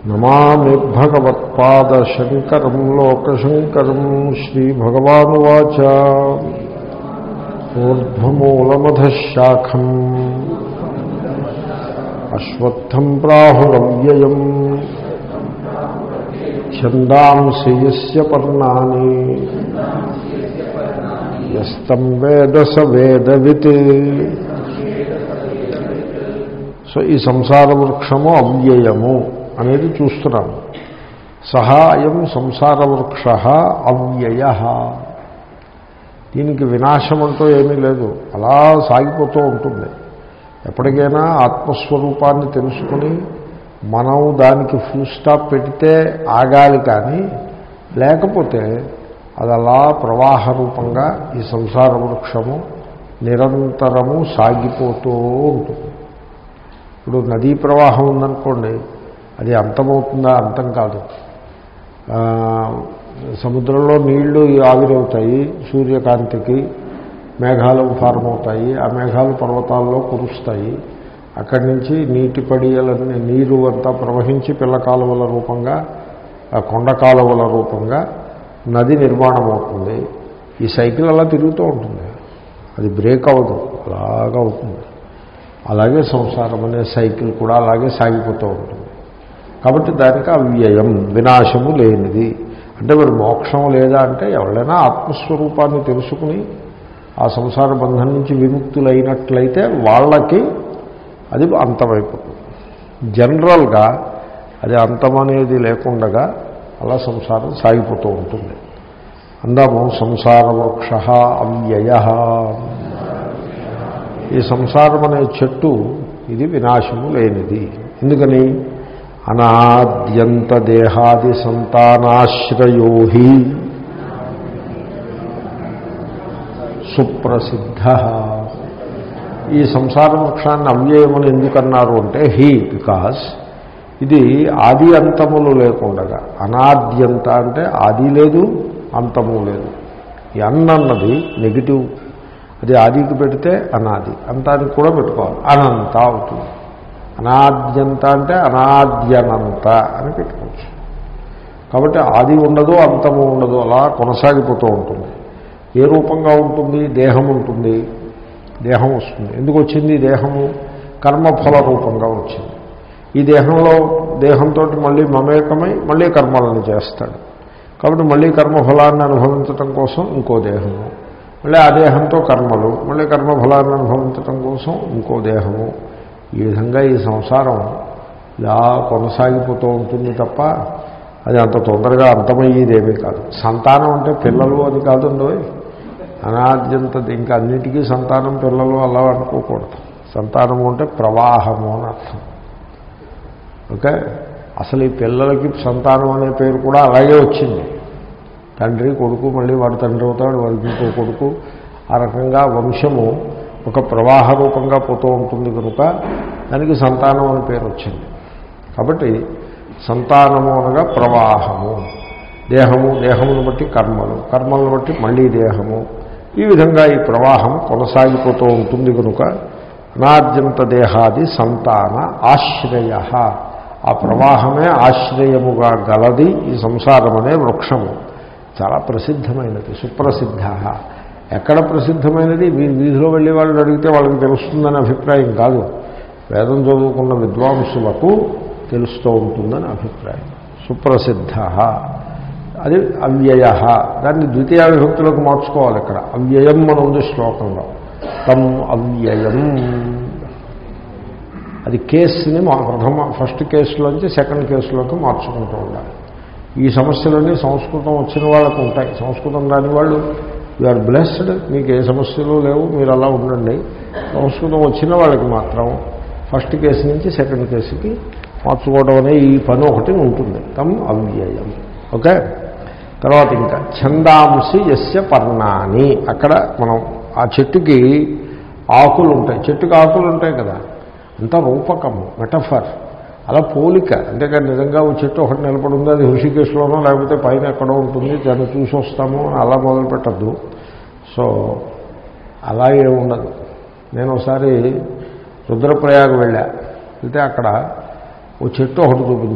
నమామి భగవత్పాదశంకరం లోకశంకరం శ్రీభగవానువాచ ఊర్ధ్వమూలమధశాఖం అశ్వత్థం ప్రాహురవ్యయం ఛందాంసి యస్య పర్ణాని యస్తం వేద స వేదవిత్ సో ఈ సంసార వృక్షము అవ్యయము అనేది చూస్తున్నాము సహా అయం సంసార వృక్ష అవ్యయ దీనికి వినాశం అంటూ ఏమీ లేదు అలా సాగిపోతూ ఉంటుంది ఎప్పటికైనా ఆత్మస్వరూపాన్ని తెలుసుకుని మనం దానికి ఫుల్ స్టాప్ పెడితే ఆగాలి కానీ లేకపోతే అది అలా ప్రవాహ రూపంగా ఈ సంసార వృక్షము నిరంతరము సాగిపోతూ ఉంటుంది ఇప్పుడు నదీ ప్రవాహం ఉందనుకోండి అది అంతమవుతుందా అంతం కాదు ఆ, సముద్రంలో నీళ్లు ఆవిరవుతాయి సూర్యకాంతికి మేఘాలు ఫారం అవుతాయి ఆ మేఘాలు పర్వతాల్లో కురుస్తాయి అక్కడి నుంచి నీటి పడియలన్నీ నీరు అంతా ప్రవహించి పిల్ల కాలువల రూపంగా ఆ కొండ కాలువల రూపంగా నది నిర్మాణం అవుతుంది ఈ సైకిల్ అలా తిరుగుతూ ఉంటుంది అది బ్రేక్ అవ్వదు అలాగా అవుతుంది అలాగే సంసారం అనే సైకిల్ కూడా అలాగే సాగిపోతూ ఉంటుంది కాబట్టి దానికి అవ్యయం వినాశము లేనిది అంటే మరి మోక్షం లేదా అంటే ఎవరైనా ఆత్మస్వరూపాన్ని తెలుసుకుని ఆ సంసార బంధం నుంచి విముక్తులైనట్లయితే వాళ్ళకి అది అంతమైపోతుంది జనరల్గా అది అంతమనేది లేకుండగా అలా సంసారం సాగిపోతూ ఉంటుంది అందాము సంసార వృక్ష అవ్యయ ఈ సంసారం అనే చెట్టు ఇది వినాశము లేనిది ఎందుకని అనాద్యంత దేహాది సంతానాశ్రయోహి సుప్రసిద్ధ ఈ సంసార వృక్షాన్ని అవ్యయమని ఎందుకన్నారు అంటే హీ బికాస్ ఇది ఆది అంతములు లేకుండగా అనాద్యంత అంటే ఆది లేదు అంతము లేదు ఈ అన్న అన్నది నెగిటివ్ అది ఆదికి పెడితే అనాది అంతానికి కూడా పెట్టుకోవాలి అనంత అవుతుంది అనాద్యంత అంటే అనాద్యనంత అని పెట్టుకోవచ్చు కాబట్టి ఆది ఉండదు అంతము ఉండదు అలా కొనసాగిపోతూ ఉంటుంది ఏ రూపంగా ఉంటుంది దేహం ఉంటుంది దేహం వస్తుంది ఎందుకు వచ్చింది ఈ దేహము కర్మఫల రూపంగా వచ్చింది ఈ దేహంలో దేహంతో మళ్ళీ మమేకమై మళ్ళీ కర్మలను చేస్తాడు కాబట్టి మళ్ళీ కర్మఫలాన్ని అనుభవించటం కోసం ఇంకో దేహము మళ్ళీ ఆ దేహంతో కర్మలు మళ్ళీ కర్మఫలాన్ని అనుభవించటం కోసం ఇంకో దేహము ఈ విధంగా ఈ సంసారం ఇలా కొనసాగిపోతూ ఉంటుంది తప్ప అది అంత తొందరగా అంతమయ్యేదేమీ కాదు సంతానం అంటే పిల్లలు అని కాదండి అనాద్యంత ఇంకా అన్నిటికీ సంతానం పిల్లలు అలా అనుకోకూడదు సంతానము అంటే ప్రవాహము అని అర్థం ఓకే అసలు ఈ పిల్లలకి సంతానం అనే పేరు కూడా అలాగే వచ్చింది తండ్రి కొడుకు మళ్ళీ వాడు తండ్రి అవుతాడు వాడికి ఇంకో కొడుకు ఆ రకంగా వంశము ఒక ప్రవాహ రూపంగా పోతూ ఉంటుంది కనుక దానికి సంతానం అనే పేరు వచ్చింది కాబట్టి సంతానము అనగా ప్రవాహము దేహము దేహమును బట్టి కర్మలు కర్మలను బట్టి మళ్ళీ దేహము ఈ విధంగా ఈ ప్రవాహం కొనసాగిపోతూ ఉంటుంది కనుక అనాద్యంత దేహాది సంతాన ఆశ్రయ ఆ ప్రవాహమే ఆశ్రయముగా గలది ఈ సంసారం అనే వృక్షము చాలా ప్రసిద్ధమైనది సుప్రసిద్ధ ఎక్కడ ప్రసిద్ధమైనది మీరు వీధిలో వెళ్ళే వాళ్ళు అడిగితే వాళ్ళకి తెలుస్తుందని అభిప్రాయం కాదు వేదం చదువుకున్న విద్వాంసులకు తెలుస్తూ ఉంటుందని అభిప్రాయం సుప్రసిద్ధ అది అవ్యయ దాన్ని ద్వితీయ విభక్తులకు మార్చుకోవాలి ఇక్కడ అవ్యయం అని ఉంది శ్లోకంలో తం అవ్యయం అది కేసుని మా ప్రథమ ఫస్ట్ కేసులోంచి సెకండ్ కేసులోకి మార్చుకుంటూ ఉండాలి ఈ సమస్యలన్నీ సంస్కృతం వచ్చిన వాళ్ళకు ఉంటాయి సంస్కృతం రాని వాళ్ళు యు ఆర్ బ్లెస్డ్ మీకు ఏ సమస్యలు లేవు మీరు అలా ఉండండి సంస్కృతం వచ్చిన వాళ్ళకి మాత్రం ఫస్ట్ కేసు నుంచి సెకండ్ కేసుకి మార్చుకోవడం అనే ఈ పని ఒకటి ఉంటుంది తమ్ అవ్యయం ఓకే తర్వాత ఇంకా ఛందాంసి యస్య పర్ణాని అక్కడ మనం ఆ చెట్టుకి ఆకులు ఉంటాయి చెట్టుకి ఆకులు ఉంటాయి కదా అంతా రూపకము మెటఫర్ అలా పోలిక అంతేకాని నిజంగా ఓ చెట్టు ఒకటి నిలబడి ఉంది అది హృషికేశ్లోనో లేకపోతే పైన ఎక్కడో ఉంటుంది దాన్ని చూసి వస్తాము అని అలా మొదలు పెట్టద్దు సో అలాగే ఉండదు నేను ఒకసారి రుద్రప్రయాగ వెళ్ళా వెళ్తే అక్కడ ఓ చెట్టు ఒకటి చూపించారు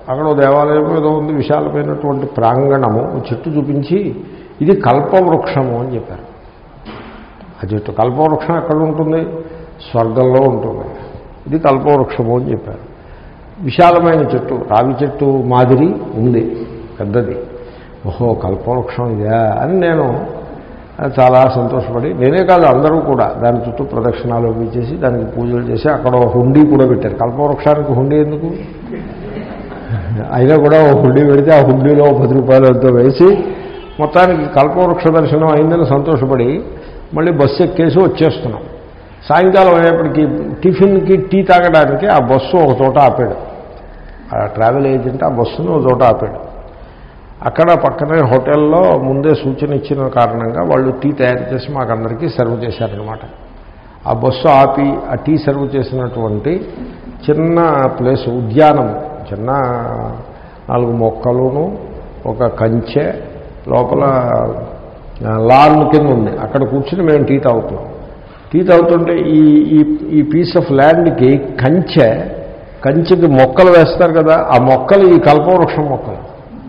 అక్కడ ఓ దేవాలయం ఏదో ఉంది విశాలమైనటువంటి ప్రాంగణము ఓ చెట్టు చూపించి ఇది కల్పవృక్షము అని చెప్పారు ఆ చెట్టు కల్పవృక్షం ఎక్కడ ఉంటుంది స్వర్గంలో ఉంటుంది ఇది కల్పవృక్షము అని చెప్పారు విశాలమైన చెట్టు రావి చెట్టు మాదిరి ఉంది పెద్దది ఓహో కల్పవృక్షం ఇదా అని నేను చాలా సంతోషపడి నేనే కాదు అందరూ కూడా దాని చుట్టూ ప్రదక్షిణాలు అవి చేసి దానికి పూజలు చేసి అక్కడ ఒక హుండీ కూడా పెట్టారు కల్పవృక్షానికి హుండీ ఎందుకు అయినా కూడా ఒక హుండీ పెడితే ఆ హుండీలో ఒక పది రూపాయలు ఎంతో వేసి మొత్తానికి కల్పవృక్ష దర్శనం అయిందని సంతోషపడి మళ్ళీ బస్సు ఎక్కేసి వచ్చేస్తున్నాం సాయంకాలం అయ్యేప్పటికి టిఫిన్కి టీ తాగడానికి ఆ బస్సు ఒక చోట ఆపాడు ఆ ట్రావెల్ ఏజెంట్ ఆ బస్సును ఒక చోట ఆపాడు అక్కడ పక్కనే హోటల్లో ముందే సూచన ఇచ్చిన కారణంగా వాళ్ళు టీ తయారు చేసి మాకందరికీ సర్వ్ చేశారనమాట ఆ బస్సు ఆపి ఆ టీ సర్వ్ చేసినటువంటి చిన్న ప్లేస్ ఉద్యానం చిన్న నాలుగు మొక్కలును ఒక కంచె లోపల లాన్ కింద ఉంది అక్కడ కూర్చుని మేము టీ తాగుతున్నాం టీ తాగుతుంటే ఈ ఈ ఈ పీస్ ఆఫ్ ల్యాండ్కి కంచె కంచెకి మొక్కలు వేస్తారు కదా ఆ మొక్కలు ఈ కల్పవృక్షం మొక్కలు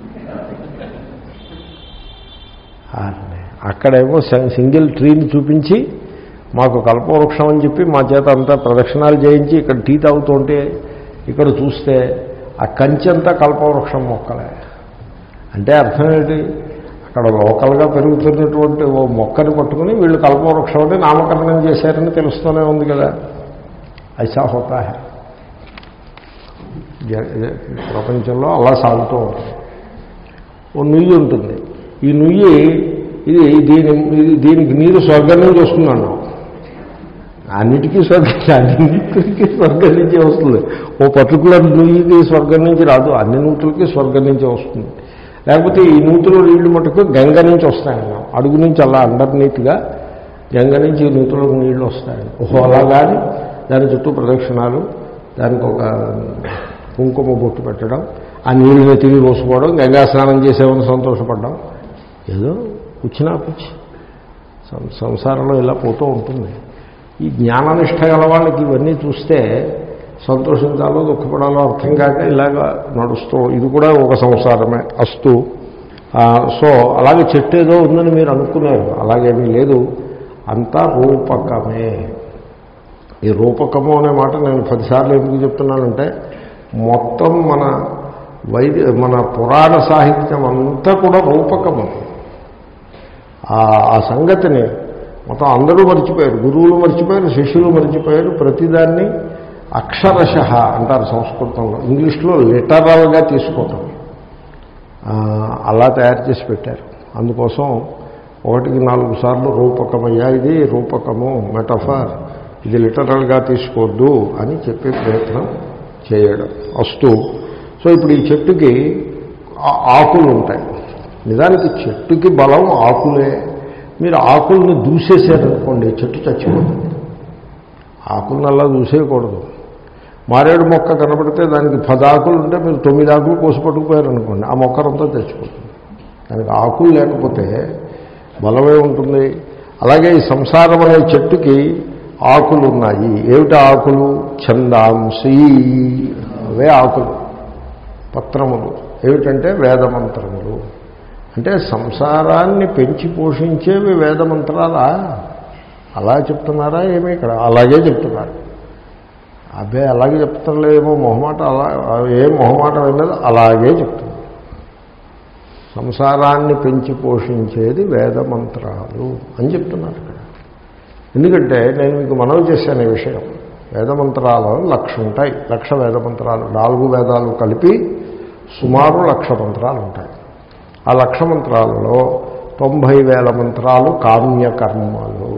అక్కడేమో సింగిల్ ట్రీని చూపించి మాకు కల్పవృక్షం అని చెప్పి మా చేత అంతా ప్రదక్షిణాలు చేయించి ఇక్కడ టీ తాగుతుంటే ఇక్కడ చూస్తే ఆ కంచెంతా కల్పవృక్షం మొక్కలే అంటే అర్థం ఏంటి అక్కడ లోకల్గా పెరుగుతున్నటువంటి ఓ మొక్కని పట్టుకుని వీళ్ళు కల్పవృక్షం అంటే నామకరణం చేశారని తెలుస్తూనే ఉంది కదా ఐసా హోతా హై ప్రపంచంలో అలా సాగుతూ ఉంటుంది ఓ నుయ్యి ఉంటుంది ఈ నుయ్యి ఇది దీని ఇది దీనికి నీరు స్వర్గం నుంచి వస్తుందన్నాం అన్నిటికీ స్వర్గం అన్నింటికి స్వర్గం నుంచే వస్తుంది ఓ పర్టికులర్ నుయ్యికి స్వర్గం నుంచి రాదు అన్ని నూతులకి స్వర్గం నుంచే వస్తుంది లేకపోతే ఈ నూతులు నీళ్లు మటుకు గంగ నుంచి వస్తాయన్నాం అడుగు నుంచి అలా అండర్నీట్గా గంగ నుంచి నూతులకు నీళ్లు వస్తాయి ఓహో అలా కానీ దాని చుట్టూ ప్రదక్షిణాలు దానికి ఒక కుంకుమ బొట్టు పెట్టడం ఆ నీళ్ళని తిరిగి పోసుకోవడం గంగా స్నానం చేసేవని సంతోషపడ్డాం ఏదో కూర్చున్నా కూర్చి సంసారంలో ఇలా పోతూ ఉంటుంది ఈ జ్ఞాననిష్ట గల వాళ్ళకి ఇవన్నీ చూస్తే సంతోషించాలో దుఃఖపడాలో అర్థం కాక ఇలాగ నడుస్తూ ఇది కూడా ఒక సంసారమే అస్తు సో అలాగే చెట్టు ఏదో ఉందని మీరు అనుకున్నారు అలాగేమీ లేదు అంతా రూపకమే ఈ రూపకము అనే మాట నేను పదిసార్లు ఎందుకు చెప్తున్నానంటే మొత్తం మన వైద్య మన పురాణ సాహిత్యం అంతా కూడా రూపకము ఆ సంగతిని మొత్తం అందరూ మర్చిపోయారు గురువులు మర్చిపోయారు శిష్యులు మర్చిపోయారు ప్రతిదాన్ని అక్షరశ అంటారు సంస్కృతంలో ఇంగ్లీష్లో లిటరల్గా తీసుకోవటం అలా తయారు చేసి పెట్టారు అందుకోసం ఒకటికి నాలుగు సార్లు రూపకమయ్యా ఇది రూపకము మెటఫర్ ఇది లిటరల్గా తీసుకోవద్దు అని చెప్పే ప్రయత్నం చేయడం అస్తు సో ఇప్పుడు ఈ చెట్టుకి ఆకులు ఉంటాయి నిజానికి చెట్టుకి బలం ఆకులే మీరు ఆకుల్ని దూసేసారనుకోండి చెట్టు చచ్చిపోతుంది ఆకులను అలా దూసేయకూడదు మారేడు మొక్క కనబడితే దానికి పది ఆకులు ఉంటే మీరు తొమ్మిది ఆకులు కోసి పట్టుకుపోయారనుకోండి ఆ మొక్కరంతా చచ్చిపోతుంది దానికి ఆకులు లేకపోతే బలమే ఉంటుంది అలాగే ఈ సంసారం అనే చెట్టుకి ఆకులు ఉన్నాయి ఏమిటి ఆకులు చందాంసి అవే ఆకులు పత్రములు ఏమిటంటే వేదమంత్రములు అంటే సంసారాన్ని పెంచి పోషించేవి వేదమంత్రాలా అలా చెప్తున్నారా ఏమి ఇక్కడ అలాగే చెప్తున్నారు అబ్బే అలాగే చెప్తారులేమో మొహమాట అలా ఏ మొహమాట విన్నది అలాగే చెప్తున్నారు సంసారాన్ని పెంచి పోషించేది వేదమంత్రాలు అని చెప్తున్నారు ఇక్కడ ఎందుకంటే నేను మీకు మనవి చేశాను ఈ విషయం వేదమంత్రాలు లక్ష ఉంటాయి లక్ష వేదమంత్రాలు నాలుగు వేదాలు కలిపి సుమారు లక్ష మంత్రాలు ఉంటాయి ఆ లక్ష మంత్రాలలో తొంభై వేల మంత్రాలు కామ్యకర్మలు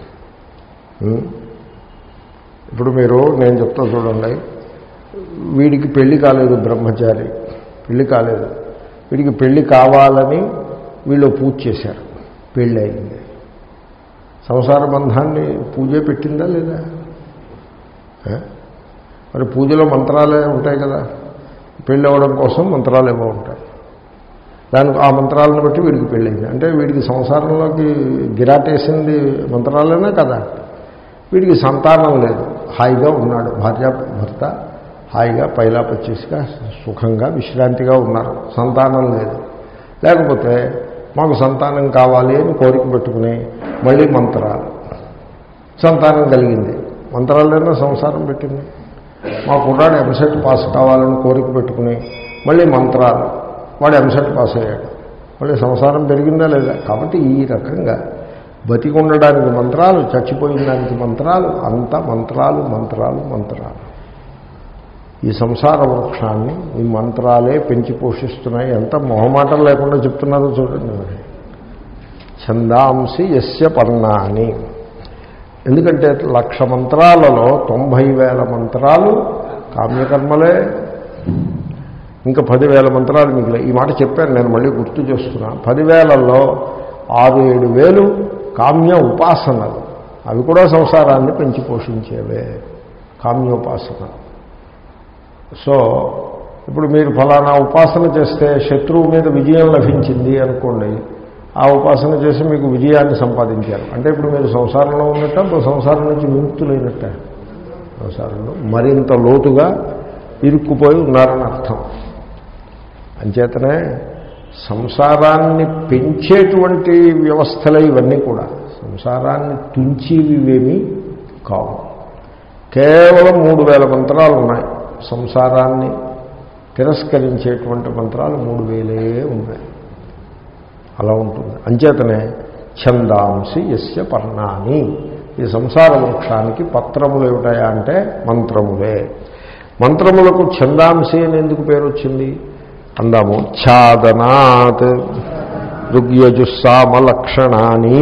ఇప్పుడు మీరు నేను చెప్తా చూడండి వీడికి పెళ్లి కాలేదు బ్రహ్మచారి పెళ్లి కాలేదు వీడికి పెళ్లి కావాలని వీళ్ళు పూజ చేశారు పెళ్ళి అయింది సంసార బంధాన్ని పూజే పెట్టిందా లేదా మరి పూజలో మంత్రాలే ఉంటాయి కదా పెళ్ళి అవ్వడం కోసం మంత్రాలు ఏమో ఉంటాయి దానికి ఆ మంత్రాలను బట్టి వీడికి పెళ్ళయింది అంటే వీడికి సంసారంలోకి గిరాటేసింది మంత్రాలేనా కదా వీడికి సంతానం లేదు హాయిగా ఉన్నాడు భార్య భర్త హాయిగా పైలా పచ్చేసిగా సుఖంగా విశ్రాంతిగా ఉన్నారు సంతానం లేదు లేకపోతే మాకు సంతానం కావాలి అని కోరిక పెట్టుకుని మళ్ళీ మంత్రాలు సంతానం కలిగింది మంత్రాలైనా సంసారం పెట్టింది మా కుర్రాడు ఎంసెట్ పాస్ కావాలని కోరిక పెట్టుకుని మళ్ళీ మంత్రాలు వాడు ఎంసెట్ పాస్ అయ్యాడు మళ్ళీ సంసారం పెరిగిందా లేదా కాబట్టి ఈ రకంగా బతికి ఉండడానికి మంత్రాలు చచ్చిపోయిన దానికి మంత్రాలు అంత మంత్రాలు మంత్రాలు మంత్రాలు ఈ సంసార వృక్షాన్ని ఈ మంత్రాలే పెంచి పోషిస్తున్నాయి ఎంత మొహమాటం లేకుండా చెప్తున్నారో చూడండి మరి ఛందాంసి యస్య పర్ణాని ఎందుకంటే లక్ష మంత్రాలలో తొంభై వేల మంత్రాలు కామ్యకర్మలే ఇంకా పదివేల మంత్రాలు మిగిలిన ఈ మాట చెప్పాను నేను మళ్ళీ గుర్తు చేస్తున్నా పదివేలలో ఆరు ఏడు వేలు కామ్య ఉపాసనలు అవి కూడా సంసారాన్ని పెంచి పోషించేవే కామ్యోపాసన సో ఇప్పుడు మీరు ఫలానా ఉపాసన చేస్తే శత్రువు మీద విజయం లభించింది అనుకోండి ఆ ఉపాసన చేసి మీకు విజయాన్ని సంపాదించారు అంటే ఇప్పుడు మీరు సంసారంలో ఉన్నట్ట ఇప్పుడు సంసారం నుంచి విముక్తులైనట్ట సంసారంలో మరింత లోతుగా ఇరుక్కుపోయి ఉన్నారని అర్థం అంచేతనే సంసారాన్ని పెంచేటువంటి వ్యవస్థలే ఇవన్నీ కూడా సంసారాన్ని తుంచేవివేమీ కావు కేవలం మూడు వేల మంత్రాలు ఉన్నాయి సంసారాన్ని తిరస్కరించేటువంటి మంత్రాలు మూడు వేలే ఉన్నాయి అలా ఉంటుంది అంచేతనే ఛందాంసి యస్య పర్ణాని ఈ సంసార వృక్షానికి పత్రములు ఏమిటాయా అంటే మంత్రములే మంత్రములకు ఛందాంసి అని ఎందుకు పేరు వచ్చింది అందాము ఛాదనాత్ ఋగ్యజుస్సామలక్షణాని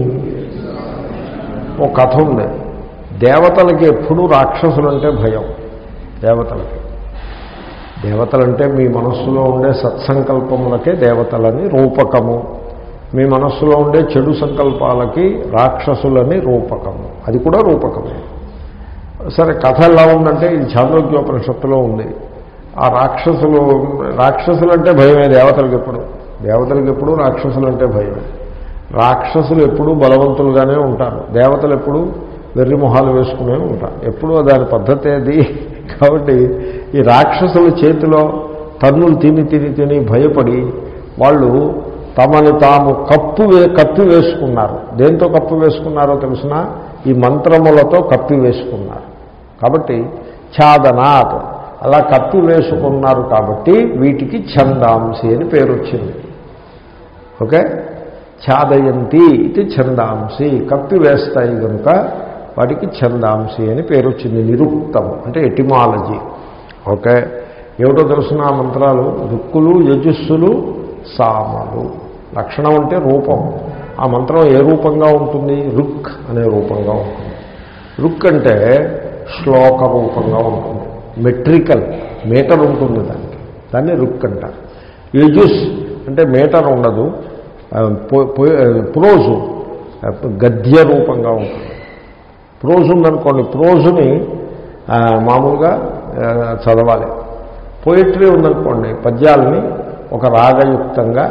ఓ కథ ఉంది దేవతలకి ఎప్పుడూ రాక్షసులంటే భయం దేవతలకి దేవతలంటే మీ మనస్సులో ఉండే సత్సంకల్పములకే దేవతలని రూపకము మీ మనస్సులో ఉండే చెడు సంకల్పాలకి రాక్షసులని రూపకము అది కూడా రూపకమే సరే కథ ఎలా ఉందంటే ఇది చాంద్రోగ్యోపనిషత్తులో ఉంది ఆ రాక్షసులు రాక్షసులు అంటే భయమే దేవతలకు ఎప్పుడు దేవతలకు ఎప్పుడు రాక్షసులు అంటే భయమే రాక్షసులు ఎప్పుడూ బలవంతులుగానే ఉంటారు దేవతలు ఎప్పుడూ వెర్రి మొహాలు వేసుకునే ఉంటారు ఎప్పుడూ దాని పద్ధతి అది కాబట్టి ఈ రాక్షసుల చేతిలో తన్నులు తిని తిని తిని భయపడి వాళ్ళు తమని తాము కప్పు వే కప్పి వేసుకున్నారు దేంతో కప్పు వేసుకున్నారో తెలిసిన ఈ మంత్రములతో కప్పి వేసుకున్నారు కాబట్టి ఛాదనాత్ అలా కప్పి వేసుకున్నారు కాబట్టి వీటికి ఛందాంసి అని పేరు వచ్చింది ఓకే ఛాదయంతి ఇది ఛందాంసి కప్పి వేస్తాయి కనుక వాటికి ఛందాంసి అని పేరు వచ్చింది నిరుక్తం అంటే ఎటిమాలజీ ఓకే ఏమిటో తెలుసిన ఆ మంత్రాలు రుక్కులు యజస్సులు సామలు లక్షణం అంటే రూపం ఆ మంత్రం ఏ రూపంగా ఉంటుంది రుక్ అనే రూపంగా ఉంటుంది రుక్ అంటే శ్లోక రూపంగా ఉంటుంది మెట్రికల్ మీటర్ ఉంటుంది దానికి దాన్ని రుక్ అంటారు యజుస్ అంటే మీటర్ ఉండదు ఆ, పో- పో- ప్రోజు ఆ, గద్య రూపంగా ఉంటుంది ప్రోజు ఉందనుకోండి ప్రోజుని ఆ, మామూలుగా ఆ, చదవాలి పోయిటరీ ఉందనుకోండి పద్యాలని ఒక రాగయుక్తంగా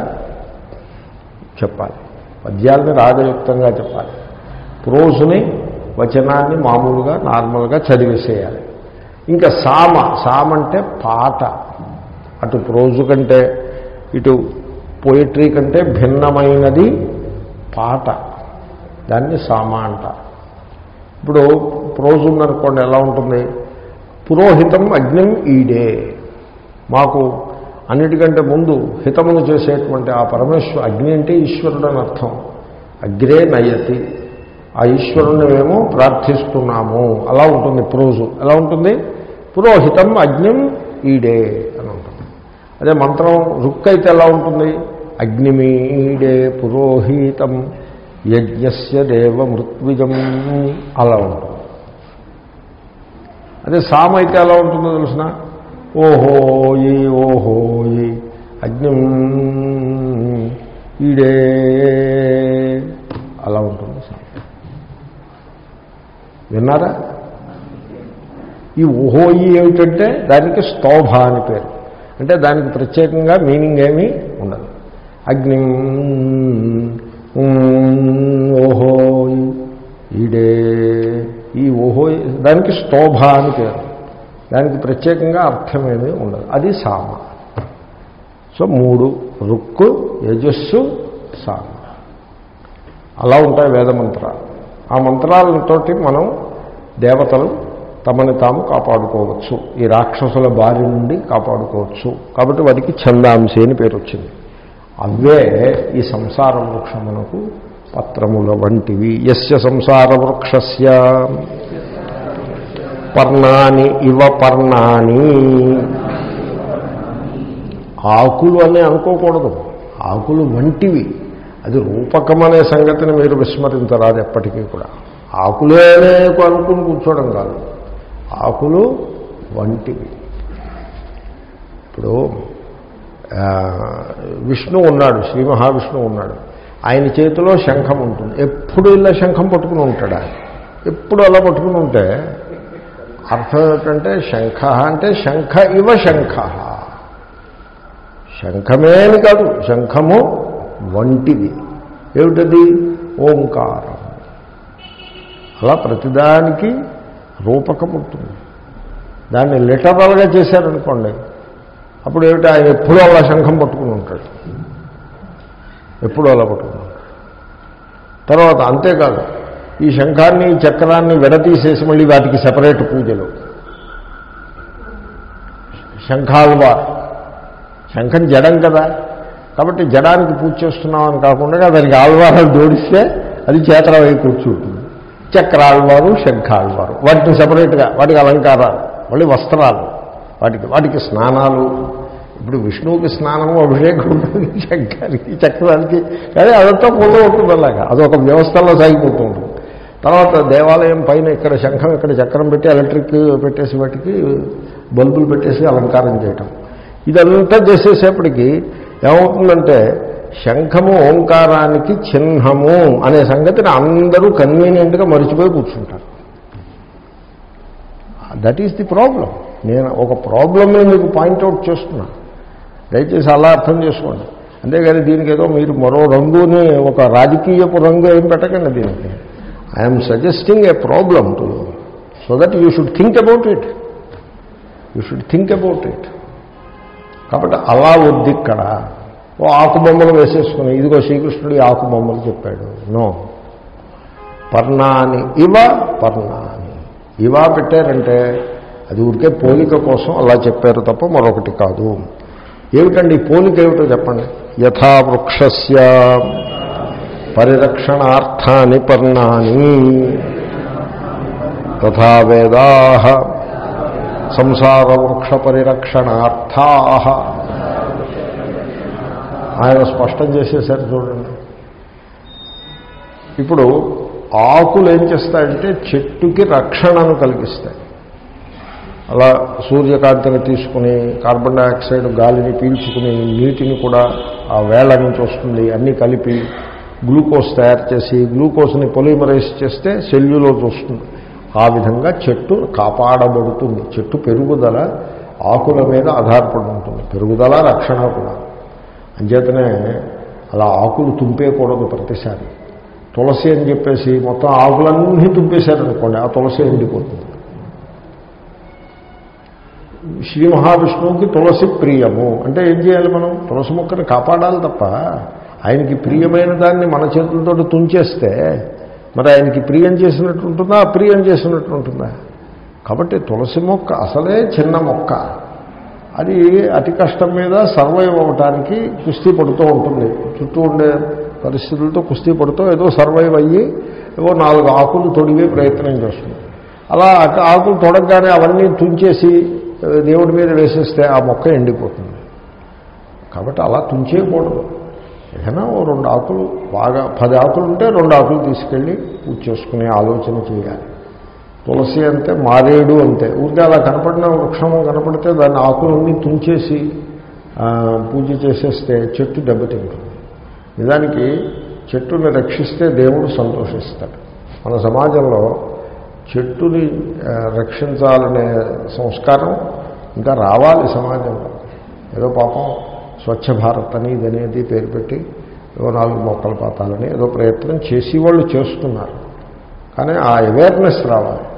చెప్పాలి పద్యాలని రాగయుక్తంగా చెప్పాలి ప్రోజుని వచనాన్ని మామూలుగా నార్మల్గా చదివేసేయాలి ఇంకా సామ సామ అంటే పాట అటు ప్రోజు కంటే ఇటు పోయిటరీ కంటే భిన్నమైనది పాట దాన్ని సామ అంటారు ఇప్పుడు ప్రోజు ఉందనుకోండి ఎలా ఉంటుంది పురోహితం అగ్నిం ఈడే మాకు అన్నిటికంటే ముందు హితమును చేసేటువంటి ఆ పరమేశ్వర అగ్ని అంటే ఈశ్వరుడు అని అర్థం అగ్రే నయతి ఆ ఈశ్వరుణ్ణి మేము ప్రార్థిస్తున్నాము అలా ఉంటుంది ప్రోజు ఎలా ఉంటుంది పురోహితం అగ్నిం ఈడే అని ఉంటుంది అదే మంత్రం రుక్ అయితే ఎలా ఉంటుంది అగ్నిమీడే పురోహితం యజ్ఞస్య దేవ మృత్విజం అలా ఉంటుంది అదే సామ అయితే ఎలా ఉంటుందో తెలిసిన ఓహోయి ఓహోయి అగ్నిం ఈడే అలా ఉంటుంది సామ విన్నారా ఈ ఓహోయి ఏమిటంటే దానికి స్తోభ అని పేరు అంటే దానికి ప్రత్యేకంగా మీనింగ్ ఏమీ ఉండదు అగ్ని ఓహోయి ఈడే ఈ ఓహోయి దానికి స్తోభ అని పేరు దానికి ప్రత్యేకంగా అర్థమేమీ ఉండదు అది సామ సో మూడు రుక్కు యజస్సు సామ అలా ఉంటాయి వేద మంత్రాలు ఆ మంత్రాలతోటి మనం దేవతలు తమని తాము కాపాడుకోవచ్చు ఈ రాక్షసుల బారి నుండి కాపాడుకోవచ్చు కాబట్టి వాటికి ఛందాంశి అని పేరు వచ్చింది అవే ఈ సంసార వృక్షమునకు పత్రముల వంటివి యస్య సంసార వృక్షస్య పర్ణాని ఇవ పర్ణాని ఆకులు అని అనుకోకూడదు ఆకులు వంటివి అది రూపకం అనే సంగతిని మీరు విస్మరించరాదు ఎప్పటికీ కూడా ఆకులే అనుకుని కూర్చోవడం కాదు ఆకులు వంటివి ఇప్పుడు ఆ, విష్ణు ఉన్నాడు శ్రీ మహావిష్ణువు ఉన్నాడు ఆయన చేతిలో శంఖం ఉంటుంది ఎప్పుడు ఇలా శంఖం పట్టుకుని ఉంటాడు ఆయన ఎప్పుడు అలా పట్టుకుని ఉంటే అర్థం ఏంటంటే శంఖ అంటే శంఖ ఇవ శంఖ శంఖమే అని కాదు శంఖము వంటిది ఏమిటది ఓంకారం అలా ప్రతిదానికి రూపకం ఉంటుంది దాన్ని లిటరల్గా చేశారనుకోండి అప్పుడు ఏమిటి ఆయన ఎప్పుడూ అలా శంఖం పట్టుకుని ఉంటాడు ఎప్పుడూ అలా పట్టుకుని ఉంటాడు తర్వాత అంతేకాదు ఈ శంఖాన్ని ఈ చక్రాన్ని విడతీసేసి మళ్ళీ వాటికి సెపరేట్ పూజలు శంఖాల్వార్ శంఖం జడం కదా కాబట్టి జడానికి పూజ చేస్తున్నామని కాకుండా దానికి ఆల్వారాలు జోడిస్తే అది చేతరవై కూర్చుంటుంది చక్రాల్వారు శంఖాల్వారు వాటిని సపరేట్గా వాటికి అలంకారాలు మళ్ళీ వస్త్రాలు వాటికి వాటికి స్నానాలు ఇప్పుడు విష్ణువుకి స్నానము అభిషేకం ఉంటుంది శంఖానికి చక్రానికి కానీ అదంతా పోతూ ఉంటుంది అలాగా అదొక వ్యవస్థలో సాగిపోతూ ఉంటుంది తర్వాత దేవాలయం పైన ఇక్కడ శంఖం ఇక్కడ చక్రం పెట్టి ఎలక్ట్రిక్ పెట్టేసి వాటికి బల్బులు పెట్టేసి అలంకారం చేయటం ఇదంతా చేసేసేపటికి ఏమవుతుందంటే శంఖము ఓంకారానికి చిహ్నము అనే సంగతిని అందరూ కన్వీనియంట్గా మర్చిపోయి కూర్చుంటారు దట్ ఈస్ ది ప్రాబ్లం నేను ఒక ప్రాబ్లమ్ని మీకు పాయింట్అవుట్ చేస్తున్నా దయచేసి అలా అర్థం చేసుకోండి అంతేగాని దీనికి ఏదో మీరు మరో రంగుని ఒక రాజకీయపు రంగు ఏం పెట్టకండి దీనికి I'm suggesting a problem to so that you should think about it you should think about it కాబట్టి అలా వద్దు ఇక్కడ ఓ ఆకు బొమ్మలు వేసేసుకుని ఇదిగో శ్రీకృష్ణుడు ఈ ఆకు బొమ్మలు చెప్పాడు నో పర్ణాని ఇవ పర్ణాని ఇవా పెట్టారంటే అది ఊరికే పోలిక కోసం అలా చెప్పారు తప్ప మరొకటి కాదు ఏమిటండి ఈ పోలిక ఏమిటో చెప్పండి యథా వృక్షస్య పరిరక్షణార్థాని పర్ణాని తథా వేదా సంసార వృక్ష పరిరక్షణార్థా ఆయన స్పష్టం చేసేసారు చూడండి ఇప్పుడు ఆకులు ఏం చేస్తాయంటే చెట్టుకి రక్షణను కలిగిస్తాయి అలా సూర్యకాంతిని తీసుకుని కార్బన్ డైఆక్సైడ్ గాలిని పీల్చుకుని నీటిని కూడా ఆ వేళ నుంచి వస్తుంది అన్నీ కలిపి గ్లూకోజ్ తయారు చేసి గ్లూకోజ్ని పొలిమరైజ్ చేస్తే సెల్యులోజ్ వస్తుంది ఆ విధంగా చెట్టు కాపాడబడుతుంది చెట్టు పెరుగుదల ఆకుల మీద ఆధారపడి ఉంటుంది పెరుగుదల రక్షణ కూడా అంచేతనే అలా ఆకులు తుంపేయకూడదు ప్రతిసారి తులసి అని చెప్పేసి మొత్తం ఆకులన్నీ తుంపేశారనుకోండి ఆ తులసి ఎండిపోతుంది శ్రీ మహావిష్ణువుకి తులసి ప్రియము అంటే ఏం చేయాలి మనం తులసి మొక్కని కాపాడాలి తప్ప ఆయనకి ప్రియమైన దాన్ని మన చేతులతో తుంచేస్తే మరి ఆయనకి ప్రియం చేసినట్టు ఉంటుందా అప్రియం చేసినట్టు ఉంటుందా కాబట్టి తులసి మొక్క అసలే చిన్న మొక్క అది అతి కష్టం మీద సర్వైవ్ అవ్వటానికి కుస్తీ పడుతూ ఉంటుంది చుట్టూ ఉండే పరిస్థితులతో కుస్తీ పడుతూ ఏదో సర్వైవ్ అయ్యి ఏవో నాలుగు ఆకులు తొడిగే ప్రయత్నం చేస్తుంది అలా ఆ ఆకులు తొడగగానే అవన్నీ తుంచేసి దేవుడి మీద వేసేస్తే ఆ మొక్క ఎండిపోతుంది కాబట్టి అలా తుంచేయకూడదు ఏదైనా ఓ రెండు ఆకులు బాగా పది ఆకులు ఉంటే రెండు ఆకులు తీసుకెళ్ళి పూజ చేసుకునే ఆలోచన చేయాలి తులసి అంతే మారేడు అంతే ఊరికే అలా కనపడిన వృక్షము కనపడితే దాన్ని ఆకులన్నీ తుంచేసి ఆ, పూజ చేసేస్తే చెట్టు దెబ్బతింటుంది నిజానికి చెట్టుని రక్షిస్తే దేవుడు సంతోషిస్తాడు మన సమాజంలో చెట్టుని ఆ, రక్షించాలనే సంస్కారం ఇంకా రావాలి సమాజంలో ఏదో పాపం స్వచ్ఛ భారత్ అని ఇదనేది పేరు పెట్టి ఏదో నాలుగు మొక్కలు పాతాలని ఏదో ప్రయత్నం చేసి వాళ్ళు చేస్తున్నారు కానీ ఆ అవేర్నెస్ రావాలి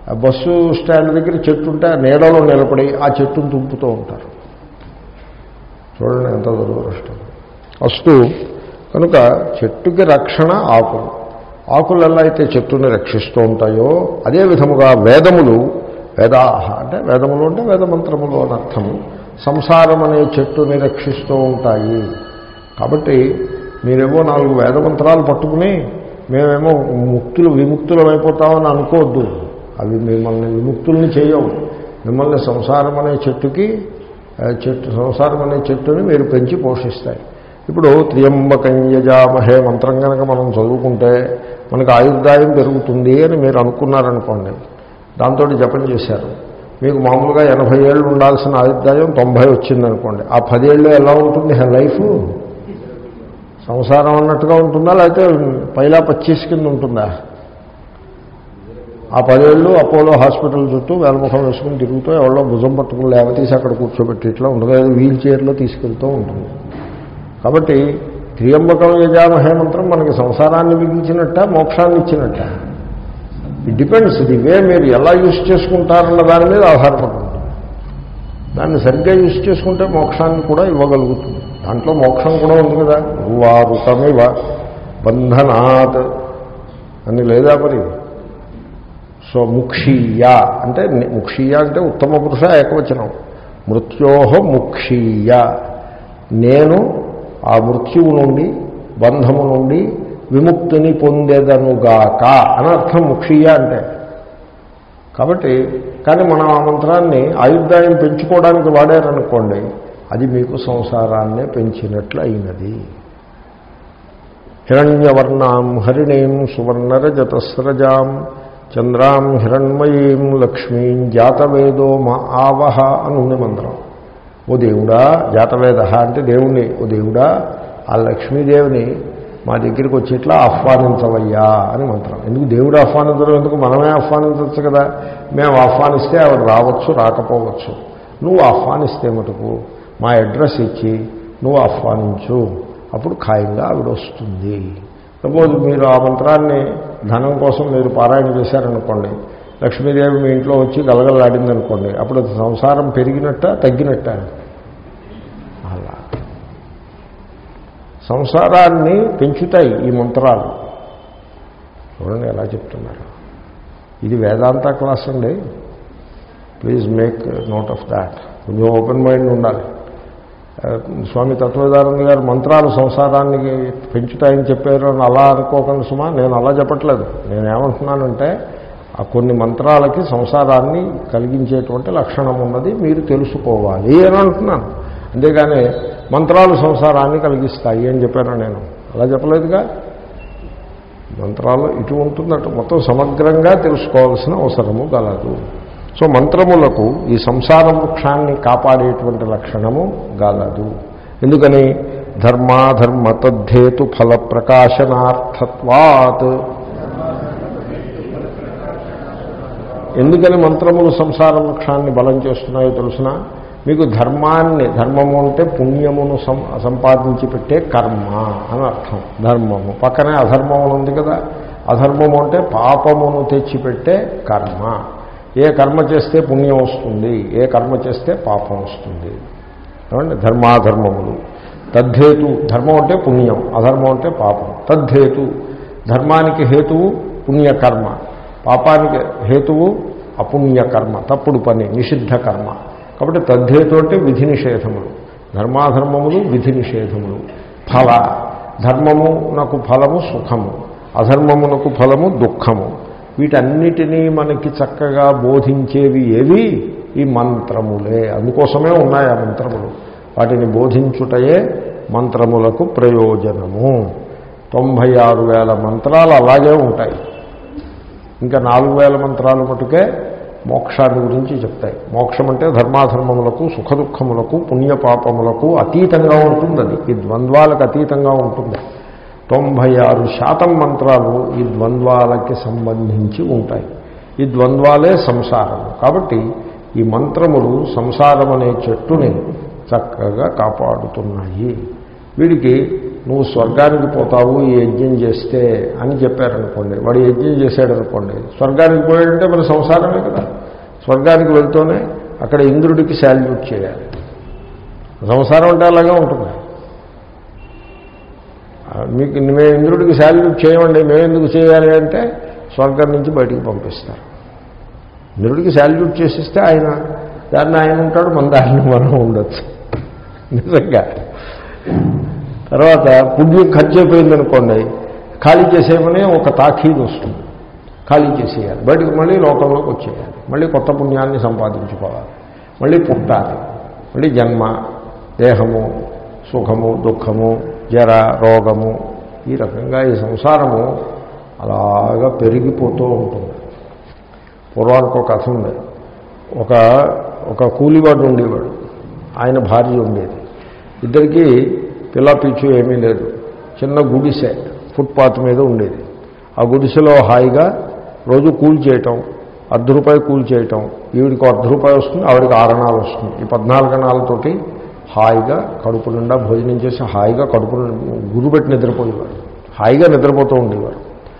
ఆ బస్సు స్టాండ్ దగ్గర చెట్టు ఉంటే ఆ నీడలో నిలబడి ఆ చెట్టును తుంపుతూ ఉంటారు చూడండి ఎంత దురదృష్టం వస్తూ కనుక చెట్టుకి రక్షణ ఆకులు ఆకులు ఎలా అయితే చెట్టుని రక్షిస్తూ ఉంటాయో అదే విధముగా వేదములు వేదాహ అంటే వేదములు అంటే వేదమంత్రములు అని అర్థము సంసారం అనే చెట్టుని రక్షిస్తూ ఉంటాయి కాబట్టి మీరేమో నాలుగు వేదమంత్రాలు పట్టుకుని మేమేమో ముక్తులు విముక్తులం అయిపోతామని అనుకోవద్దు అవి మిమ్మల్ని విముక్తుల్ని చేయవు మిమ్మల్ని సంసారం అనే చెట్టుకి ఆ, చెట్టు సంసారం అనే చెట్టుని మీరు పెంచి పోషిస్తాయి ఇప్పుడు త్రియంబకం యజామహే మంత్రం కనుక మనం చదువుకుంటే మనకు ఆయుర్దాయం పెరుగుతుంది అని మీరు అనుకున్నారనుకోండి దాంతో జపం చేశారు మీకు మామూలుగా ఎనభై ఏళ్ళు ఉండాల్సిన ఆయుర్దాయం తొంభై వచ్చిందనుకోండి ఆ పదేళ్ళు ఎలా ఉంటుంది లైఫ్ సంసారం అన్నట్టుగా ఉంటుందా లేకపోతే పైలా పచ్చీస్ కింద ఉంటుందా ఆ పదేళ్ళు అపోలో హాస్పిటల్ చుట్టూ వేలముఖం వేసుకుని తిరుగుతూ ఎవరో భుజం పట్టుకుని లేవతీసి అక్కడ కూర్చోబెట్టి ఇట్లా ఉంటుంది లేదా వీల్ చైర్లో తీసుకెళ్తూ ఉంటుంది కాబట్టి త్రియంబకం యజామహే మంత్రం మనకి సంసారాన్ని మిగిల్చినట్ట మోక్షాన్ని ఇచ్చినట్ట ఇట్ డిపెండ్స్ ది వే మీరు ఎలా యూజ్ చేసుకుంటారన్న దాని మీద ఆధారపడి ఉంటుంది దాన్ని సరిగ్గా యూజ్ చేసుకుంటే మోక్షాన్ని కూడా ఇవ్వగలుగుతుంది దాంట్లో మోక్షం కూడా ఉంది కదా వారుతమివ బంధనాత్ అని లేదా మరి సో ముక్షీయ అంటే ని- ముక్షీయ అంటే ఉత్తమ పురుష ఏకవచనం మృత్యోహ ముక్షీయ నేను ఆ మృత్యువు నుండి బంధము నుండి విముక్తిని పొందేదనుగాక అని అర్థం ముక్షీయ అంటే కాబట్టి కానీ మనం ఆ మంత్రాన్ని ఆయుర్దాయం పెంచుకోవడానికి వాడారనుకోండి అది మీకు సంసారాన్నే పెంచినట్లు అయినది హిరణ్యవర్ణాం హరిణీం సువర్ణరజతస్రజాం చంద్రాం హిరణ్మయీం లక్ష్మీం జాతవేదో మా ఆవహ అని ఉంది మంత్రం ఓ దేవుడా జాతవేద అంటే దేవుణ్ణి ఓ దేవుడా ఆ లక్ష్మీదేవిని మా దగ్గరికి వచ్చి ఇట్లా ఆహ్వానించవయ్యా అని మంత్రం ఎందుకు దేవుడు ఆహ్వానించడం ఎందుకు మనమే ఆహ్వానించవచ్చు కదా మేము ఆహ్వానిస్తే ఆవిడ రావచ్చు రాకపోవచ్చు నువ్వు ఆహ్వానిస్తే మటుకు మా అడ్రస్ ఇచ్చి నువ్వు ఆహ్వానించు అప్పుడు ఖాయంగా ఆవిడ వస్తుంది సపోజ్ మీరు ఆ మంత్రాన్ని ధనం కోసం మీరు పారాయణ చేశారనుకోండి లక్ష్మీదేవి మీ ఇంట్లో వచ్చి గలగలలాడింది అనుకోండి అప్పుడు అది సంసారం పెరిగినట్ట తగ్గినట్ట అలా సంసారాన్ని పెంచుతాయి ఈ మంత్రాలు చూడండి ఎలా చెప్తున్నారు ఇది వేదాంత క్లాస్ అండి please make note of that కొంచెం ఓపెన్ మైండ్ ఉండాలి ఆ, స్వామి తత్వదానంద గారు మంత్రాలు సంసారానికి పెంచుతాయని చెప్పారు అని అలా అనుకోకండి సుమా నేను అలా చెప్పట్లేదు నేను ఏమంటున్నానంటే ఆ కొన్ని మంత్రాలకి సంసారాన్ని కలిగించేటువంటి లక్షణం ఉన్నది మీరు తెలుసుకోవాలి అని అంటున్నాను అంతేగాని మంత్రాలు సంసారాన్ని కలిగిస్తాయి అని చెప్పాను నేను అలా చెప్పలేదుగా మంత్రాలు ఇటు ఉంటుందట మొత్తం సమగ్రంగా తెలుసుకోవాల్సిన అవసరము గలదు సో మంత్రములకు ఈ సంసార వృక్షాన్ని కాపాడేటువంటి లక్షణము గలదు ఎందుకని ధర్మాధర్మ తద్ధేతు ఫల ప్రకాశనార్థత్వాత్ ఎందుకని మంత్రములు సంసార వృక్షాన్ని బలం చేస్తున్నాయో తెలుసిన మీకు ధర్మాన్ని ధర్మము అంటే పుణ్యమును సం సంపాదించి పెట్టే కర్మ అని అర్థం ధర్మము పక్కనే అధర్మము ఉంది కదా అధర్మము అంటే పాపమును తెచ్చిపెట్టే కర్మ ఏ కర్మ చేస్తే పుణ్యం వస్తుంది ఏ కర్మ చేస్తే పాపం వస్తుంది ఏమండి ధర్మాధర్మములు తద్ధేతు ధర్మం అంటే పుణ్యం అధర్మం అంటే పాపం తద్ధేతు ధర్మానికి హేతువు పుణ్యకర్మ పాపానికి హేతువు అపుణ్యకర్మ తప్పుడు పని నిషిద్ధ కర్మ కాబట్టి తద్ధేతు అంటే విధి నిషేధములు ధర్మాధర్మములు విధి నిషేధములు ఫల ధర్మమునకు ఫలము సుఖము అధర్మమునకు ఫలము దుఃఖము వీటన్నిటినీ మనకి చక్కగా బోధించేవి ఏవి ఈ మంత్రములే అందుకోసమే ఉన్నాయి ఆ మంత్రములు వాటిని బోధించుటయే మంత్రములకు ప్రయోజనము తొంభై ఆరు వేల మంత్రాలు అలాగే ఉంటాయి ఇంకా నాలుగు వేల మంత్రాలు మటుకే మోక్షాన్ని గురించి చెప్తాయి మోక్షం అంటే ధర్మాధర్మములకు సుఖదుఖములకు పుణ్యపాపములకు అతీతంగా ఉంటుంది అది ఈ ద్వంద్వాలకు అతీతంగా ఉంటుంది తొంభై ఆరు శాతం మంత్రాలు ఈ ద్వంద్వాలకి సంబంధించి ఉంటాయి ఈ ద్వంద్వాలే సంసారము కాబట్టి ఈ మంత్రములు సంసారం అనే చెట్టుని చక్కగా కాపాడుతున్నాయి వీడికి నువ్వు స్వర్గానికి పోతావు ఈ యజ్ఞం చేస్తే అని చెప్పారనుకోండి వాడు యజ్ఞం చేశాడు అనుకోండి స్వర్గానికి పోయాడంటే మన సంసారమే కదా స్వర్గానికి వెళ్తూనే అక్కడ ఇంద్రుడికి శాల్యూట్ చేయాలి సంసారం అంటే అలాగే ఉంటుంది ఆ, మీకు మేము ఇంద్రుడికి శాల్యూట్ చేయమండి మేము ఎందుకు చేయాలి అంటే స్వర్గం నుంచి బయటికి పంపిస్తారు ఇంద్రుడికి శాల్యూట్ చేసిస్తే ఆయన దాన్ని ఆయన ఉంటాడు మన దాన్ని మనం ఉండొచ్చు నిజంగా తర్వాత పుణ్యం ఖర్చు అయిపోయింది అనుకోండి ఖాళీ చేసేమని ఒక తాఖీదు వస్తుంది ఖాళీ చేసేయాలి బయటకు మళ్ళీ లోకంలోకి వచ్చేయాలి మళ్ళీ కొత్త పుణ్యాన్ని సంపాదించుకోవాలి మళ్ళీ పుట్టాలి మళ్ళీ జన్మ దేహము సుఖము దుఃఖము జర రోగము ఈ రకంగా ఈ సంసారము అలాగా పెరిగిపోతూ ఉంటుంది పూర్వానికి ఒక కథ ఉంది ఒక ఒక కూలివాడు ఉండేవాడు ఆయన భార్య ఉండేది ఇద్దరికి పిల్ల పిచ్చు ఏమీ లేదు చిన్న గుడిసె ఫుట్పాత్ మీద ఉండేది ఆ గుడిసెలో హాయిగా రోజు కూల్ చేయటం అర్ధ రూపాయి కూల్ చేయటం ఈవిడికి అర్ధ రూపాయి వస్తుంది ఆవిడికి ఆరణాలు వస్తుంది ఈ పద్నాలుగు అణాలతోటి హాయిగా కడుపు నిండా భోజనం చేసి హాయిగా కడుపు గురుబెట్టి నిద్రపోయేవాడు హాయిగా నిద్రపోతూ ఉండేవాడు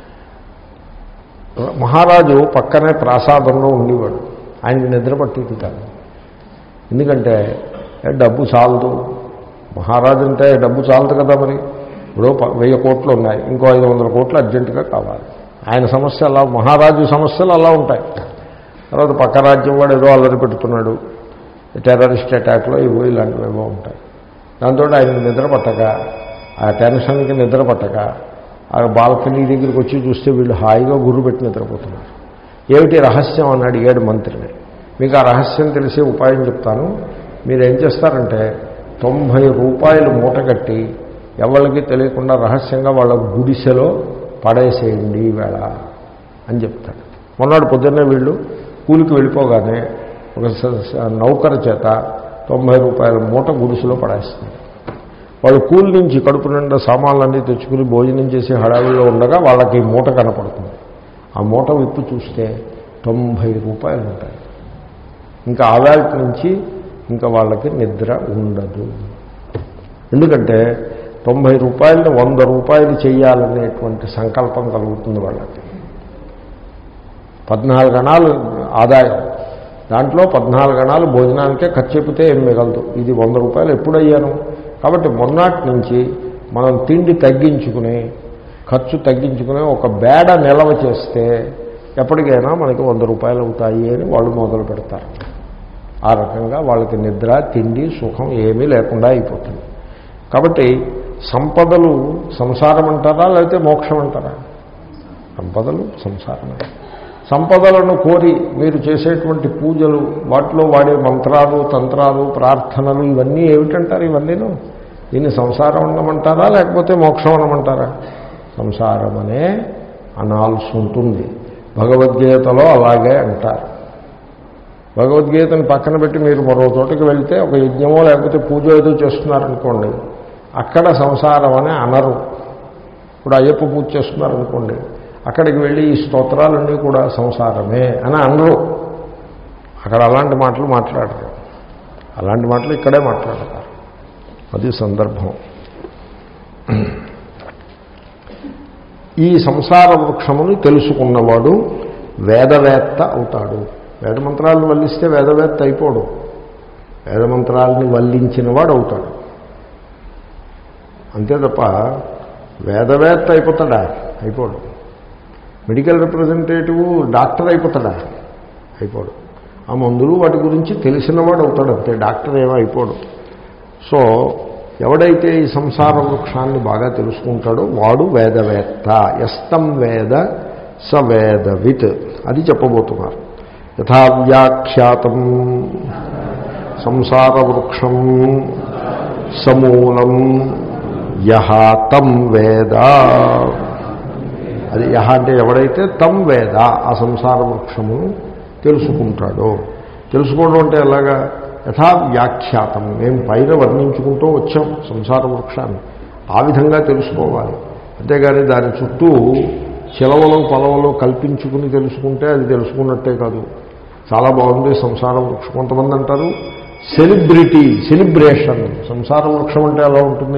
మహారాజు పక్కనే ప్రాసాదంలో ఉండేవాడు ఆయనకి నిద్ర పట్టేది కాదు ఎందుకంటే ఏ డబ్బు చాలదు మహారాజు అంటే డబ్బు చాలదు కదా మరి ఇప్పుడు ప- వెయ్యి కోట్లు ఉన్నాయి ఇంకో ఐదు వందల కోట్లు అర్జెంటుగా కావాలి ఆయన సమస్య అలా మహారాజు సమస్యలు అలా ఉంటాయి తర్వాత పక్క రాజ్యం వాడు ఏదో అల్లరి పెడుతున్నాడు టెర్రరిస్ట్ అటాక్లో ఇవో ఇలాంటివి ఏవో ఉంటాయి దాంతో ఆయన నిద్ర పట్టక ఆ టెన్షన్కి నిద్ర పట్టక ఆ బాల్కనీ దగ్గరికి వచ్చి చూస్తే వీళ్ళు హాయిగా గుర్రు పెట్టి నిద్రపోతున్నారు ఏమిటి రహస్యం అని అడిగాడు మంత్రిని మీకు ఆ రహస్యం తెలిసే ఉపాయం చెప్తాను మీరు ఏం చేస్తారంటే తొంభై రూపాయలు మూట కట్టి ఎవరికి తెలియకుండా రహస్యంగా వాళ్ళ గుడిసెలో పడేసేయండి ఈవేళ అని చెప్తాడు మొన్నటి పొద్దున్నే వీళ్ళు కూలికి వెళ్ళిపోగానే ఒక స- స- నౌకర చేత తొంభై రూపాయల మూట గుడిసెలో పడేస్తారు వాళ్ళు కూలి నుంచి కడుపు నిండా సామాన్లన్నీ తెచ్చుకుని భోజనం చేసి హడావిలో ఉండగా వాళ్ళకి ఈ మూట కనపడుతుంది ఆ మూట విప్పి చూస్తే తొంభై రూపాయలు ఉంటాయి ఇంకా ఆవేళ నుంచి ఇంకా వాళ్ళకి నిద్ర ఉండదు ఎందుకంటే తొంభై రూపాయలని వంద రూపాయలు చేయాలనేటువంటి సంకల్పం కలుగుతుంది వాళ్ళకి పద్నాలుగు గణాలు ఆదాయం దాంట్లో పద్నాలుగు గణాలు భోజనానికే ఖర్చు అయిపోతే ఏం మిగలదు ఇది వంద రూపాయలు ఎప్పుడు అయ్యాను కాబట్టి మొన్నటి నుంచి మనం తిండి తగ్గించుకుని ఖర్చు తగ్గించుకుని ఒక బేడ నిలవ చేస్తే ఎప్పటికైనా మనకి వంద రూపాయలు అవుతాయి అని వాళ్ళు మొదలు పెడతారు ఆ రకంగా వాళ్ళకి నిద్ర తిండి సుఖం ఏమీ లేకుండా అయిపోతుంది కాబట్టి సంపదలు సంసారం అంటారా లేకపోతే మోక్షం అంటారా సంపదలు సంసారమే సంపదలను కోరి మీరు చేసేటువంటి పూజలు వాటిలో వాడే మంత్రాలు తంత్రాలు ప్రార్థనలు ఇవన్నీ ఏమిటంటారు ఇవన్నీను దీన్ని సంసారం అన్నమంటారా లేకపోతే మోక్షం అన్నమంటారా సంసారం అనే అనాల్సి ఉంటుంది భగవద్గీతలో అలాగే అంటారు భగవద్గీతను పక్కన పెట్టి మీరు మరో చోటకి వెళ్తే ఒక యజ్ఞమో లేకపోతే పూజ ఏదో చేస్తున్నారనుకోండి అక్కడ సంసారం అని అనరు ఇప్పుడు అయ్యప్ప పూజ చేస్తున్నారనుకోండి అక్కడికి వెళ్ళి ఈ స్తోత్రాలన్నీ కూడా సంసారమే అని అనరు అక్కడ అలాంటి మాటలు మాట్లాడరు అలాంటి మాటలు ఇక్కడే మాట్లాడతారు అది సందర్భం ఈ సంసార వృక్షమును తెలుసుకున్నవాడు వేదవేత్త అవుతాడు వేదమంత్రాలను వల్లిస్తే వేదవేత్త అయిపోడు వేదమంత్రాలని వల్లించినవాడు అవుతాడు అంతే తప్ప వేదవేత్త అయిపోతాడా అయిపోడు మెడికల్ రిప్రజెంటేటివ్ డాక్టర్ అయిపోతాడా అయిపోడు ఆ మందులు వాటి గురించి తెలిసినవాడు అవుతాడు అంతే డాక్టర్ ఏమో అయిపోడు సో ఎవడైతే ఈ సంసార వృక్షాన్ని బాగా తెలుసుకుంటాడో వాడు వేదవేత్త ఎస్తం వేద స వేదవిత్ అది చెప్పబోతున్నారు యథా వ్యాఖ్యాతం సంసార వృక్షం సమూలం యహ తం వేద అది యహ అంటే ఎవడైతే తం వేద ఆ సంసార వృక్షమును తెలుసుకుంటాడో తెలుసుకోవడం అంటే ఎలాగా యథా వ్యాఖ్యాతం మేము పైన వర్ణించుకుంటూ వచ్చాం సంసార వృక్షాన్ని ఆ విధంగా తెలుసుకోవాలి అంతేగాని దాని చుట్టూ చిలవలో పొలవలో కల్పించుకుని తెలుసుకుంటే అది తెలుసుకున్నట్టే కాదు చాలా బాగుంది సంసార వృక్షం కొంతమంది అంటారు సెలిబ్రిటీ సెలిబ్రేషన్ సంసార వృక్షం అంటే ఎలా ఉంటుంది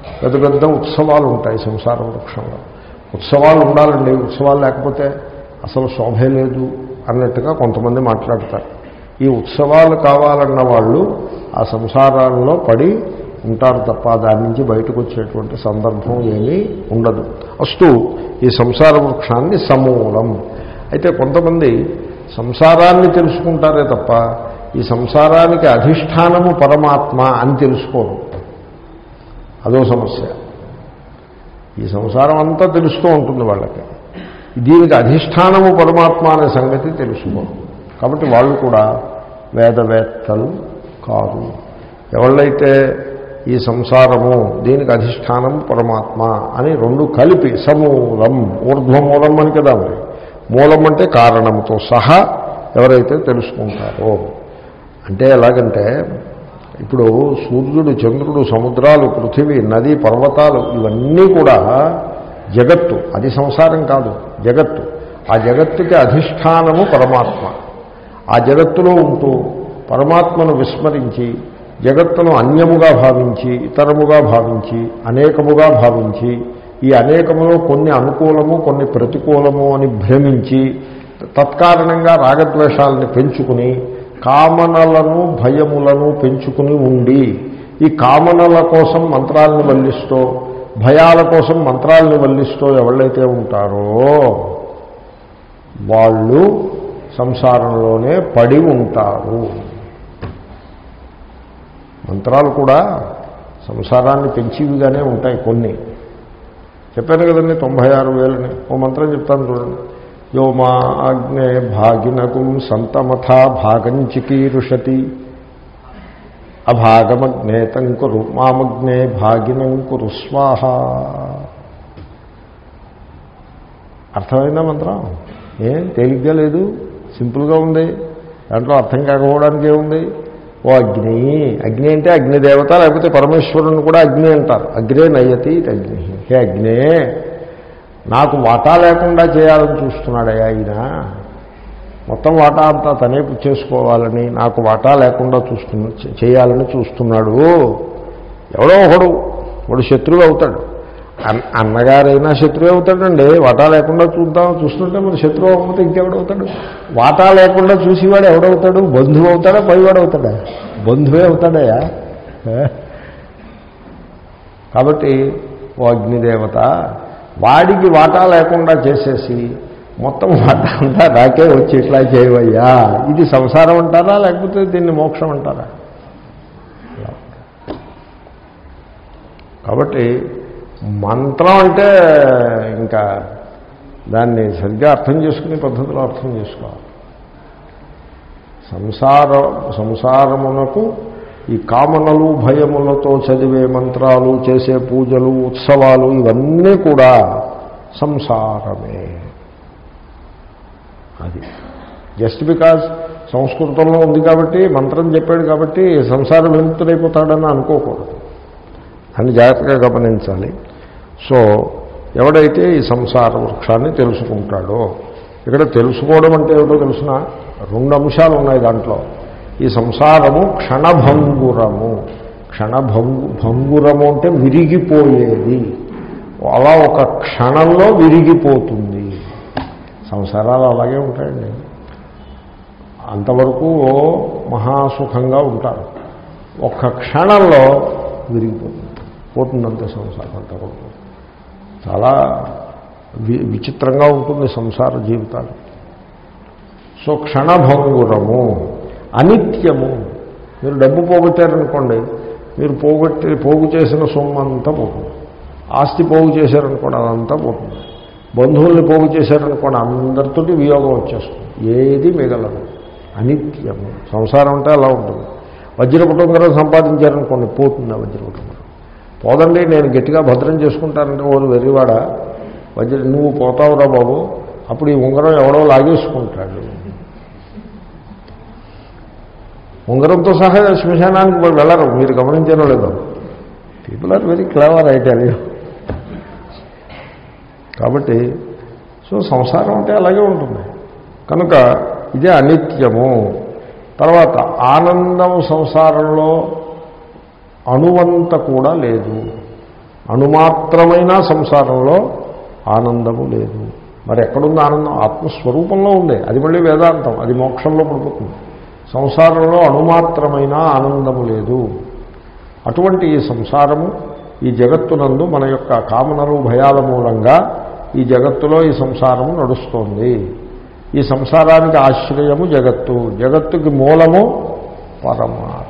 పెద్ద పెద్ద ఉత్సవాలు ఉంటాయి సంసార వృక్షంలో ఉత్సవాలు ఉండాలండి ఉత్సవాలు లేకపోతే అసలు శోభే లేదు అన్నట్టుగా కొంతమంది మాట్లాడతారు ఈ ఉత్సవాలు కావాలన్న వాళ్ళు ఆ సంసారాల్లో పడి ఉంటారు తప్ప దాని నుంచి బయటకు వచ్చేటువంటి సందర్భం ఏమీ ఉండదు అస్తు ఈ సంసార వృక్షాన్ని సమూలం అయితే కొంతమంది సంసారాన్ని తెలుసుకుంటారే తప్ప ఈ సంసారానికి అధిష్టానము పరమాత్మ అని తెలుసుకోరు అదో సమస్య ఈ సంసారం అంతా తెలుస్తూ ఉంటుంది వాళ్ళకి దీనికి అధిష్టానము పరమాత్మ అనే సంగతి తెలుసుకోరు కాబట్టి వాళ్ళు కూడా వేదవేత్తలు కాదు ఎవళ్ళైతే ఈ సంసారము దీనికి అధిష్టానం పరమాత్మ అని రెండు కలిపి సమూలం ఊర్ధ్వమూలం అని కదా మరి మూలం అంటే కారణంతో సహా ఎవరైతే తెలుసుకుంటారో అంటే ఎలాగంటే ఇప్పుడు సూర్యుడు చంద్రుడు సముద్రాలు పృథివీ నది పర్వతాలు ఇవన్నీ కూడా జగత్తు అది సంసారం కాదు జగత్తు ఆ జగత్తుకి అధిష్టానము పరమాత్మ ఆ జగత్తులో ఉంటూ పరమాత్మను విస్మరించి జగత్తును అన్యముగా భావించి ఇతరముగా భావించి అనేకముగా భావించి ఈ అనేకములో కొన్ని అనుకూలము కొన్ని ప్రతికూలము అని భ్రమించి తత్కారణంగా రాగద్వేషాలని పెంచుకుని కామనలను భయములను పెంచుకుని ఉండి ఈ కామనల కోసం మంత్రాలను వల్లిస్తూ భయాల కోసం మంత్రాలను వల్లిస్తూ ఎవళ్ళైతే ఉంటారో వాళ్ళు సంసారంలోనే పడి ఉంటారు మంత్రాలు కూడా సంసారాన్ని పెంచివిగానే ఉంటాయి కొన్ని చెప్పాను కదండి తొంభై ఆరు వేలని ఓ మంత్రం చెప్తాను చూడండి యో మా అగ్నే భాగినకుం సంతమథా భాగం చికీరుషతి అభాగమగ్నేతం కురు మామగ్నే భాగినం కురు స్వాహ అర్థమైందా మంత్రం ఏం తేలిగ్గా లేదు సింపుల్గా ఉంది దాంట్లో అర్థం కాకపోవడానికి ఏముంది ఓ అగ్ని అగ్ని అంటే అగ్నిదేవత లేకపోతే పరమేశ్వరుని కూడా అగ్ని అంటారు అగ్నే నయతి అగ్ని హే అగ్నే నాకు వాటా లేకుండా చేయాలని చూస్తున్నాడయ్యా ఆయన మొత్తం వాటా అంతా తనే చేసుకోవాలని నాకు వాటా లేకుండా చూస్తున్నా చేయాలని చూస్తున్నాడు ఎవడో ఒకడు వాడు శత్రువు అవుతాడు అన్- అన్నగారైనా శత్రువు అవుతాడండి వాటా లేకుండా చూద్దాం చూస్తుంటే మరి శత్రువు అవ్వకపోతే ఇంకెవడవుతాడు వాటా లేకుండా చూసేవాడు ఎవడవుతాడు బంధువు అవుతాడా పైవాడు అవుతాడా బంధువే అవుతాడయా కాబట్టి ఓ అగ్నిదేవత వాడికి వాటా లేకుండా చేసేసి మొత్తం వాటా అంతా నాకే వచ్చి ఇట్లా చేయవయ్యా ఇది సంసారం అంటారా లేకపోతే దీన్ని మోక్షం అంటారా కాబట్టి మంత్రం అంటే ఇంకా దాన్ని సరిగ్గా అర్థం చేసుకునే పద్ధతిలో అర్థం చేసుకోవాలి సంసార సంసారమునకు ఈ కామనలు భయములతో చదివే మంత్రాలు చేసే పూజలు ఉత్సవాలు ఇవన్నీ కూడా సంసారమే అది జస్ట్ బికాజ్ సంస్కృతంలో ఉంది కాబట్టి మంత్రం చెప్పాడు కాబట్టి సంసార విముక్తుడైపోతాడని అనుకోకూడదు అని జాగ్రత్తగా గమనించాలి సో ఎవడైతే ఈ సంసార వృక్షాన్ని తెలుసుకుంటాడో ఇక్కడ తెలుసుకోవడం అంటే ఏమిటో తెలుసిన రెండు అంశాలు ఉన్నాయి దాంట్లో ఈ సంసారము క్షణభంగురము క్షణభంగు భంగురము అంటే విరిగిపోయేది అలా ఒక క్షణంలో విరిగిపోతుంది సంసారాలు అలాగే ఉంటాయండి అంతవరకు మహాసుఖంగా ఉంటారు ఒక్క క్షణంలో విరిగిపోతుంది పోతుందంతే సంసారం అంతవరకు చాలా వి- విచిత్రంగా ఉంటుంది సంసార జీవితాలు సో క్షణభంగురము అనిత్యము మీరు డబ్బు పోగొట్టారనుకోండి మీరు పోగొట్టి పోగు చేసిన సొమ్ము అంతా పోతుంది ఆస్తి పోగు చేశారనుకోండి అదంతా పోతుంది బంధువుల్ని పోగు చేశారనుకోండి అందరితోటి వియోగం వచ్చేస్తుంది ఏది మిగలదు అనిత్యము సంసారం అంటే అలా ఉంటుంది వజ్రకుటుంబరం సంపాదించారనుకోండి పోతుంది ఆ వజ్రకుటుంబరం పోదండి నేను గట్టిగా భద్రం చేసుకుంటానంటే ఓరు వెర్రివాడ వజ్ర నువ్వు పోతావురా బాబు అప్పుడు ఈ ఉంగరం ఎవడో లాగేసుకుంటాడు ఉంగరంతో సహా శ్మశానానికి వాళ్ళు వెళ్ళరు మీరు గమనించారో లేదో పీపుల్ ఆర్ వెరీ క్లవర్ అయితే అది కాబట్టి సో సంసారం అంటే అలాగే ఉంటుంది కనుక ఇదే అనిత్యము తర్వాత ఆనందం సంసారంలో అణువంత కూడా లేదు అణుమాత్రమైన సంసారంలో ఆనందము లేదు మరి ఎక్కడుంది ఆనందం ఆత్మస్వరూపంలో ఉంది అది మళ్ళీ వేదాంతం అది మోక్షంలో పడిపోతుంది సంసారంలో అణుమాత్రమైన ఆనందము లేదు అటువంటి ఈ సంసారము ఈ జగత్తునందు మన యొక్క కామనలు భయాల మూలంగా ఈ జగత్తులో ఈ సంసారము నడుస్తోంది ఈ సంసారానికి ఆశ్రయము జగత్తు జగత్తుకి మూలము పరమాత్మ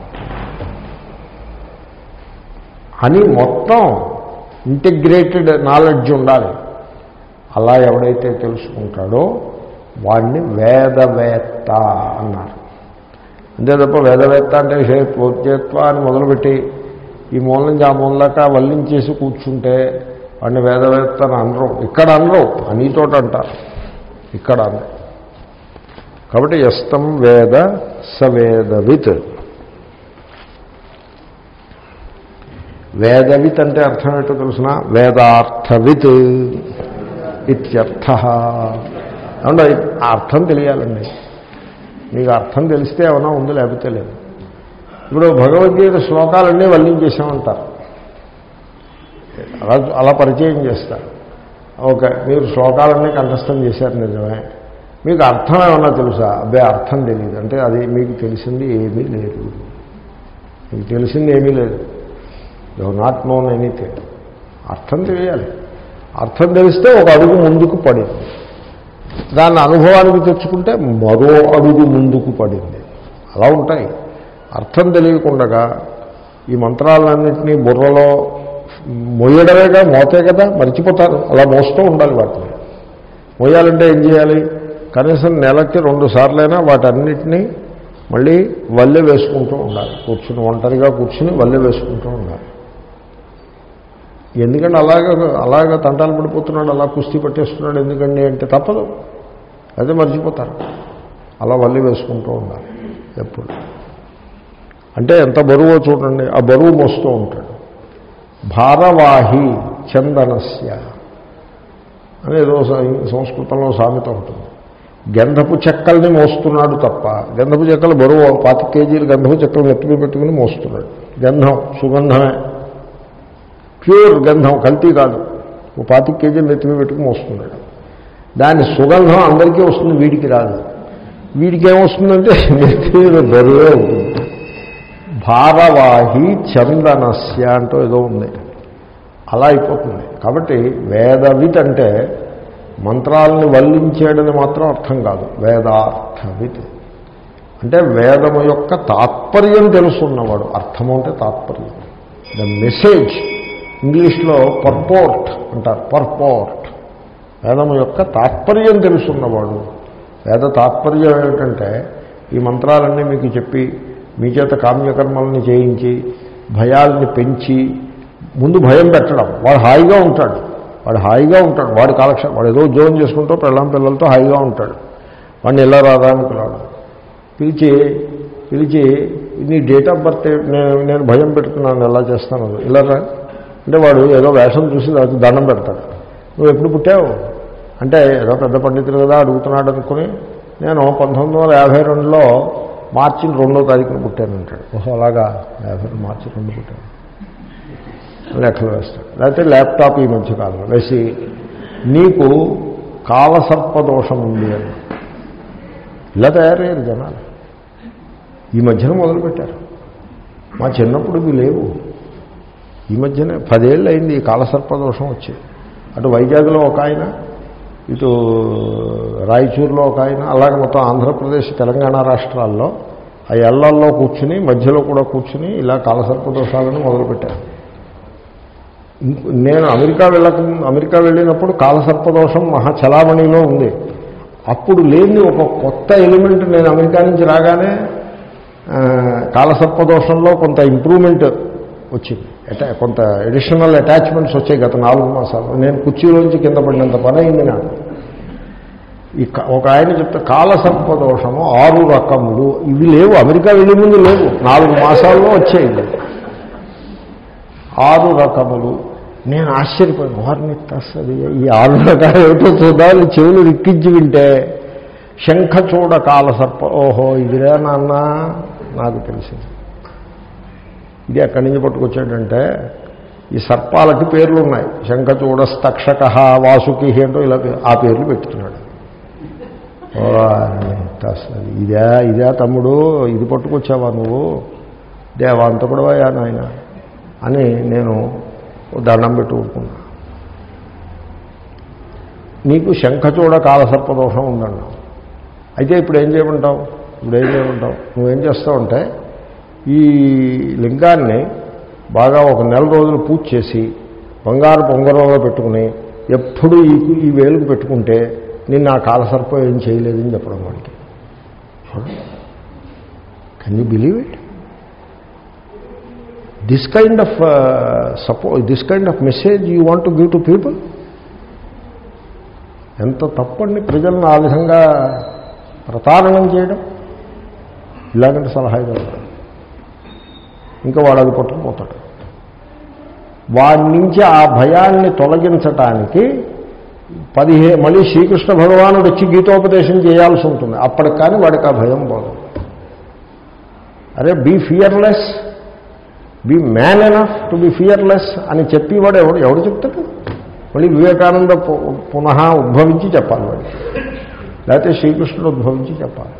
అని మొత్తం ఇంటిగ్రేటెడ్ నాలెడ్జ్ ఉండాలి అలా ఎవడైతే తెలుసుకుంటాడో వాడిని వేదవేత్త అన్నారు అంతే తప్ప వేదవేత్త అంటే షేత్వోద్యత్వ అని మొదలుపెట్టి ఈ మూల నుంచి ఆ మూలక వల్లించేసి కూర్చుంటే వాడిని వేదవేత్త అని అనరు ఇక్కడ అనరు అనీతోటి అంటారు ఇక్కడ అన కాబట్టి ఎస్తం వేద సవేదవిత్ వేదవిత్ అంటే అర్థం ఏంటో తెలుసిన వేదార్థవిత్ ఇత్యర్థ అవునా ఆ అర్థం తెలియాలండి మీకు అర్థం తెలిస్తే ఏమైనా ఉంది లేకపోతే లేదు ఇప్పుడు భగవద్గీత శ్లోకాలన్నీ వల్లించేసామంటారు అలా అలా పరిచయం చేస్తారు ఓకే మీరు శ్లోకాలన్నీ కంఠస్థం చేశారు నిజమే మీకు అర్థం ఏమన్నా తెలుసా అబ్బాయి అర్థం తెలియదు అంటే అది మీకు తెలిసింది ఏమీ లేదు మీకు తెలిసింది ఏమీ లేదు యు నాట్ నోన్ ఎనీథింగ్ అర్థం తెలియాలి అర్థం తెలిస్తే ఒక అడుగు ముందుకు పడింది దాన్ని అనుభవానికి తెచ్చుకుంటే మరో అడుగు ముందుకు పడింది అలా ఉంటాయి అర్థం తెలియకుండా ఈ మంత్రాలన్నింటినీ బుర్రలో మోయడమేగా మోతే కదా మర్చిపోతారు అలా మోస్తూ ఉండాలి వాటిని మోయాలంటే ఏం చేయాలి కనీసం నెలకి రెండు సార్లైనా వాటన్నిటినీ మళ్ళీ వల్లె వేసుకుంటూ ఉండాలి కూర్చుని ఒంటరిగా కూర్చుని వల్లె వేసుకుంటూ ఉండాలి ఎందుకంటే అలాగ అలాగ తంటాలు పడిపోతున్నాడు అలా కుస్తీ పట్టేస్తున్నాడు ఎందుకండి అంటే తప్పదు అదే మర్చిపోతారు అలా వల్లి వేసుకుంటూ ఉండాలి ఎప్పుడు అంటే ఎంత బరువో చూడండి ఆ బరువు మోస్తూ ఉంటాడు భారవాహి చందనస్య అని ఏదో సంస్కృతంలో సామెత ఉంటుంది గంధపు చెక్కల్ని మోస్తున్నాడు తప్ప గంధపు చెక్కలు బరువు పాతి కేజీలు గంధపు చెక్కలు నెత్తిమీ పెట్టుకుని మోస్తున్నాడు గంధం సుగంధమే ప్యూర్ గంధం కల్తీ కాదు ఓ పాతి కేజీలు నెత్తిమీ పెట్టుకుని మోస్తున్నాడు దాని సుగంధం అందరికీ వస్తుంది వీడికి రాదు వీడికి ఏమొస్తుందంటే నెత్తి మీద బరువే ఉంటుంది భారవాహి చందనస్య అంటూ ఏదో ఉంది అలా అయిపోతుంది కాబట్టి వేదవిత్ అంటే మంత్రాలను వల్లించేయడని మాత్రం అర్థం కాదు వేదార్థవిత్ అంటే వేదము యొక్క తాత్పర్యం తెలుసున్నవాడు అర్థము అంటే తాత్పర్యం ద మెసేజ్ ఇంగ్లీష్లో పర్పోర్ట్ అంటారు పర్పోర్ట్ వేదము యొక్క తాత్పర్యం తెలుసున్నవాడు వేద తాత్పర్యం ఏమిటంటే ఈ మంత్రాలన్నీ మీకు చెప్పి మీ చేత కామ్యకర్మల్ని చేయించి భయాల్ని పెంచి ముందు భయం పెట్టడం వాడు హాయిగా ఉంటాడు వాడు హాయిగా ఉంటాడు వాడి కాలక్షేపం వాడు ఏదో ఉద్యోగం చేసుకుంటూ పెళ్ళాం పిల్లలతో హాయిగా ఉంటాడు వాడిని ఇలా రాదా అని పిలవడం పిలిచి పిలిచి నీ డేట్ ఆఫ్ బర్త్ నేను నేను భయం పెట్టుకున్నాను ఎలా చేస్తాను ఇలా రా అంటే వాడు ఏదో వేషం చూసి దానికి దండం పెడతాడు నువ్వు ఎప్పుడు పుట్టావు అంటే ఏదో పెద్ద పండితులు కదా అడుగుతున్నాడు అనుకుని నేను పంతొమ్మిది వందల యాభై రెండులో మార్చి రెండో తారీఖున పుట్టానంటాడు ఓహో అలాగా యాభై రెండు మార్చి రెండు పుట్టాను లెక్కలు వేస్తాడు లేకపోతే ల్యాప్టాప్ ఈ మధ్య కాలంలో వేసి నీకు కాలసర్పదోషం ఉంది అని ఇలా తయారయ్యారు జనాలు ఈ మధ్యన మొదలుపెట్టారు మా చిన్నప్పుడు ఇవి లేవు ఈ మధ్యనే పదేళ్ళు అయింది ఈ కాలసర్పదోషం వచ్చి అటు వైజాగ్లో ఒక ఆయన ఇటు రాయచూరులో ఒక ఆయన అలాగే మొత్తం ఆంధ్రప్రదేశ్ తెలంగాణ రాష్ట్రాల్లో ఆ ఎల్లల్లో కూర్చుని మధ్యలో కూడా కూర్చుని ఇలా కాలసర్పదోషాలను మొదలుపెట్టారు ఇంకో- నేను అమెరికా వెళ్ళక అమెరికా వెళ్ళినప్పుడు కాలసర్పదోషం మహా చలామణిలో ఉంది అప్పుడు లేని ఒక కొత్త ఎలిమెంట్ నేను అమెరికా నుంచి రాగానే ఆ, కాలసర్పదోషంలో కొంత ఇంప్రూవ్మెంట్ వచ్చింది అటా కొంత ఎడిషనల్ అటాచ్మెంట్స్ వచ్చాయి గత నాలుగు మాసాలు నేను కుర్చీలోంచి కింద పడినంత పని అయింది నాకు ఈ క- ఒక ఆయన చెప్తే కాలసర్పదోషము ఆరు రకములు ఇవి లేవు అమెరికా వెళ్ళే ముందు లేవు నాలుగు మాసాల్లో వచ్చాయి ఇవి. ఆరు రకములు నేను ఆశ్చర్యపోయాను వారిని తస్సది ఈ ఆరు రకాలు ఏమిటో చూడాలి చెవులు రిక్కించి వింటే శంఖచూడ కాల సర్ప ఓహో ఇదిరే నాన్న నాకు తెలిసింది ఇది ఎక్కడి నుంచి పట్టుకొచ్చాడంటే ఈ సర్పాలకి పేర్లు ఉన్నాయి శంఖచూడ తక్షక వాసుకి ఏంటో ఇలా పేరు- ఆ పేర్లు పెట్టుతున్నాడు ఓ, అసలు ఇదే ఇదే తమ్ముడు ఇది పట్టుకొచ్చావా నువ్వు దేవాంతకుడవయ్యా నాయన అని నేను ఓ దండం పెట్టుకుంటున్నా నీకు శంఖచూడ కాలసర్పదోషం ఉందన్నావు అయితే ఇప్పుడు ఏం చేయమంటావు ఇప్పుడు ఏం చేయమంటావు నువ్వేం చేస్తావంటే ఈ లింగాన్ని బాగా ఒక నెల రోజులు పూజ చేసి బంగారు పొంగరంలో పెట్టుకుని ఎప్పుడు ఈ ఈ వేలుకు పెట్టుకుంటే నిన్న ఆ కాలసర్పం ఏం చేయలేదని చెప్పడం వాడికి can you believe it this kind of సపో this kind of message you want to give to people ఎంత తప్పండి ప్రజలను ఆ విధంగా ప్రతారణం చేయడం ఇలాగంటే సలహా ఇవ్వడం ఇంకా వాడు అది పట్టుకుపోతాడు వాడి నుంచి ఆ భయాన్ని తొలగించటానికి పదిహే మళ్ళీ శ్రీకృష్ణ భగవానుడు వచ్చి గీతోపదేశం చేయాల్సి ఉంటుంది అప్పటికి కానీ వాడికి ఆ భయం పోదు అరే be fearless be man enough to be fearless అని చెప్పేవాడు ఎవడు ఎవడు చెప్తాడు మళ్ళీ వివేకానంద పు- పునః ఉద్భవించి చెప్పాలి వాడికి లేకపోతే శ్రీకృష్ణుడు ఉద్భవించి చెప్పాలి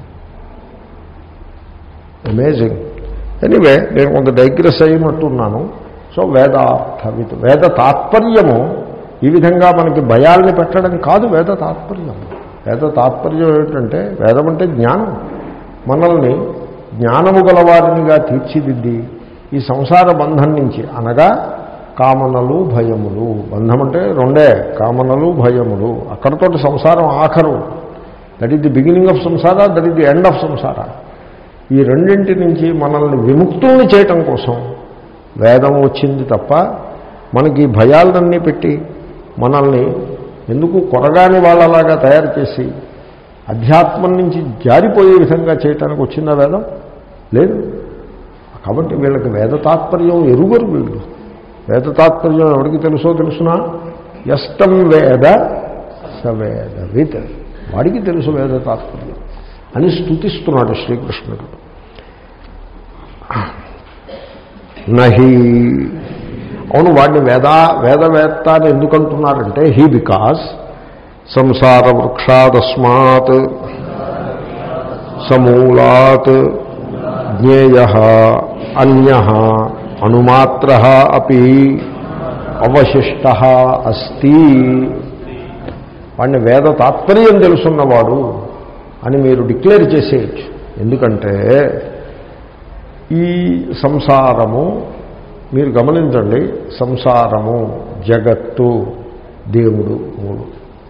అమేజింగ్ ఎనీవే నేను కొంత డైగ్రెస్ అయినట్టున్నాను సో వేదార్థవిత్ వేద తాత్పర్యము ఈ విధంగా మనకి భయాల్ని పెట్టడం కాదు వేద తాత్పర్యం వేద తాత్పర్యం ఏమిటంటే వేదం అంటే జ్ఞానం మనల్ని జ్ఞానము గలవారినిగా తీర్చిదిద్ది ఈ సంసార బంధం నుంచి అనగా కామనలు భయములు బంధం అంటే రెండే కామనలు భయములు అక్కడతోటి సంసారం ఆఖరు that is the beginning of samsara that is the end of samsara ఈ రెండింటి నుంచి మనల్ని విముక్తుల్ని చేయటం కోసం వేదం వచ్చింది తప్ప మనకి ఈ భయాలన్నీ పెట్టి మనల్ని ఎందుకు కొరగాని వాళ్ళలాగా తయారు చేసి అధ్యాత్మం నుంచి జారిపోయే విధంగా చేయటానికి వచ్చిందా వేదం లేదు కాబట్టి వీళ్ళకి వేద తాత్పర్యం ఎరుగరు వీళ్ళు వేద తాత్పర్యం ఎవరికి తెలుసో తెలుసునా ఎస్తం వేద సవేద విత్ వాడికి తెలుసు వేద తాత్పర్యం అని స్థుతిస్తున్నాడు శ్రీకృష్ణుడు నహి అవును వాడిని వేద వేదవేత్త అని ఎందుకంటున్నారంటే హీ బికాస్ సంసార వృక్షాదస్మాత్ సమూలాత్ జ్ఞేయ అన్య అణుమాత్ర అపి అవశిష్ట అస్తి వాడిని వేద తాత్పర్యం తెలుసున్నవాడు అని మీరు డిక్లేర్ చేసేయచ్చు ఎందుకంటే ఈ సంసారము మీరు గమనించండి సంసారము జగత్తు దేవుడు మూడు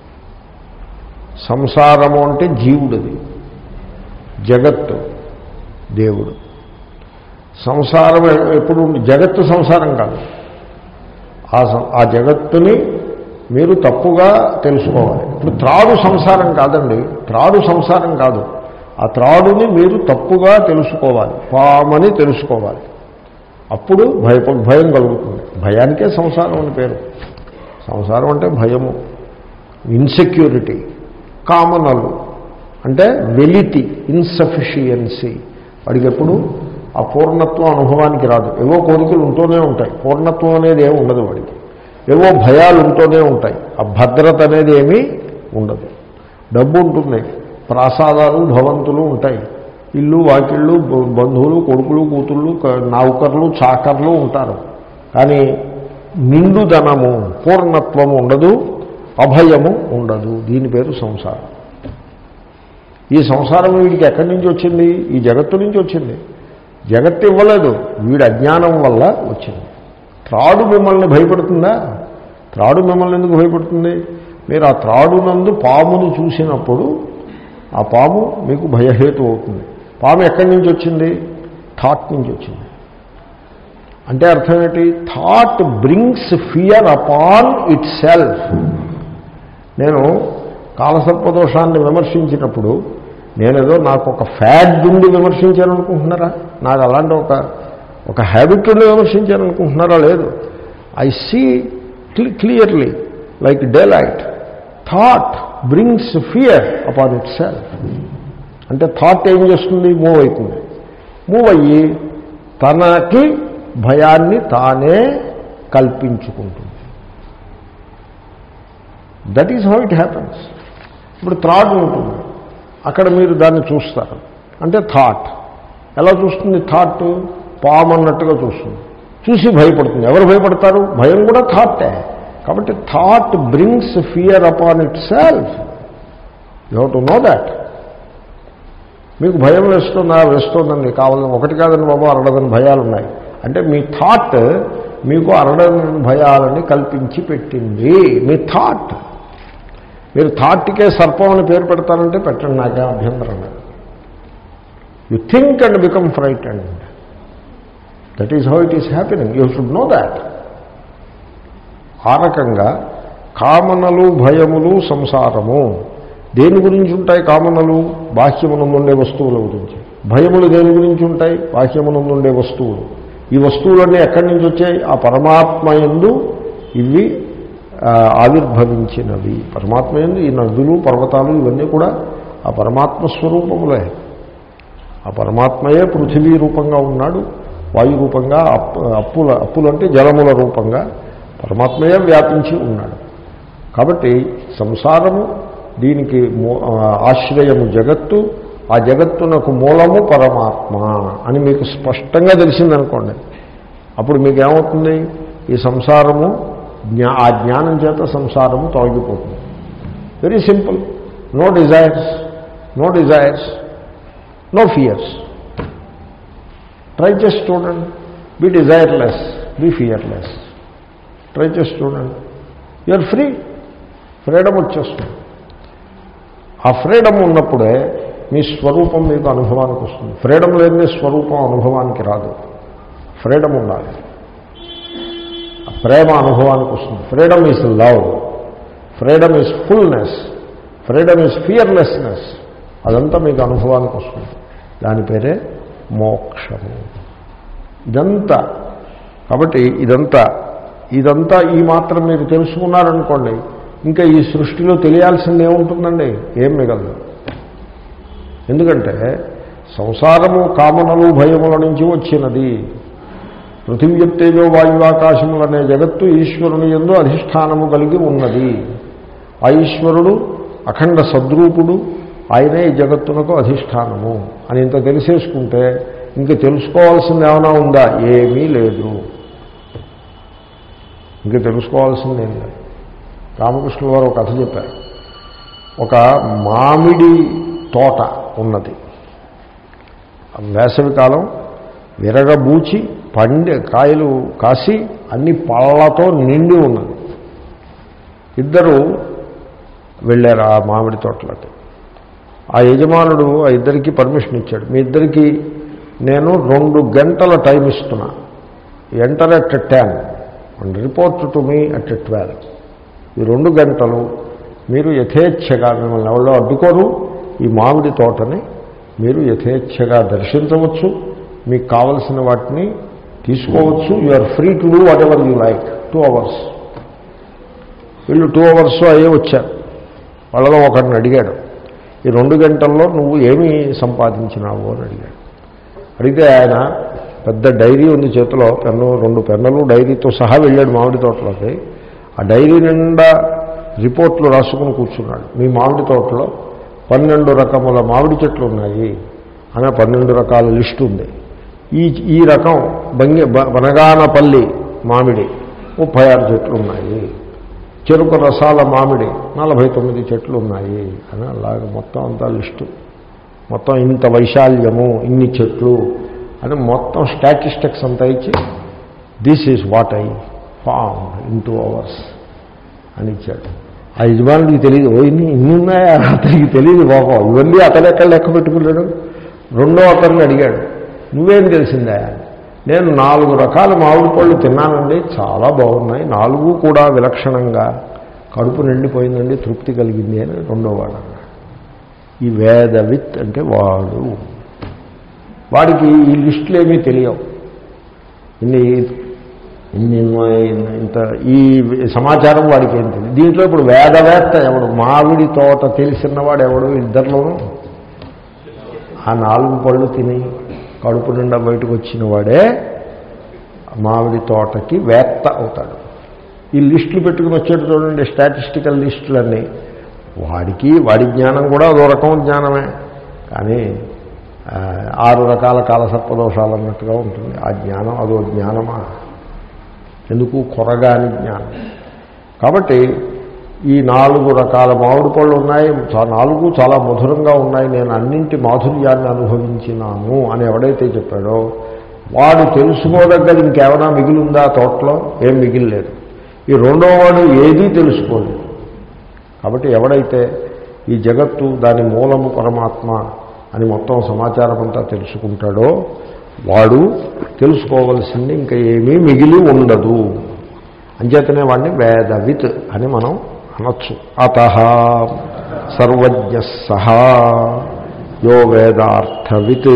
సంసారము అంటే జీవుడిది జగత్తు దేవుడు సంసారం ఎ- ఎప్పుడు ఉండి- జగత్తు సంసారం కాదు ఆ సం- ఆ జగత్తుని మీరు తప్పుగా తెలుసుకోవాలి ఇప్పుడు త్రాడు సంసారం కాదండి త్రాడు సంసారం కాదు ఆ త్రాడుని మీరు తప్పుగా తెలుసుకోవాలి పామని తెలుసుకోవాలి అప్పుడు భయ భయం కలుగుతుంది భయానికే సంసారం అని పేరు సంసారం అంటే భయము ఇన్సెక్యూరిటీ కామనలు అంటే వెలితి ఇన్సఫిషియన్సీ వాడికి ఎప్పుడు ఆ పూర్ణత్వం అనుభవానికి రాదు ఏవో కోరికలు ఉంటూనే ఉంటాయి పూర్ణత్వం అనేది ఏమి ఉండదు వాడికి ఏవో భయాలు ఉంటూనే ఉంటాయి ఆ భద్రత అనేది ఏమీ ఉండదు డబ్బు ఉంటుంది ప్రాసాదాలు భవంతులు ఉంటాయి ఇల్లు వాకిళ్ళు బ- బంధువులు కొడుకులు కూతుళ్ళు క- నౌకర్లు చాకర్లు ఉంటారు కానీ నిండుదనము పూర్ణత్వము ఉండదు అభయము ఉండదు దీని పేరు సంసారం ఈ సంసారం వీడికి ఎక్కడి నుంచి వచ్చింది ఈ జగత్తు నుంచి వచ్చింది జగత్తు ఇవ్వలేదు వీడి అజ్ఞానం వల్ల వచ్చింది త్రాడు మిమ్మల్ని భయపడుతుందా త్రాడు మిమ్మల్ని ఎందుకు భయపడుతుంది మీరు ఆ త్రాడునందు పామును చూసినప్పుడు ఆ పాము మీకు భయహేతు అవుతుంది పాము ఎక్కడి నుంచి వచ్చింది థాట్ నుంచి వచ్చింది అంటే అర్థం ఏంటి thought brings fear upon itself నేను కాలసర్పదోషాన్ని విమర్శించినప్పుడు నేనేదో నాకు ఒక ఫ్యాడ్ ఉండి విమర్శించాను అనుకుంటున్నారా నాకు అలాంటి ఒక ఒక హ్యాబిట్ ఉండి విమర్శించాను అనుకుంటున్నారా లేదు I see clearly like daylight thought brings fear upon itself అంటే థాట్ ఏం చేస్తుంది మూవ్ అవుతుంది మూవ్ అయ్యి తనకి భయాన్ని తానే కల్పించుకుంటుంది that is how it happens ఇప్పుడు థాట్ ఉంటుంది అక్కడ మీరు దాన్ని చూస్తారు అంటే థాట్ ఎలా చూస్తుంది థాట్ పాము అన్నట్టుగా చూస్తుంది చూసి భయపడుతుంది ఎవరు భయపడతారు భయం కూడా థాటే కాబట్టి thought brings fear upon itself you have to know that మీకు భయం వేస్తుందా వేస్తుందండి కావాలని ఒకటి కాదని బాబు అరడదని భయాలు ఉన్నాయి అంటే మీ థాట్ మీకు అరడదని భయాలని కల్పించి పెట్టింది మీ థాట్ మీరు థాట్కే సర్పం అని పేరు పెడతారంటే పెట్టండి నాకే అభ్యంతరం లేదు you think and become fright and that is how it is happening you should know that ఆ రకంగా కామనలు భయములు సంసారము దేని గురించి ఉంటాయి కామనలు బాహ్యమునందుండే వస్తువుల గురించి భయములు దేని గురించి ఉంటాయి బాహ్యమునందుండే వస్తువులు ఈ వస్తువులన్నీ ఎక్కడి నుంచి వచ్చాయి ఆ పరమాత్మ ఎందు ఇవి ఆ, ఆవిర్భవించినవి పరమాత్మ ఎందు ఈ నదులు పర్వతాలు ఇవన్నీ కూడా ఆ పరమాత్మ స్వరూపములే ఆ పరమాత్మయే పృథివీ రూపంగా ఉన్నాడు వాయు రూపంగా అప్పు అప్పుల అప్పులు అంటే జలముల రూపంగా పరమాత్మయే వ్యాపించి ఉన్నాడు కాబట్టి సంసారము దీనికి మూ- ఆ, ఆశ్రయము జగత్తు ఆ జగత్తునకు మూలము పరమాత్మ అని మీకు స్పష్టంగా తెలిసిందనుకోండి అప్పుడు మీకు ఏమవుతుంది ఈ సంసారము జ్ఞా ఆ జ్ఞానం చేత సంసారము తొలగిపోతుంది very simple no desires no desires no fears try చేసి చూడండి be desireless be fearless try చేసి చూడండి యూఆర్ ఫ్రీ ఫ్రీడమ్ వచ్చేస్తుంది ఆ ఫ్రీడమ్ ఉన్నప్పుడే మీ స్వరూపం మీకు అనుభవానికి వస్తుంది ఫ్రీడమ్ లేని స్వరూపం అనుభవానికి రాదు ఫ్రీడమ్ ఉండాలి ఆ ప్రేమ అనుభవానికి వస్తుంది freedom is love freedom is fullness freedom is fearlessness అదంతా మీకు అనుభవానికి వస్తుంది దాని పేరే మోక్షము ఇదంతా కాబట్టి ఇదంతా ఇదంతా ఈ మాత్రం మీరు తెలుసుకున్నారనుకోండి ఇంకా ఈ సృష్టిలో తెలియాల్సింది ఏముంటుందండి ఏం మిగలదు ఎందుకంటే సంసారము కామనలు భయముల నుంచి వచ్చినది పృథివ్యత్తేజో వాయువాకాశములనే జగత్తు ఈశ్వరుని ఎందు అధిష్టానము కలిగి ఉన్నది ఆ ఈశ్వరుడు అఖండ సద్రూపుడు ఆయనే ఈ జగత్తునకు అధిష్టానము అని ఇంత తెలిసేసుకుంటే ఇంక తెలుసుకోవాల్సింది ఏమైనా ఉందా ఏమీ లేదు ఇంక తెలుసుకోవాల్సింది ఏం లేదు రామకృష్ణుల వారు ఒక కథ చెప్పారు ఒక మామిడి తోట ఉన్నది వేసవికాలం విరగబూచి పండి కాయలు కాసి అన్ని పళ్ళతో నిండి ఉన్నది ఇద్దరు వెళ్ళారు ఆ మామిడి తోటలోకి ఆ యజమానుడు ఆ ఇద్దరికి పర్మిషన్ ఇచ్చాడు మీ ఇద్దరికి నేను రెండు గంటల టైం ఇస్తున్నా enter at ten and report to me at twelve ఈ రెండు గంటలు మీరు యథేచ్ఛగా మిమ్మల్ని ఎవరో అడ్డుకోరు ఈ మామిడి తోటని మీరు యథేచ్ఛగా దర్శించవచ్చు మీకు కావలసిన వాటిని తీసుకోవచ్చు you are free to do whatever you like two hours వీళ్ళు టూ అవర్స్ అయ్యే వచ్చారు వాళ్ళలో ఒకరిని అడిగాడు ఈ రెండు గంటల్లో నువ్వు ఏమి సంపాదించినావు అని అడిగాడు అడిగితే ఆయన పెద్ద డైరీ ఉంది చేతిలో పెన్ను రెండు పెన్నులు డైరీతో సహా వెళ్ళాడు మామిడి తోటలోకి ఆ డైరీ నిండా రిపోర్ట్లు రాసుకుని కూర్చున్నాడు మీ మామిడి తోటలో పన్నెండు రకముల మామిడి చెట్లు ఉన్నాయి అనే పన్నెండు రకాల లిస్టు ఉంది ఈ ఈ రకం బంగి బ- బనగానపల్లి మామిడి ముప్పై ఆరు చెట్లు ఉన్నాయి చెరుకు రసాల మామిడి నలభై తొమ్మిది చెట్లు ఉన్నాయి అని అలాగ మొత్తం అంతా లిస్టు మొత్తం ఇంత వైశాల్యము ఇన్ని చెట్లు అని మొత్తం స్టాటిస్టిక్స్ అంతా ఇచ్చి this is what I form in two hours అని ఇచ్చాడు ఆ యజమానుడికి తెలియదు ఓ ఇన్ని ఇన్ని ఉన్నాయా అతనికి తెలియదు పాపం ఇవన్నీ అతను ఎక్కడ లెక్క పెట్టుకున్నాడు రెండో అతన్ని అడిగాడు నువ్వేం తెలిసిందా నేను నాలుగు రకాల మామిడి పళ్ళు తిన్నానండి చాలా బాగున్నాయి నాలుగు కూడా విలక్షణంగా కడుపు నిండిపోయిందండి తృప్తి కలిగింది అని రెండో వాడు అన్నాడు ఈ వేదవిత్ అంటే వాడు వాడికి ఈ లిస్టులు ఏమీ తెలియవు ఇన్ని ఇన్ని ఇన్ని- ఇంత ఈ సమాచారం వాడికి ఏం తెలియదు దీంట్లో ఇప్పుడు వేదవేత్త ఎవడు మామిడి తోట తెలిసినవాడు ఎవడు ఇద్దరిలోనూ ఆ నాలుగు పళ్ళు తిని కడుపు నిండా బయటకు వచ్చిన వాడే మామిడి తోటకి వేత్త అవుతాడు ఈ లిస్టులు పెట్టుకుని వచ్చేట్టు చూడండి స్టాటిస్టికల్ లిస్టులన్నీ వాడికి వాడి జ్ఞానం కూడా అదో రకం జ్ఞానమే కానీ ఆ, ఆరు రకాల కాలసర్పదోషాలు అన్నట్టుగా ఉంటుంది ఆ జ్ఞానం అదో జ్ఞానమా ఎందుకు కొరగాని జ్ఞానం కాబట్టి ఈ నాలుగు రకాల మామిడి పళ్ళు ఉన్నాయి చా- నాలుగు చాలా మధురంగా ఉన్నాయి నేను అన్నింటి మాధుర్యాన్ని అనుభవించినాను అని ఎవడైతే చెప్పాడో వాడు తెలుసుకోదగ్గర ఇంకేమైనా మిగిలిందా తోటలో ఏం మిగిలిలేదు ఈ రెండో వాడు ఏదీ తెలుసుకోలేదు కాబట్టి ఎవడైతే ఈ జగత్తు దాని మూలము పరమాత్మ అని మొత్తం సమాచారం అంతా తెలుసుకుంటాడో వాడు తెలుసుకోవలసింది ఇంకా ఏమీ మిగిలి ఉండదు అంచేతనే వాడిని వేదవిత్ అని మనం అనొచ్చు అత సర్వజ్ఞ సహా యో వేదార్థవిత్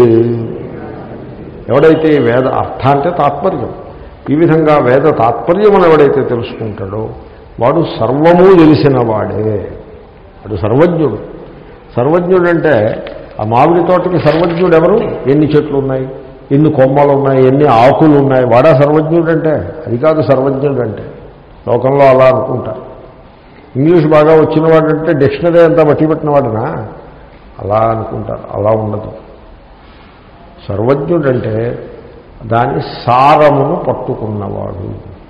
ఎవడైతే ఈ వేద అర్థ అంటే తాత్పర్యం ఈ విధంగా వేద తాత్పర్యమును ఎవడైతే తెలుసుకుంటాడో వాడు సర్వము తెలిసిన వాడే వాడు సర్వజ్ఞుడు సర్వజ్ఞుడు అంటే ఆ మామిడి తోటకి సర్వజ్ఞుడు ఎవరు ఎన్ని చెట్లు ఉన్నాయి ఎన్ని కొమ్మలు ఉన్నాయి ఎన్ని ఆకులు ఉన్నాయి వాడా సర్వజ్ఞుడు అంటే అది కాదు సర్వజ్ఞుడు అంటే లోకంలో అలా అనుకుంటారు ఇంగ్లీష్ బాగా వచ్చిన వాడంటే డిక్షనరీ అంతా బట్టి పెట్టిన వాడినా అలా అనుకుంటారు అలా ఉండదు సర్వజ్ఞుడంటే దాని సారమును పట్టుకున్నవాడు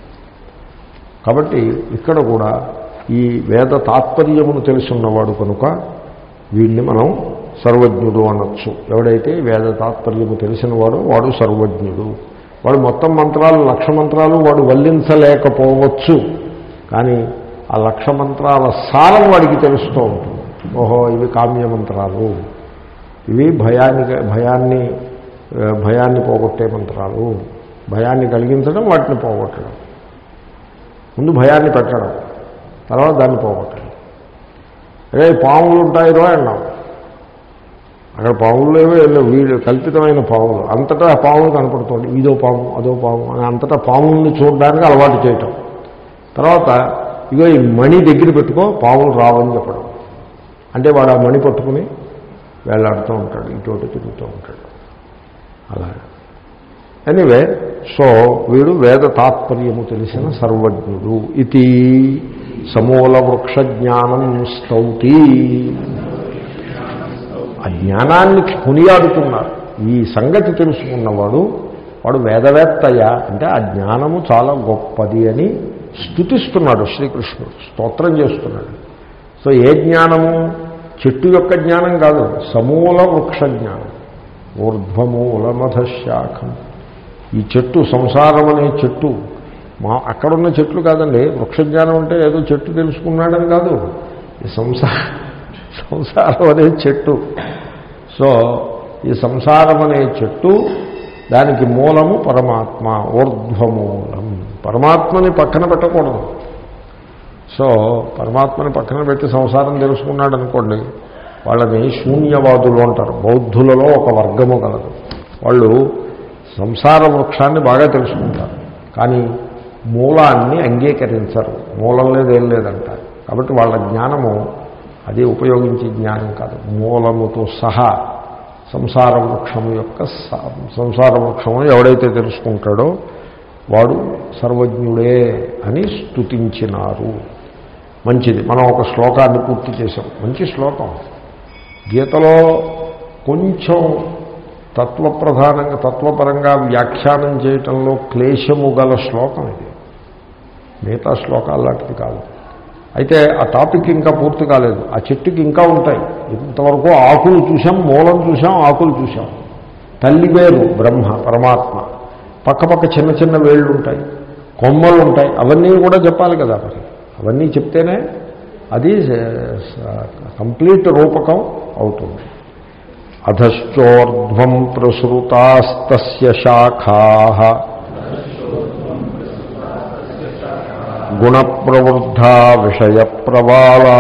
కాబట్టి ఇక్కడ కూడా ఈ వేద తాత్పర్యమును తెలుసున్నవాడు కనుక వీడిని మనం సర్వజ్ఞుడు అనొచ్చు ఎవడైతే వేద తాత్పర్యము తెలిసినవాడో వాడు సర్వజ్ఞుడు వాడు మొత్తం మంత్రాలు లక్ష మంత్రాలు వాడు వల్లించలేకపోవచ్చు కానీ ఆ లక్ష మంత్రాల సారం వాడికి తెలుస్తూ ఉంటుంది ఓహో ఇవి కామ్య మంత్రాలు ఇవి భయాన్ని భయాన్ని ఆ, భయాన్ని పోగొట్టే మంత్రాలు భయాన్ని కలిగించడం వాటిని పోగొట్టడం ముందు భయాన్ని పెట్టడం తర్వాత దాన్ని పోగొట్టడం అదే పాములు ఉంటాయి రో అన్నాం అక్కడ పాములు ఏవో లేవు వీడు కల్పితమైన పాములు అంతటా ఆ పాములు కనపడుతుంది ఇదో పాము అదో పాము అని అంతటా పాముల్ని చూడడానికి అలవాటు చేయటం తర్వాత ఇగో ఈ మణి దగ్గర పెట్టుకో పాములు రావని చెప్పడం అంటే వాడు ఆ మణి పట్టుకుని వేలాడుతూ ఉంటాడు ఇటువంటి తిరుగుతూ ఉంటాడు అలా ఎనీవే సో వీడు వేద తాత్పర్యము తెలిసిన సర్వజ్ఞుడు ఇది సమూల వృక్ష జ్ఞానం స్తౌతి ఆ జ్ఞానాన్ని కొనియాడుతున్నారు ఈ సంగతి తెలుసుకున్నవాడు వాడు వేదవేత్తయ్య అంటే ఆ జ్ఞానము చాలా గొప్పది అని స్థుతిస్తున్నాడు శ్రీకృష్ణుడు స్తోత్రం చేస్తున్నాడు సో ఏ జ్ఞానము చెట్టు యొక్క జ్ఞానం కాదు సమూల వృక్ష జ్ఞానం ఊర్ధ్వమూలమధ శాఖం ఈ చెట్టు సంసారం అనే చెట్టు మా అక్కడున్న చెట్లు కాదండి వృక్షజ్ఞానం అంటే ఏదో చెట్టు తెలుసుకున్నాడని కాదు ఈ సంసార సంసారం అనే చెట్టు సో ఈ సంసారం అనే చెట్టు దానికి మూలము పరమాత్మ ఊర్ధ్వమూలం పరమాత్మని పక్కన పెట్టకూడదు సో పరమాత్మని పక్కన పెట్టి సంసారం తెలుసుకున్నాడు అనుకోండి వాళ్ళని శూన్యవాదులు అంటారు బౌద్ధులలో ఒక వర్గము కలదు వాళ్ళు సంసార వృక్షాన్ని బాగా తెలుసుకుంటారు కానీ మూలాన్ని అంగీకరించరు మూలం లేదు ఏం లేదంటారు కాబట్టి వాళ్ళ జ్ఞానము అది ఉపయోగించే జ్ఞానం కాదు మూలముతో సహా సంసార వృక్షము యొక్క స- సంసార వృక్షమును ఎవడైతే తెలుసుకుంటాడో వాడు సర్వజ్ఞుడే అని స్తుతించినారు మంచిది మనం ఒక శ్లోకాన్ని పూర్తి చేసాం మంచి శ్లోకం గీతలో కొంచెం తత్వప్రధానంగా తత్వపరంగా వ్యాఖ్యానం చేయటంలో క్లేశము గల శ్లోకం ఇది మిగతా శ్లోకాలు లాంటిది కాదు అయితే ఆ టాపిక్ ఇంకా పూర్తి కాలేదు ఆ చెట్టుకి ఇంకా ఉంటాయి ఇంతవరకు ఆకులు చూసాం మూలం చూసాం ఆకులు చూసాం తల్లి వేరు బ్రహ్మ పరమాత్మ పక్క పక్క చిన్న చిన్న వేళ్ళు ఉంటాయి కొమ్మలు ఉంటాయి అవన్నీ కూడా చెప్పాలి కదా మరి అవన్నీ చెప్తేనే అది కంప్లీట్ రూపకం అవుతుంది అధశ్చోర్ధ్వం ప్రసృతాస్తస్య శాఖా గుణప్రవృద్ధా విషయప్రవాళా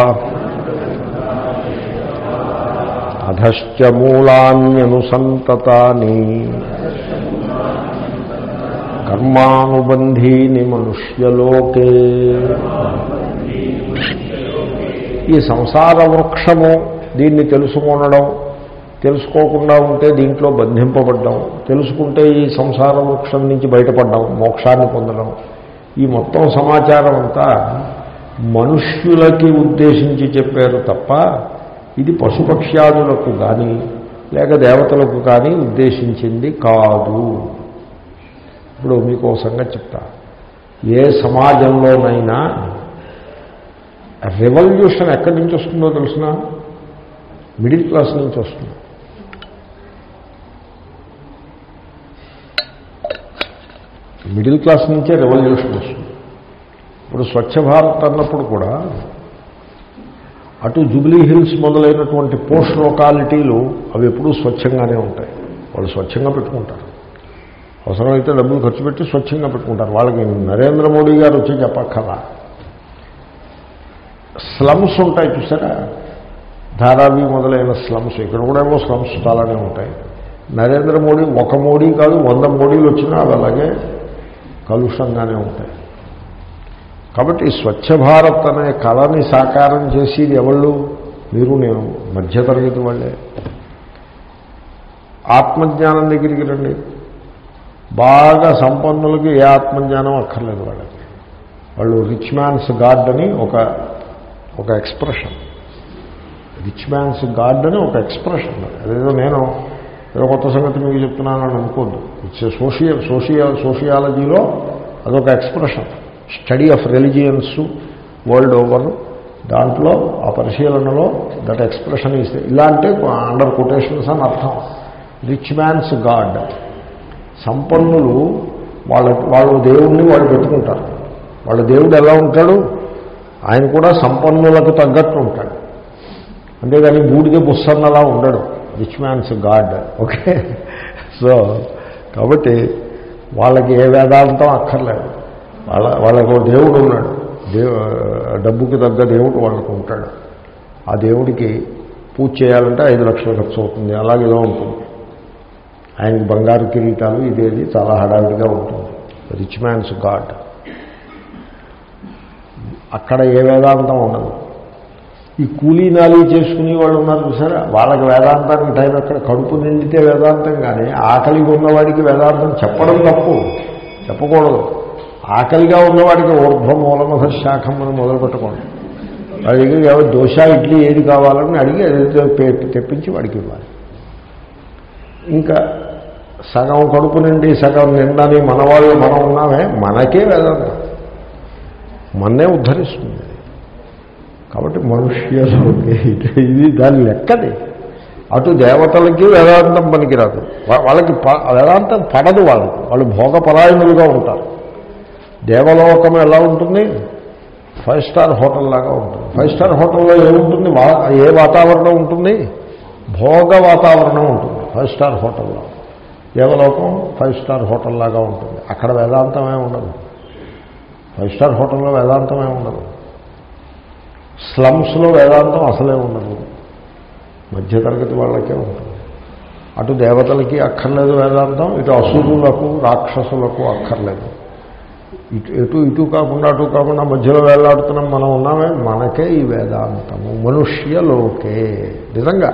అధశ్చ మూలాన్యనుసంతతాని కర్మానుబంధీని మనుష్యలోకే ఈ సంసార వృక్షము దీన్ని తెలుసుకొనడం తెలుసుకోకుండా ఉంటే దీంట్లో బంధింపబడ్డాం తెలుసుకుంటే ఈ సంసార వృక్షం నుంచి బయటపడ్డాం మోక్షాన్ని పొందడం ఈ మొత్తం సమాచారం అంతా మనుష్యులకి ఉద్దేశించి చెప్పారు తప్ప ఇది పశుపక్ష్యాదులకు కానీ లేక దేవతలకు కానీ ఉద్దేశించింది కాదు ఇప్పుడు మీకు ఒక సంగతి చెప్తా ఏ సమాజంలోనైనా రెవల్యూషన్ ఎక్కడి నుంచి వస్తుందో తెలిసిన మిడిల్ క్లాస్ నుంచి వస్తుంది మిడిల్ క్లాస్ నుంచే రెవల్యూషన్ వస్తుంది ఇప్పుడు స్వచ్ఛ భారత్ అన్నప్పుడు కూడా అటు జూబ్లీ హిల్స్ మొదలైనటువంటి పోస్ట్ లొకాలిటీలు అవి ఎప్పుడూ స్వచ్ఛంగానే ఉంటాయి వాళ్ళు స్వచ్ఛంగా పెట్టుకుంటారు అవసరమైతే డబ్బులు ఖర్చు పెట్టి స్వచ్ఛంగా పెట్టుకుంటారు వాళ్ళకి నరేంద్ర మోడీ గారు వచ్చి చెప్పక్కర్లా స్లమ్స్ ఉంటాయి చూసారా ధారావి మొదలైన స్లమ్స్ ఇక్కడ కూడా ఏమో స్లమ్స్ చాలానే ఉంటాయి నరేంద్ర మోడీ ఒక మోడీ కాదు వంద మోడీలు వచ్చినా అవి అలాగే కలుషంగానే ఉంటాయి కాబట్టి ఈ స్వచ్ఛ భారత్ అనే కళని సాకారం చేసేది ఎవళ్ళు మీరు నేను మధ్యతరగతి వాళ్ళే ఆత్మజ్ఞానం దగ్గరికి రండి బాగా సంపన్నులకి ఏ ఆత్మజ్ఞానం అక్కర్లేదు వాళ్ళకి వాళ్ళు రిచ్ మ్యాన్స్ గాడ్ అని ఒక ఒక ఎక్స్ప్రెషన్ రిచ్ మ్యాన్స్ గాడ్ అని ఒక ఎక్స్ప్రెషన్ అదేదో నేను ఏదో కొత్త సంగతి మీకు చెప్తున్నానని అనుకోద్దు ఇట్స్ సోషియల్ సోషియల్ సోషియాలజీలో అదొక expression study of religions world over దాంట్లో ఆ పరిశీలనలో దట్ ఎక్స్ప్రెషన్ ఇస్తే ఇలాంటి అండర్ కొటేషన్స్ అని అర్థం రిచ్ మ్యాన్స్ గాడ్ సంపన్నులు వాళ్ళ వాళ్ళ దేవుణ్ణి వాళ్ళు పెట్టుకుంటారు వాళ్ళ దేవుడు ఎలా ఉంటాడు ఆయన కూడా సంపన్నులకు తగ్గట్టు ఉంటాడు అంతేగాని బూడిద బుస్సన్నలా ఉండడు rich man's god okay so కాబట్టి వాళ్ళకి ఏ వేదాంతం అక్కర్లేదు వాళ్ళ వాళ్ళకు ఓ దేవుడు ఉన్నాడు దేవు డబ్బుకి తగ్గ దేవుడు వాళ్ళకు ఉంటాడు ఆ దేవుడికి పూజ చేయాలంటే ఐదు లక్షలు ఖర్చు అవుతుంది అలాగేదో ఉంటుంది ఆయనకి బంగారు కిరీటాలు ఇదేది చాలా హడావిడిగా ఉంటుంది రిచ్ మ్యాన్స్ గాడ్ అక్కడ ఏ వేదాంతం ఉండదు ఈ కూలీ నాలీ చేసుకునే వాళ్ళు ఉన్నారు చూసారా వాళ్ళకి వేదాంతానికి టైం ఎక్కడ కడుపు నిండితే వేదాంతం కానీ ఆకలిగా ఉన్నవాడికి వేదాంతం చెప్పడం తప్పు చెప్పకూడదు ఆకలిగా ఉన్నవాడికి ఊర్ధ్వ మూలమధ శాఖం అని మొదలు పెట్టుకోండి వాడి దగ్గరికి ఎవరు దోశ ఇడ్లీ ఏది కావాలని అడిగి ఏదైతే పే- తెప్పించి వాడికి ఇవ్వాలి ఇంకా సగం కడుపు నిండి సగం నిండని మన వాళ్ళు మనం ఉన్నామే మనకే వేదాంతం మన్నే ఉద్ధరిస్తుంది కాబట్టి మనుష్యులకి ఇది దాని లెక్కది అటు దేవతలకి వేదాంతం పనికిరాదు వా- వాళ్ళకి ప- వేదాంతం పడదు వాళ్ళకి వాళ్ళు భోగపరాయణులుగా ఉంటారు దేవలోకం ఎలా ఉంటుంది ఫైవ్ స్టార్ హోటల్ లాగా ఉంటుంది ఫైవ్ స్టార్ హోటల్లో ఏముంటుంది వా ఏ వాతావరణం ఉంటుంది భోగ వాతావరణం ఉంటుంది ఫైవ్ స్టార్ హోటల్లో దేవలోకం ఫైవ్ స్టార్ హోటల్ లాగా ఉంటుంది అక్కడ వేదాంతమే ఉండదు ఫైవ్ స్టార్ హోటల్లో వేదాంతమే ఉండదు స్లమ్స్లో వేదాంతం అసలే ఉండదు మధ్యతరగతి వాళ్ళకే ఉంటుంది అటు దేవతలకి అక్కర్లేదు వేదాంతం ఇటు అసురులకు రాక్షసులకు అక్కర్లేదు ఇటు ఎటు ఇటు కాకుండా అటు కాకుండా మధ్యలో వేలాడుతున్నాం మనం ఉన్నామే మనకే ఈ వేదాంతము మనుష్యలోకే నిజంగా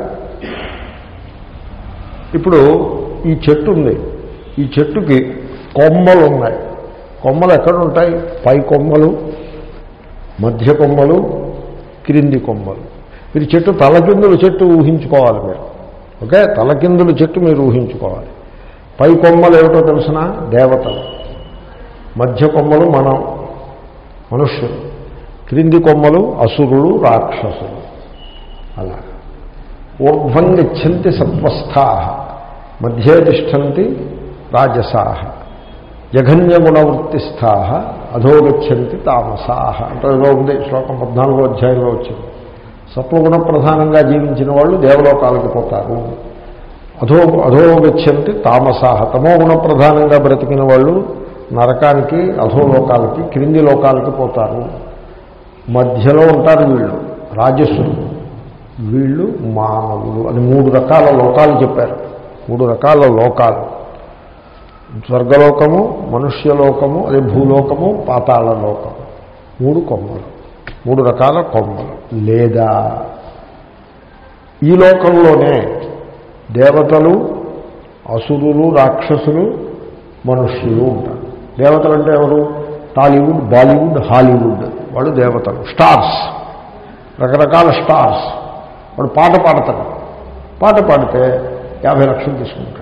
ఇప్పుడు ఈ చెట్టు ఉంది ఈ చెట్టుకి కొమ్మలు ఉన్నాయి కొమ్మలు ఎక్కడ ఉంటాయి పై కొమ్మలు మధ్య కొమ్మలు క్రింది కొమ్మలు మీరు చెట్టు తలకిందులు చెట్టు ఊహించుకోవాలి మీరు ఓకే తలకిందులు చెట్టు మీరు ఊహించుకోవాలి పై కొమ్మలు ఏమిటో తెలిసిన దేవతలు మధ్య కొమ్మలు మనం మనుష్యులు క్రింది కొమ్మలు అసురులు రాక్షసులు అలా ఊర్ధ్వం గచ్చంతి సత్వస్థా మధ్యే తిష్టంతి రాజసా జఘన్యగుణవృత్తిస్థా అధోగచ్చంతి తామసా అంటే ఏదో ఉంది శ్లోకం పద్నాలుగో అధ్యాయంలో వచ్చింది సత్వగుణ ప్రధానంగా జీవించిన వాళ్ళు దేవలోకాలకు పోతారు అధో అధోగచ్చంతి తామసాహ తమో గుణ ప్రధానంగా బ్రతికిన వాళ్ళు నరకానికి అధోలోకాలకి క్రింది లోకాలకి పోతారు మధ్యలో ఉంటారు వీళ్ళు రాజస్సులు వీళ్ళు మానవులు అని మూడు రకాల లోకాలు చెప్పారు మూడు రకాల లోకాలు స్వర్గలోకము మనుష్యలోకము అదే భూలోకము పాతాళ లోకము మూడు కొమ్మలు మూడు రకాల కొమ్మలు లేదా ఈ లోకంలోనే దేవతలు అసురులు రాక్షసులు మనుష్యులు ఉంటారు దేవతలు అంటే ఎవరు టాలీవుడ్ బాలీవుడ్ హాలీవుడ్ వాళ్ళు దేవతలు స్టార్స్ రకరకాల స్టార్స్ వాడు పాట పాడతాడు పాట పాడితే యాభై లక్షలు తీసుకుంటాడు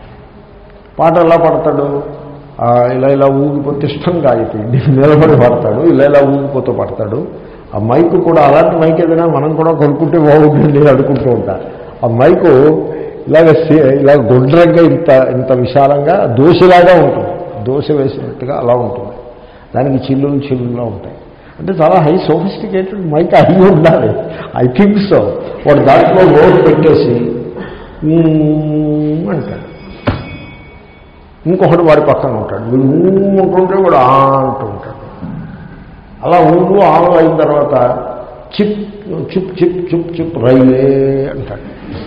పాట ఎలా పాడతాడు ఆ, ఇలా ఇలా ఊగిపోతే ఇష్టంగా అయిపోయింది నిలబడి పాడతాడు ఇలా ఇలా ఊగిపోతూ పాడతాడు ఆ మైకు కూడా అలాంటి మైక్ ఏదైనా మనం కూడా కొనుక్కుంటే బాగుంటుంది అనుకుంటూ ఉంటారు ఆ మైకు ఇలాగ సే- ఇలా గుండ్రంగా ఇంత ఇంత విశాలంగా దోశలాగా ఉంటుంది దోశ వేసినట్టుగా అలా ఉంటుంది దానికి చిల్లులు చిల్లులా ఉంటాయి అంటే చాలా హై సోఫిస్టికేటెడ్ మైక్ అయ్యి ఉండాలి ఐ థింక్ సో వాడు దాంట్లో నోట్ పెట్టేసి "మ్మ్" అంటాడు ఇంకొకటి వాడి పక్కన ఉంటాడు వీడు ఊ అంటుంటే వాడు ఆ అంటూ ఉంటాడు అలా ఊరు ఆలు అయిన తర్వాత chip chip chip chip chip రైలే అంటాడు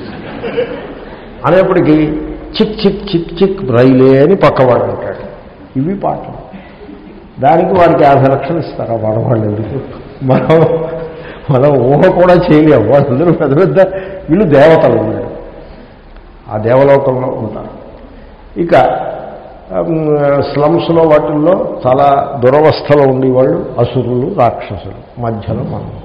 అనేప్పటికీ చిక్ చిక్ చిక్ చిక్ రైలే అని పక్కవాడు అంటాడు ఇవి పాటలు దానికి వాడికి యాభై లక్షలు ఇస్తారు మన వాళ్ళు ఎందుకు మనం మనం ఊహ కూడా చేయలేము వాళ్ళందరూ పెద్ద పెద్ద వీళ్ళు దేవతలు వీళ్ళు ఆ దేవలోకంలో ఉంటారు ఇక స్లమ్స్లో వాటిల్లో చాలా దురవస్థలో ఉండేవాళ్ళు అసురులు రాక్షసులు మధ్యలో మనం ఉంటాం.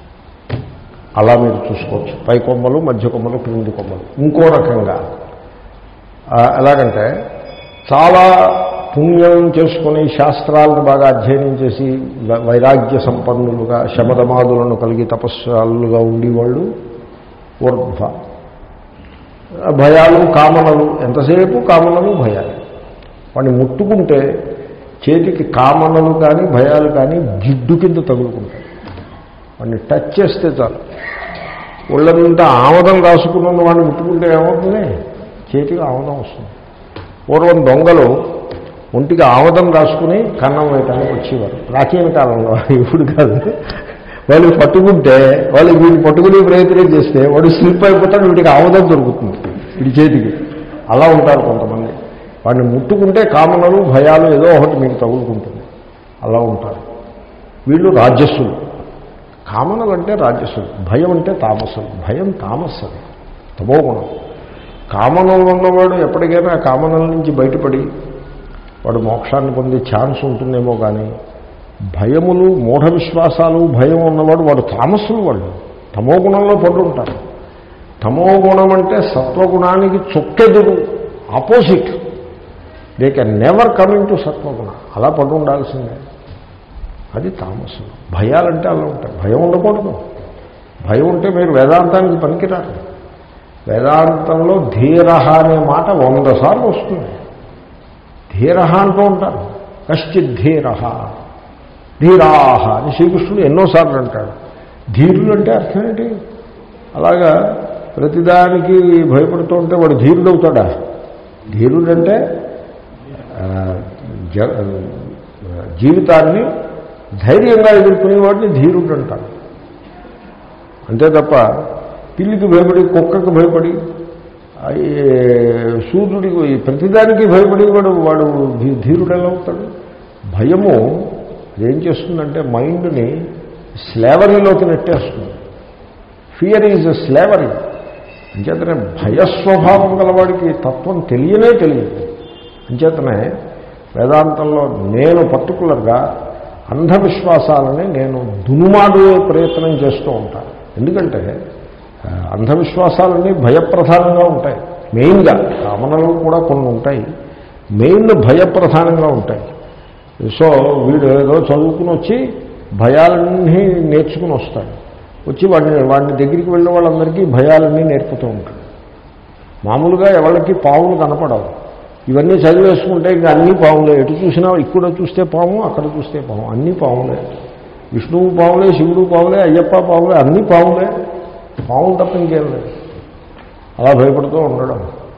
అలా మీరు చూసుకోవచ్చు పై కొమ్మలు మధ్య కొమ్మలు క్రింది కొమ్మలు ఇంకో రకంగా ఆ, ఎలాగంటే చాలా పుణ్యం చేసుకుని శాస్త్రాలను బాగా అధ్యయనం చేసి వ- వైరాగ్య సంపన్నులుగా శమదమాదులను కలిగి తపస్సాలుగా ఉండేవాళ్ళు ఊర్ధ్వ భయాలు కామనలు ఎంతసేపు కామనలు భయాలు వాడిని ముట్టుకుంటే చేతికి కామనలు కానీ భయాలు కానీ జిడ్డు కింద తగులుకుంటాయి వాడిని టచ్ చేస్తే చాలు ఒళ్ళంతా ఆమదం రాసుకున్న వాడిని ముట్టుకుంటే ఏమవుతుంది చేతికి ఆమదం వస్తుంది పూర్వం దొంగలు ఒంటికి ఆమదం రాసుకుని కన్నం వేయటానికి వచ్చేవారు ప్రాచీన కాలంలో ఇప్పుడు కాదు వాళ్ళు పట్టుకుంటే వాళ్ళు వీడిని పట్టుకునే ప్రయత్నం చేస్తే వాడు స్లిప్ అయిపోతాడు వీడికి ఆమదం దొరుకుతుంది వీడి చేతికి అలా ఉంటారు కొంతమంది వాడిని ముట్టుకుంటే కామనలు భయాలు ఏదో ఒకటి మీకు తగులుకుంటుంది అలా ఉంటారు వీళ్ళు రాజస్సులు కామనలు అంటే రాజస్సులు భయం అంటే తామసులు భయం తామస్సు అది తమోగుణం కామనలు ఉన్నవాడు ఎప్పటికైనా ఆ కామనల నుంచి బయటపడి వాడు మోక్షాన్ని పొందే ఛాన్స్ ఉంటుందేమో కానీ భయములు మూఢ విశ్వాసాలు భయం ఉన్నవాడు వాడు తామస్సులు వాళ్ళు తమో గుణంలో పడి ఉంటారు తమో గుణం అంటే సత్వగుణానికి చొక్కెదురు opposite they can never coming to sattvaguna అలా పడి ఉండాల్సిందే అది తామస్సు భయాలంటే అలా ఉంటాయి భయం ఉండకూడదు భయం ఉంటే మీరు వేదాంతానికి పనికిరారు వేదాంతంలో ధీర అనే మాట వంద సార్లు వస్తుంది ధీర అంటూ ఉంటారు కశ్చిత్ ధీర ధీరాహ అని శ్రీకృష్ణుడు ఎన్నోసార్లు అంటాడు ధీరుడు అంటే అర్థం ఏంటి అలాగా ప్రతిదానికి భయపడుతూ ఉంటే వాడు ధీరుడవుతాడా ధీరుడంటే ఆ, జ- జీవితాన్ని ధైర్యంగా ఎదుర్కొనేవాడిని ధీరుడు అంటారు అంతే తప్ప పిల్లికి భయపడి కుక్కకి భయపడి ఆ, ఈ సూర్యుడికి ఈ ప్రతిదానికి భయపడి వాడు వాడు ధీ- ధీరుడు ఎలా అవుతాడు భయము ఏం చేస్తుందంటే మైండ్ని స్లేవరీలోకి నెట్టేస్తుంది ఫియర్ ఈజ్ స్లేవరీ అంచేతనే భయస్వభావం గలవాడికి తత్వం తెలియనే తెలియదు అంచేతనే వేదాంతంలో నేను పర్టికులర్గా అంధవిశ్వాసాలని నేను దునుమాడే ప్రయత్నం చేస్తూ ఉంటాను ఎందుకంటే ఆ, అంధవిశ్వాసాలన్నీ భయప్రధానంగా ఉంటాయి మెయిన్గా కామనలు కూడా కొన్ని ఉంటాయి మెయిన్ భయప్రధానంగా ఉంటాయి సో వీడు ఏదో చదువుకుని వచ్చి భయాలన్నీ నేర్చుకుని వస్తాడు వచ్చి వాడిని వాడిని దగ్గరికి వెళ్ళిన వాళ్ళందరికీ భయాలన్నీ నేర్పుతూ ఉంటాడు మామూలుగా ఎవరికి పావులు కనపడవు ఇవన్నీ చదివేసుకుంటే ఇంకా అన్ని పావులే ఎటు చూసినా ఇక్కడ చూస్తే పాము అక్కడ చూస్తే పాము అన్ని పావులే విష్ణువు పావులే శివుడు పావులే అయ్యప్ప పావులే అన్ని పావులే పావులు తప్ప ఇంకేం లేదు అలా భయపడుతూ ఉండడం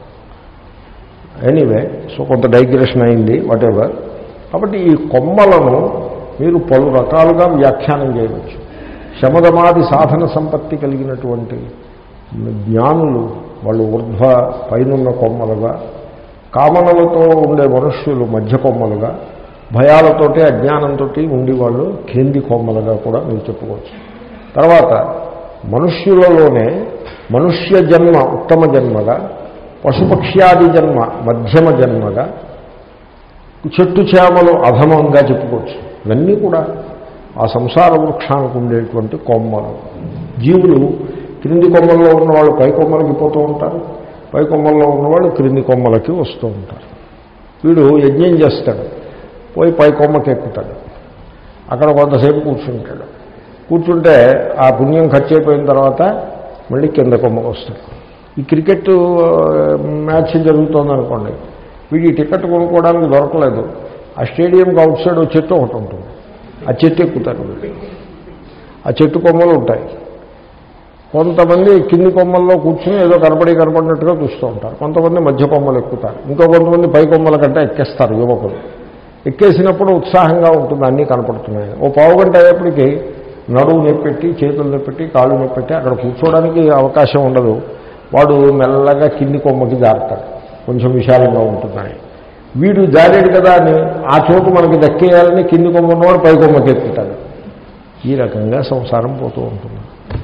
ఎనీవే సో కొంత డైగ్రెషన్ అయింది వాట్ ఎవర్ కాబట్టి ఈ కొమ్మలను మీరు పలు రకాలుగా వ్యాఖ్యానం చేయవచ్చు శమదమాది సాధన సంపత్తి కలిగినటువంటి జ్ఞానులు వాళ్ళు ఊర్ధ్వ పైనున్న కొమ్మలుగా కామనలతో ఉండే మనుష్యులు మధ్య కొమ్మలుగా భయాలతోటి అజ్ఞానంతో ఉండేవాళ్ళు క్రింది కొమ్మలుగా కూడా మీరు చెప్పుకోవచ్చు తర్వాత మనుష్యులలోనే మనుష్య జన్మ ఉత్తమ జన్మగా పశుపక్ష్యాది జన్మ మధ్యమ జన్మగా చెట్టు చేమలు అధమంగా చెప్పుకోవచ్చు ఇవన్నీ కూడా ఆ సంసార వృక్షానికి ఉండేటువంటి కొమ్మలు జీవులు క్రింది కొమ్మల్లో ఉన్నవాళ్ళు పై కొమ్మలకి పోతూ ఉంటారు పై కొమ్మల్లో ఉన్నవాళ్ళు క్రింది కొమ్మలకి వస్తూ ఉంటారు వీడు యజ్ఞం చేస్తాడు పోయి పై కొమ్మకి ఎక్కుతాడు అక్కడ కొంతసేపు కూర్చుంటాడు కూర్చుంటే ఆ పుణ్యం ఖర్చు అయిపోయిన తర్వాత మళ్ళీ కింద కొమ్మకు వస్తాడు ఈ క్రికెట్ ఆ, మ్యాచ్ జరుగుతోందనుకోండి వీడి టికెట్ కొనుక్కోవడానికి దొరకలేదు ఆ స్టేడియంకి అవుట్ సైడ్ ఓ చెట్టు ఒకటి ఉంటుంది ఆ చెట్టు ఎక్కుతారు వీళ్ళు ఆ చెట్టు కొమ్మలు ఉంటాయి కొంతమంది కింది కొమ్మల్లో కూర్చుని ఏదో కనపడి కనపడినట్టుగా చూస్తూ ఉంటారు కొంతమంది మధ్య కొమ్మలు ఎక్కుతారు ఇంకో కొంతమంది పై కొమ్మల కంటే ఎక్కేస్తారు యువకులు ఎక్కేసినప్పుడు ఉత్సాహంగా ఉంటుంది అన్నీ కనపడుతున్నాయి ఓ పావు గంట అయ్యేప్పటికీ నడువు నొప్పెట్టి చేతులు నొప్పెట్టి కాళ్ళు నొప్పెట్టి అక్కడ కూర్చోవడానికి అవకాశం ఉండదు వాడు మెల్లగా కింది కొమ్మకి జారుతాడు కొంచెం విశాలంగా ఉంటుందని వీడు జారాడు కదా అని ఆ చోటు మనకి దక్కేయాలని కింది కొమ్మ ఉన్నవాడు పై కొమ్మకి ఎక్కుతాడు ఈ రకంగా సంసారం పోతూ ఉంటుంది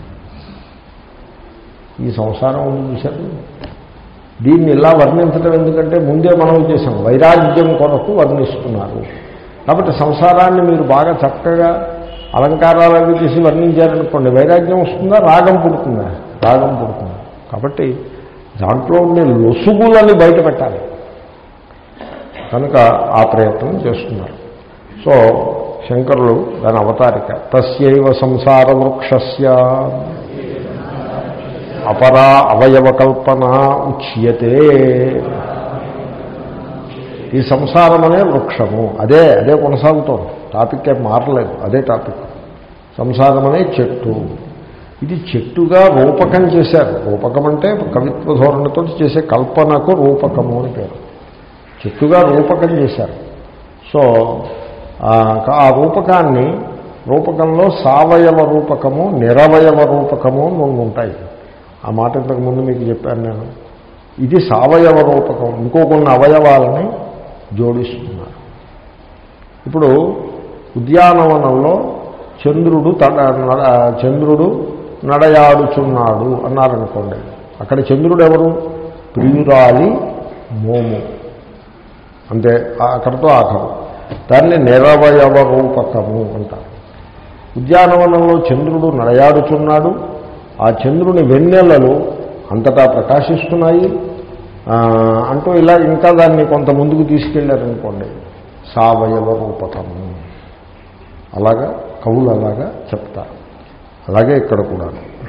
ఈ సంసారం ఉంది చూశారు దీన్ని ఇలా వర్ణించడం ఎందుకంటే ముందే మనం చేసాం వైరాగ్యం కొరకు వర్ణిస్తున్నారు కాబట్టి సంసారాన్ని మీరు బాగా చక్కగా అలంకారాలు అవి చేసి వర్ణించారనుకోండి వైరాగ్యం వస్తుందా రాగం పుడుతుందా రాగం పుడుతుంది కాబట్టి దాంట్లో ఉండే లొసుగులని బయట పెట్టాలి కనుక ఆ ప్రయత్నం చేస్తున్నారు సో శంకరులు దాని అవతారిక తస్యైవ సంసార వృక్షస్య అపరా అవయవకల్పన ఉచ్యతే ఈ సంసారం అనే వృక్షము అదే అదే కొనసాగుతోంది టాపిక్ ఏం మారలేదు అదే టాపిక్ సంసారం అనే చెట్టు ఇది చెట్టుగా రూపకం చేశారు రూపకం అంటే కవిత్వ ధోరణితో చేసే కల్పనకు రూపకము అని పేరు చెట్టుగా రూపకం చేశారు సో ఆ ఆ రూపకాన్ని రూపకంలో సావయవ రూపకము నిరవయవ రూపకము అని రెండు ఉంటాయి ఆ మాట ఇంతకు ముందు మీకు చెప్పాను నేను ఇది సావయవ రూపకం ఇంకో కొన్ని అవయవాలని జోడిస్తున్నారు ఇప్పుడు ఉద్యానవనంలో చంద్రుడు తడ నడ- చంద్రుడు నడయాడుచున్నాడు అన్నారనుకోండి అక్కడ చంద్రుడు ఎవరు ప్రియురాలి మోము అంటే ఆ- అక్కడితో ఆఖరు దాన్ని నిరవయవ రూపకము అంటారు ఉద్యానవనంలో చంద్రుడు నడయాడుచున్నాడు ఆ చంద్రుని వెన్నెలలు అంతటా ప్రకాశిస్తున్నాయి ఆ, అంటూ ఇలా ఇంకా దాన్ని కొంత ముందుకు తీసుకెళ్లారనుకోండి సావయవ రూపకము అలాగా కవులు అలాగా చెప్తారు అలాగే ఇక్కడ కూడా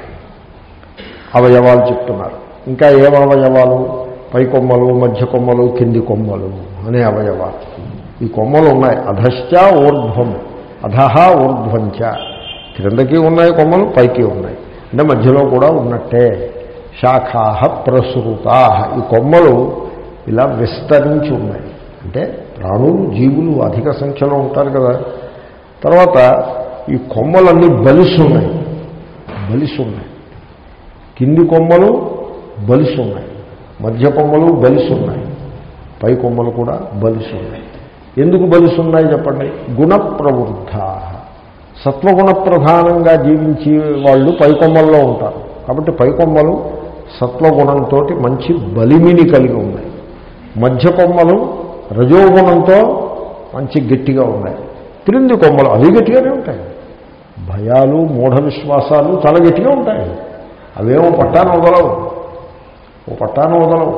అవయవాలు చెప్తున్నారు ఇంకా ఏం అవయవాలు పై కొమ్మలు మధ్య కొమ్మలు కింది కొమ్మలు అనే అవయవాలు ఈ కొమ్మలు ఉన్నాయి అధశ్చ ఊర్ధ్వం అధహ ఊర్ధ్వంచ క్రిందకి ఉన్నాయి కొమ్మలు పైకి ఉన్నాయి అంటే మధ్యలో కూడా ఉన్నట్టే శాఖా ప్రసృతా ఈ కొమ్మలు ఇలా విస్తరించి ఉన్నాయి అంటే ప్రాణులు జీవులు అధిక సంఖ్యలో ఉంటారు కదా తర్వాత ఈ కొమ్మలన్నీ బలిసున్నాయి బలిసున్నాయి కింది కొమ్మలు బలిసున్నాయి మధ్య కొమ్మలు బలిసున్నాయి పై కొమ్మలు కూడా బలిసున్నాయి ఎందుకు బలిసున్నాయి చెప్పండి గుణ ప్రవృద్ధ సత్వగుణ ప్రధానంగా జీవించే వాళ్ళు పై కొమ్మల్లో ఉంటారు కాబట్టి పై కొమ్మలు సత్వగుణంతో మంచి బలిమిని కలిగి ఉన్నాయి మధ్య కొమ్మలు రజోగుణంతో మంచి గట్టిగా ఉన్నాయి క్రింది కొమ్మలు అవి గట్టిగానే ఉంటాయి భయాలు మూఢ విశ్వాసాలు చాలా గట్టిగా ఉంటాయి అవేమో పట్టాను వదలవు ఓ పట్టాను వదలవు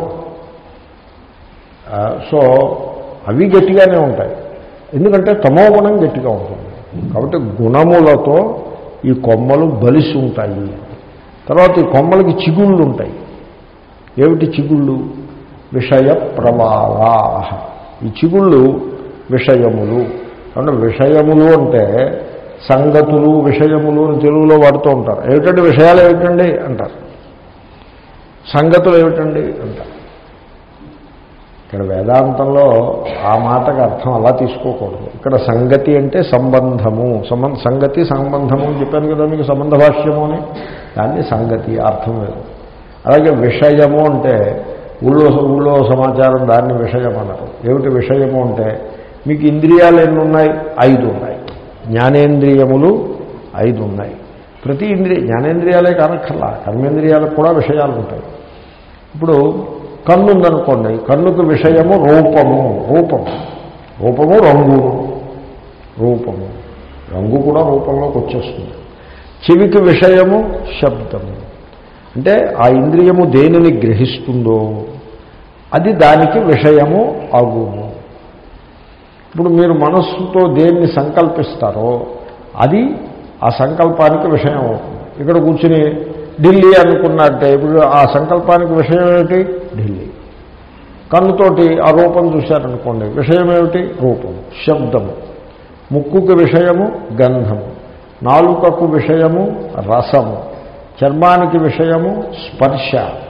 ఆ, సో అవి గట్టిగానే ఉంటాయి ఎందుకంటే తమో గుణం గట్టిగా ఉంటుంది కాబట్టి గుణములతో ఈ కొమ్మలు బలిసి ఉంటాయి తర్వాత ఈ కొమ్మలకి చిగుళ్ళు ఉంటాయి ఏమిటి చిగుళ్ళు విషయ ప్రవాలా ఈ చిగుళ్ళు విషయములు అంటే విషయములు అంటే సంగతులు విషయములు అని తెలుగులో వాడుతూ ఉంటారు ఏమిటంటే విషయాలు ఏమిటండి అంటారు సంగతులు ఏమిటండి అంటారు ఇక్కడ వేదాంతంలో ఆ మాటకు అర్థం అలా తీసుకోకూడదు ఇక్కడ సంగతి అంటే సంబంధము సంబంధ సంగతి సంబంధము అని చెప్పాను కదా మీకు సంబంధ భాష్యము అని దాన్ని సంగతి అర్థం లేదు అలాగే విషయము అంటే ఊళ్ళో ఊళ్ళో సమాచారం దాన్ని విషయం అన్నారు ఏమిటి విషయము అంటే మీకు ఇంద్రియాలు ఎన్ని ఉన్నాయి ఐదు ఉన్నాయి జ్ఞానేంద్రియములు ఐదు ఉన్నాయి ప్రతి ఇంద్రియ జ్ఞానేంద్రియాలే కానక్కర్లా కర్మేంద్రియాలకు కూడా విషయాలు ఉంటాయి ఇప్పుడు కన్ను ఉందనుకోండి కన్నుకు విషయము రూపము రూపము రూపము రంగును రూపము రంగు కూడా రూపంలోకి వచ్చేస్తుంది చెవికి విషయము శబ్దము అంటే ఆ ఇంద్రియము దేనిని గ్రహిస్తుందో అది దానికి విషయము అగుము ఇప్పుడు మీరు మనస్సుతో దేన్ని సంకల్పిస్తారో అది ఆ సంకల్పానికి విషయం అవుతుంది ఇక్కడ కూర్చుని ఢిల్లీ అనుకున్నట్టే ఇప్పుడు ఆ సంకల్పానికి విషయం ఏమిటి ఢిల్లీ కన్నుతోటి ఆ రూపం చూశారనుకోండి విషయం ఏమిటి రూపము శబ్దము ముక్కుకి విషయము గంధము నాలుకకు విషయము రసము చర్మానికి విషయము స్పర్శ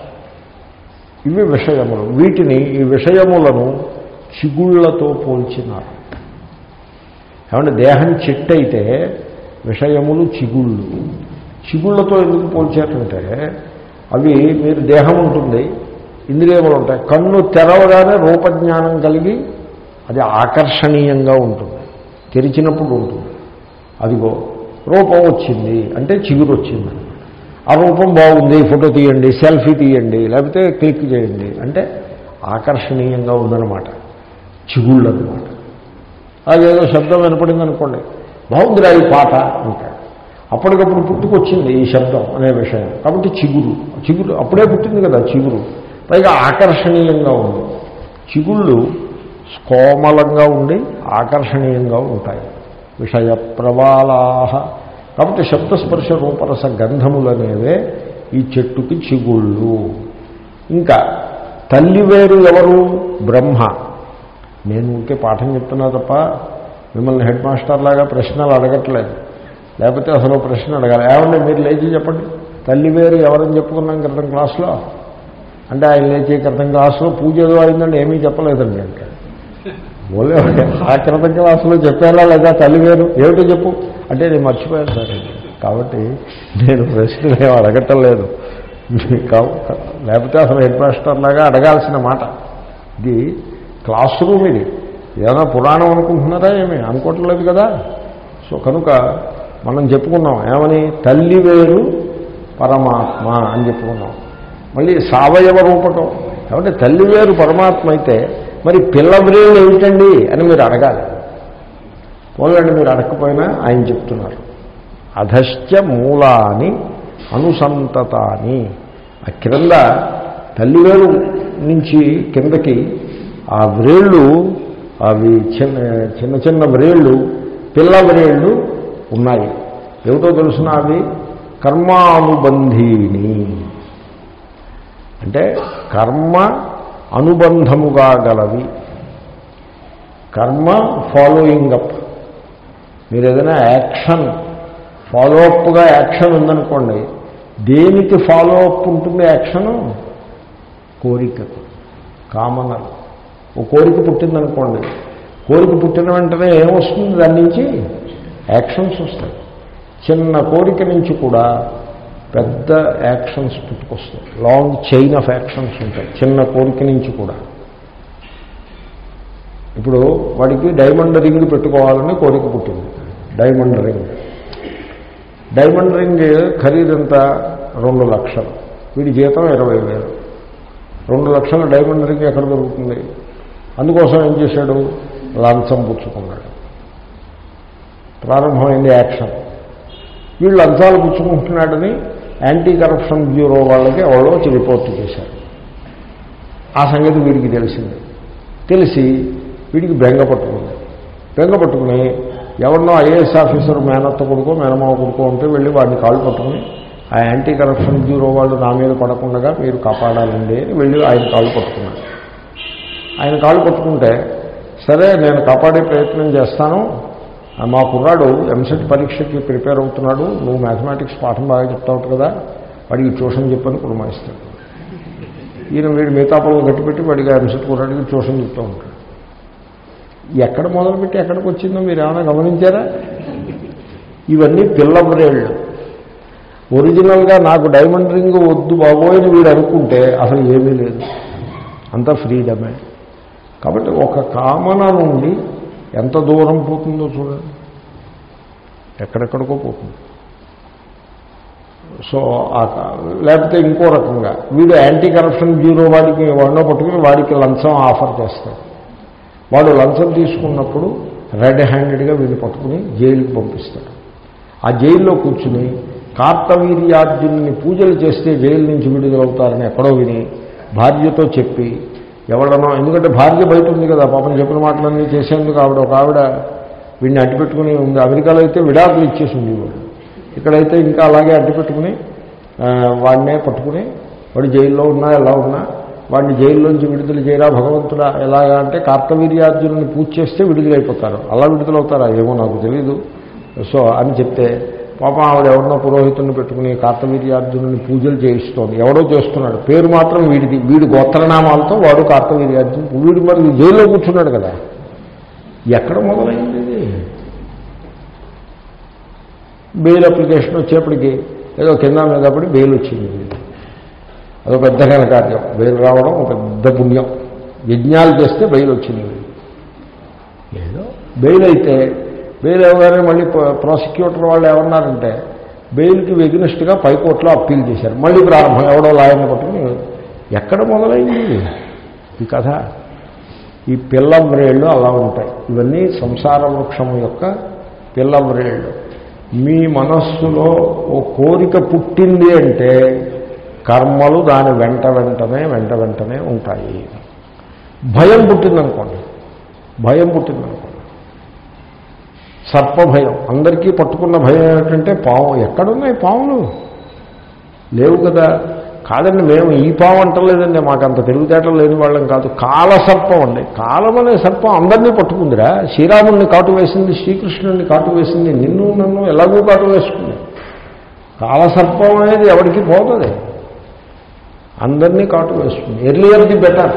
ఇవి విషయములు వీటిని ఈ విషయములను చిగుళ్లతో పోల్చినారు ఏమంటే దేహం చెట్టు అయితే విషయములు చిగుళ్ళు చిగుళ్ళతో ఎందుకు పోల్చారంటే అవి మీరు దేహం ఉంటుంది ఇంద్రియములు ఉంటాయి కన్ను తెరవగానే రూపజ్ఞానం కలిగి అది ఆకర్షణీయంగా ఉంటుంది తెరిచినప్పుడు ఉంటుంది అదిగో రూపం వచ్చింది అంటే చిగురు వచ్చింది ఆ రూపం బాగుంది ఫోటో తీయండి సెల్ఫీ తీయండి లేకపోతే క్లిక్ చేయండి అంటే ఆకర్షణీయంగా ఉందన్నమాట చిగుళ్ళు అనమాట అదేదో శబ్దం వినపడింది అనుకోండి బాగుందిరా ఈ పాట అంటాడు అప్పటికప్పుడు పుట్టుకొచ్చింది ఈ శబ్దం అనే విషయం కాబట్టి చిగురు చిగురు అప్పుడే పుట్టింది కదా చిగురు పైగా ఆకర్షణీయంగా ఉంది చిగుళ్ళు కోమలంగా ఉండి ఆకర్షణీయంగా ఉంటాయి విషయ ప్రవాళాహ కాబట్టి శబ్దస్పర్శ రూపరస గంధములనేవే ఈ చెట్టుకి చిగుళ్ళు ఇంకా తల్లివేరు ఎవరు బ్రహ్మ నేను ఊరికే పాఠం చెప్తున్నా తప్ప మిమ్మల్ని హెడ్ మాస్టర్ లాగా ప్రశ్నలు అడగట్లేదు లేకపోతే అసలు ప్రశ్న అడగాలి ఏమంటే మీరు లేచి చెప్పండి తల్లివేరు ఎవరని చెప్పుకున్నాం క్రితం క్లాస్లో అంటే ఆయన లేచి క్రితం క్లాసులో పూజ ఏదో అయిందండి ఏమీ చెప్పలేదండి అంటే ఓలే ఆ క్రితం క్లాసులో చెప్పారా లేదా తల్లివేరు ఏమిటో చెప్పు అంటే నేను మర్చిపోయాను సార్ కాబట్టి నేను ప్రశ్నలు ఏం అడగటం లేదు కావు- లేకపోతే అసలు హెడ్ మాస్టర్ లాగా అడగాల్సిన మాట ఇది క్లాస్ రూమ్ ఇది ఏదైనా పురాణం అనుకుంటున్నారా ఏమి అనుకోవట్లేదు కదా సో కనుక మనం చెప్పుకున్నాం ఏమని తల్లి వేరు పరమాత్మ అని చెప్పుకున్నాం మళ్ళీ సావయవ రూపకం కాబట్టి తల్లి వేరు పరమాత్మ అయితే మరి పిల్ల బ్రేలు ఏమిటండి అని మీరు అడగాలి పోలండి మీరు అడగకపోయినా ఆయన చెప్తున్నారు అధశ్చ మూలాని అనుసంతతాని ఆ క్రింద తల్లివేలు నుంచి కిందకి ఆ వ్రేళ్ళు అవి చిన్న చిన్న చిన్న వ్రేళ్ళు పిల్ల వ్రేళ్ళు ఉన్నాయి ఏమిటో తెలుసిన అవి కర్మానుబంధీని అంటే కర్మ అనుబంధముగా గలవి కర్మ ఫాలోయింగ్ అప్ మీరు ఏదైనా యాక్షన్ ఫాలో అప్గా యాక్షన్ ఉందనుకోండి దేనికి ఫాలో అప్ ఉంటుంది యాక్షను కోరికకు కామనలు ఓ కోరిక పుట్టిందనుకోండి కోరిక పుట్టిన వెంటనే ఏమొస్తుంది దాని నుంచి యాక్షన్స్ వస్తాయి చిన్న కోరిక నుంచి కూడా పెద్ద యాక్షన్స్ పుట్టుకొస్తాయి లాంగ్ చైన్ ఆఫ్ యాక్షన్స్ ఉంటాయి చిన్న కోరిక నుంచి కూడా ఇప్పుడు వాడికి డైమండ్ రింగ్ పెట్టుకోవాలని కోరిక పుట్టింది డైమండ్ రింగ్ డైమండ్ రింగ్ ఖరీదంతా రెండు లక్షలు వీడి జీతం ఇరవై వేలు రెండు లక్షల డైమండ్ రింగ్ ఎక్కడ దొరుకుతుంది అందుకోసం ఏం చేశాడు లంచం పుచ్చుకున్నాడు ప్రారంభమైంది యాక్షన్ వీళ్ళు లంచాలు పుచ్చుకుంటున్నాడని యాంటీ కరప్షన్ బ్యూరో వాళ్ళకి ఎవరో వచ్చి రిపోర్ట్ చేశారు ఆ సంగతి వీడికి తెలిసింది తెలిసి వీడికి బెంగ పట్టుకుంది బెంగ పట్టుకుని ఎవరినో ఐఏఎస్ ఆఫీసర్ మేనత్త కొడుకో మేనమావ కొడుకో ఉంటే వెళ్ళి వాడిని కాళ్ళు పట్టుకుని ఆ యాంటీ కరప్షన్ బ్యూరో వాళ్ళు నా మీద పడకుండా మీరు కాపాడాలండి అని వెళ్ళి ఆయన కాళ్ళు పట్టుకున్నాడు ఆయన కాళ్ళు పట్టుకుంటే సరే నేను కాపాడే ప్రయత్నం చేస్తాను ఆ మా కుర్రాడు ఎంసెట్ పరీక్షకి ప్రిపేర్ అవుతున్నాడు నువ్వు మ్యాథమెటిక్స్ పాఠం బాగా చెప్తావు కదా వాడికి ట్యూషన్ చెప్పని కుటుంబాయిస్తాడు ఈయన వీడు మిగతా పనులు గట్టిపెట్టి వాడికి ఎంసెట్ కుర్రాడికి ట్యూషన్ చెప్తూ ఉంటాడు ఎక్కడ మొదలుపెట్టి ఎక్కడికి వచ్చిందో మీరు ఏమైనా గమనించారా ఇవన్నీ పిల్ల బ్రేళ్ళు ఒరిజినల్గా నాకు డైమండ్ రింగ్ వద్దు బాబోయని వీడు అనుకుంటే అసలు ఏమీ లేదు అంత ఫ్రీడమే కాబట్టి ఒక కామన నుండి ఎంత దూరం పోతుందో చూడండి ఎక్కడెక్కడికో పోతుంది సో ఆ క- లేకపోతే ఇంకో రకంగా వీడు యాంటీ కరప్షన్ బ్యూరో వాడికి వాడినో పట్టుకుని వాడికి లంచం ఆఫర్ చేస్తాడు వాడు లంచం తీసుకున్నప్పుడు రెడ్ హ్యాండెడ్గా వీడిని పట్టుకుని జైలుకి పంపిస్తాడు ఆ జైల్లో కూర్చుని కార్తవీర్యార్జున్ని పూజలు చేస్తే జైలు నుంచి విడుదలవుతారని ఎక్కడో విని భార్యతో చెప్పి ఎవడనో ఎందుకంటే భార్య బయట ఉంది కదా పాపం చెప్పిన మాటలన్నీ చేసేందుకు ఆవిడ ఒక ఆవిడ వీడిని అడ్డుపెట్టుకుని ఉంది అమెరికాలో అయితే విడాకులు ఇచ్చేసి ఉండేవాడు ఇక్కడైతే ఇంకా అలాగే అడ్డుపెట్టుకుని ఆ, వాడినే పట్టుకుని వాడు జైల్లో ఉన్నా ఎలా ఉన్నా వాడిని జైల్లోంచి విడుదల చేయరా భగవంతుడా ఎలాగా అంటే కార్తవీర్యార్జునుని పూజ చేస్తే విడుదలైపోతారు అలా విడుదలవుతారా ఏమో నాకు తెలీదు సో అని చెప్తే పాపం ఆవిడ ఎవరినో పురోహితుడిని పెట్టుకుని కార్తవీర్యార్జునుని పూజలు చేయిస్తోంది ఎవడో చేస్తున్నాడు పేరు మాత్రం వీడిది వీడి గోత్రనామాలతో వాడు కార్తవీర్యార్జును వీడు మరి జైల్లో కూర్చున్నాడు కదా ఎక్కడ మొదలైంది ఇది బెయిల్ అప్లికేషన్ వచ్చేప్పటికి ఏదో కింద మీద పడి బెయిల్ వచ్చింది అదో పెద్ద కార్యం బెయిల్ రావడం ఒక పెద్ద పుణ్యం యజ్ఞాలు చేస్తే బెయిల్ వచ్చింది ఏదో బెయిల్ అయితే బెయిల్ అవగానే మళ్ళీ ప్ర- ప్రాసిక్యూటర్ వాళ్ళు ఏమన్నారంటే బెయిల్కి వెగినెస్ట్గా పైకోర్టులో అప్పీల్ చేశారు మళ్ళీ ప్రారంభం ఎవడో లాయర్ని పట్టుకుని ఎక్కడ మొదలైంది ఈ కథ ఈ పిల్లవ్రేళ్ళు అలా ఉంటాయి ఇవన్నీ సంసార వృక్షం యొక్క పిల్లవ్రేళ్ళు మీ మనస్సులో ఓ కోరిక పుట్టింది అంటే కర్మలు దాని వెంట వెంటనే వెంట వెంటనే ఉంటాయి భయం పుట్టిందనుకోండి భయం పుట్టిందనుకోండి సర్పభయం అందరికీ పట్టుకున్న భయం ఏమిటంటే పాము ఎక్కడున్నాయి పాములు లేవు కదా కాదండి మేము ఈ పాము అంటలేదండి మాకు అంత తెలివితేటలు లేని వాళ్ళం కాదు కాల సర్పం అండి కాలం అనే సర్పం అందరినీ పట్టుకుందిరా శ్రీరాముడిని కాటు వేసింది శ్రీకృష్ణుడిని కాటు వేసింది నిన్ను నన్ను ఎలాగూ కాటు వేసుకుంది కాలసర్పం అనేది ఎవరికి పోతుంది అందరినీ కాటు వేస్తుంది ఎర్లియర్ ది బెటర్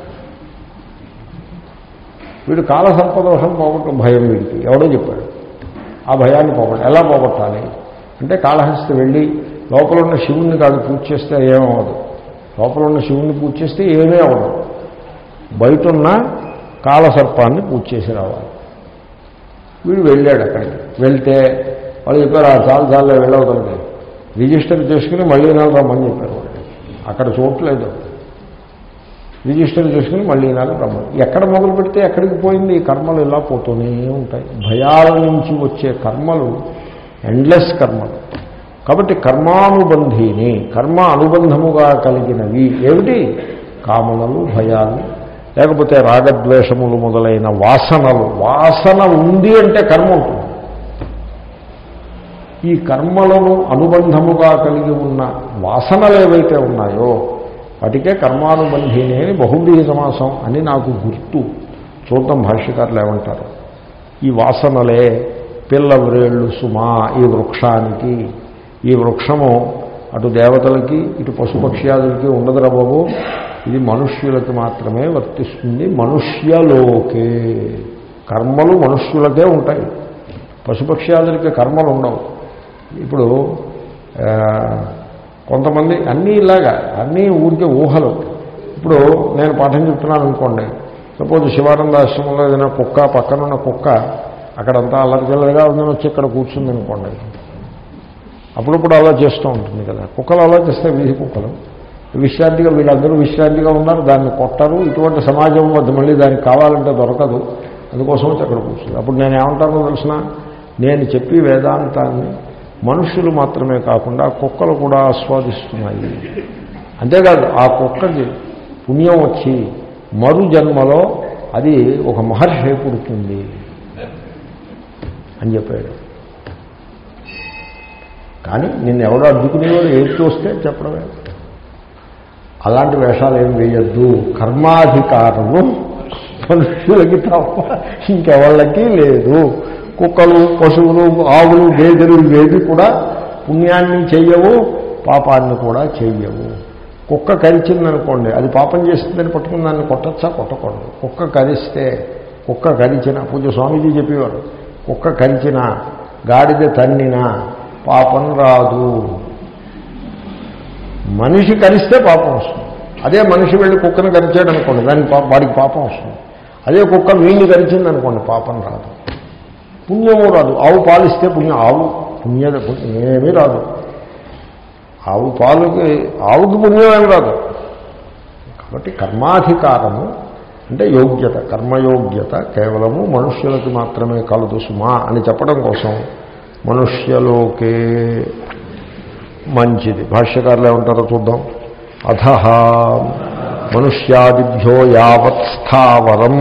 వీడు కాలసర్పదోషం పోగొట్టు భయం వీడికి ఎవడో చెప్పాడు ఆ భయాన్ని పోగొట్ట ఎలా పోగొట్టాలి అంటే కాళహస్తి వెళ్ళి లోపల ఉన్న శివుణ్ణి కాదు పూజ చేస్తే ఏమవ్వదు లోపల ఉన్న శివుణ్ణి పూజ చేస్తే ఏమీ అవ్వదు బయట ఉన్న కాలసర్పాన్ని పూజ చేసి రావాలి వీడు వెళ్ళాడు అక్కడికి వెళ్తే వాళ్ళు చెప్పారు ఆ చాలు చాలు వెళ్ళవతలకి రిజిస్టర్ చేసుకుని మళ్ళీ నెల రమ్మని చెప్పారు వాళ్ళు అక్కడ చూడలేదు రిజిస్టర్ చేసుకుని మళ్ళీ నాలుగు రమ్మని ఎక్కడ మొదలు పెడితే ఎక్కడికి పోయింది ఈ కర్మలు ఇలా పోతూనే ఉంటాయి భయాల నుంచి వచ్చే కర్మలు ఎండ్లెస్ కర్మలు కాబట్టి కర్మానుబంధిని కర్మ అనుబంధముగా కలిగినవి ఏమిటి కామనలు భయాలు లేకపోతే రాగద్వేషములు మొదలైన వాసనలు వాసన ఉంది అంటే కర్మ ఉంటుంది ఈ కర్మలను అనుబంధముగా కలిగి ఉన్న వాసనలు ఏవైతే ఉన్నాయో వాటికే కర్మానుబంధిని అని బహువ్రీహి సమాసం అని నాకు గుర్తు చూద్దాం భాష్యకారులు ఏమంటారు ఈ వాసనలే పిల్లవ్రేళ్ళు సుమా ఈ వృక్షానికి ఈ వృక్షము అటు దేవతలకి ఇటు పశుపక్ష్యాదులకి ఉండదురా బాబు ఇది మనుష్యులకి మాత్రమే వర్తిస్తుంది మనుష్యలోకే కర్మలు మనుష్యులకే ఉంటాయి పశుపక్ష్యాదులకి కర్మలు ఉండవు ఇప్పుడు ఆ, కొంతమంది అన్నీ ఇలాగా అన్నీ ఊరికే ఊహలు ఇప్పుడు నేను పాఠం చెప్తున్నాను అనుకోండి సపోజ్ శివానంద ఆశ్రమంలో ఏదైనా కుక్క పక్కనున్న కుక్క అక్కడంతా అల్లరిచిల్లరిగా ఉందని వచ్చి ఇక్కడ కూర్చుంది అనుకోండి అప్పుడప్పుడు అలా చేస్తూ ఉంటుంది కదా కుక్కలు అలా చేస్తే వీధి కుక్కలు విశ్రాంతిగా వీళ్ళందరూ విశ్రాంతిగా ఉన్నారు దాన్ని కొట్టరు ఇటువంటి సమాజం వద్ద మళ్ళీ దానికి కావాలంటే దొరకదు అందుకోసం వచ్చి అక్కడ కూర్చుంది అప్పుడు నేను ఏమంటానో తెలిసిన నేను చెప్పి వేదాంతాన్ని మనుషులు మాత్రమే కాకుండా కుక్కలు కూడా ఆస్వాదిస్తున్నాయి అంతేకాదు ఆ కుక్కకి పుణ్యం వచ్చి మరు జన్మలో అది ఒక మహర్షి పుడుతుంది అని చెప్పాడు కానీ నిన్ను ఎవడో అడ్డుకునేవాడు ఏది చూస్తే చెప్పడమే అలాంటి వేషాలు ఏం వేయద్దు కర్మాధికారము మనుషులకి తప్ప ఇంకెవాళ్ళకి లేదు కుక్కలు పశువులు ఆవులు గేదెలు ఇవేవి కూడా పుణ్యాన్ని చెయ్యవు పాపాన్ని కూడా చెయ్యవు కుక్క కరిచిందనుకోండి అది పాపం చేస్తుందని పట్టుకుని దాన్ని కొట్టచ్చా కొట్టకూడదు కుక్క కరిస్తే కుక్క కరిచిన పూజ స్వామీజీ చెప్పేవారు కుక్క కరిచిన గాడిద తన్నినా పాపం రాదు మనిషి కరిస్తే పాపం వస్తుంది అదే మనిషి వెళ్ళి కుక్కను కరిచాడు అనుకోండి దానికి పా- వాడికి పాపం వస్తుంది అదే కుక్క వీణ్ణి కరిచింది అనుకోండి పాపం రాదు పుణ్యము రాదు ఆవు పాలిస్తే పుణ్యం ఆవు పుణ్య ఏమీ రాదు ఆవు పాలుకి ఆవుకి పుణ్యం ఏం రాదు కాబట్టి కర్మాధికారము అంటే యోగ్యత కర్మయోగ్యత కేవలము మనుష్యులకి మాత్రమే కలదు సుమా అని చెప్పడం కోసం మనుష్యలోకే మంచిది భాష్యకారులు ఏమంటారో చూద్దాం అధ మనుష్యాదిభ్యో యావత్ స్థావరం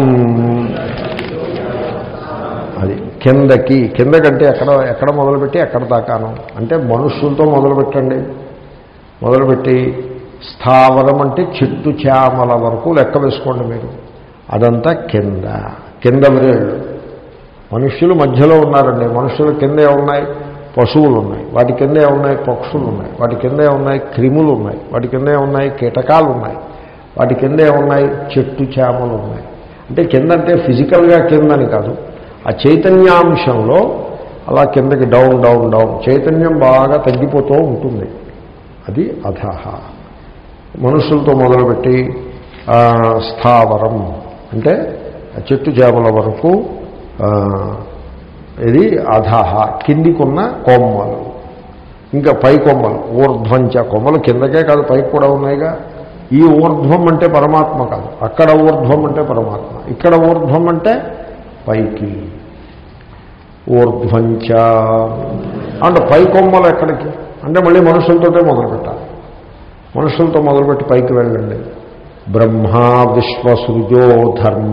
అది కిందకి కిందకంటే ఎక్కడ ఎక్కడ మొదలుపెట్టి ఎక్కడ దాకాను అంటే మనుష్యులతో మొదలుపెట్టండి మొదలుపెట్టి స్థావరం అంటే చెట్టు చేమల వరకు లెక్క వేసుకోండి మీరు అదంతా కింద కింద విరేళ్ళు మనుష్యులు మధ్యలో ఉన్నారండి మనుషుల కింద ఉన్నాయి పశువులు ఉన్నాయి వాటి కింద ఉన్నాయి పక్షులు ఉన్నాయి వాటి కింద ఉన్నాయి క్రిములు ఉన్నాయి వాటి కింద ఉన్నాయి కీటకాలు ఉన్నాయి వాటి కింద ఉన్నాయి చెట్టు చేమలు ఉన్నాయి అంటే కింద అంటే ఫిజికల్గా కిందని కాదు ఆ చైతన్యాంశంలో అలా కిందకి డౌన్ డౌన్ డౌన్ చైతన్యం బాగా తగ్గిపోతూ ఉంటుంది అది అధహ మనుషులతో మొదలుపెట్టి ఆ, స్థావరం అంటే చెట్టు చేపల వరకు ఆ, ఇది అధహ కిందికున్న కొమ్మలు ఇంకా పై కొమ్మలు ఊర్ధ్వంచ కొమ్మలు కిందకే కాదు పైకి కూడా ఉన్నాయిగా ఈ ఊర్ధ్వం అంటే పరమాత్మ కాదు అక్కడ ఊర్ధ్వం అంటే పరమాత్మ ఇక్కడ ఊర్ధ్వం అంటే పైకి ఊర్ధ్వంచ అంటే పై కొమ్మలు ఎక్కడికి అంటే మళ్ళీ మనుషులతోటే మొదలు పెట్టాలి మనుషులతో మొదలుపెట్టి పైకి వెళ్ళండి బ్రహ్మ విశ్వసృజో ధర్మ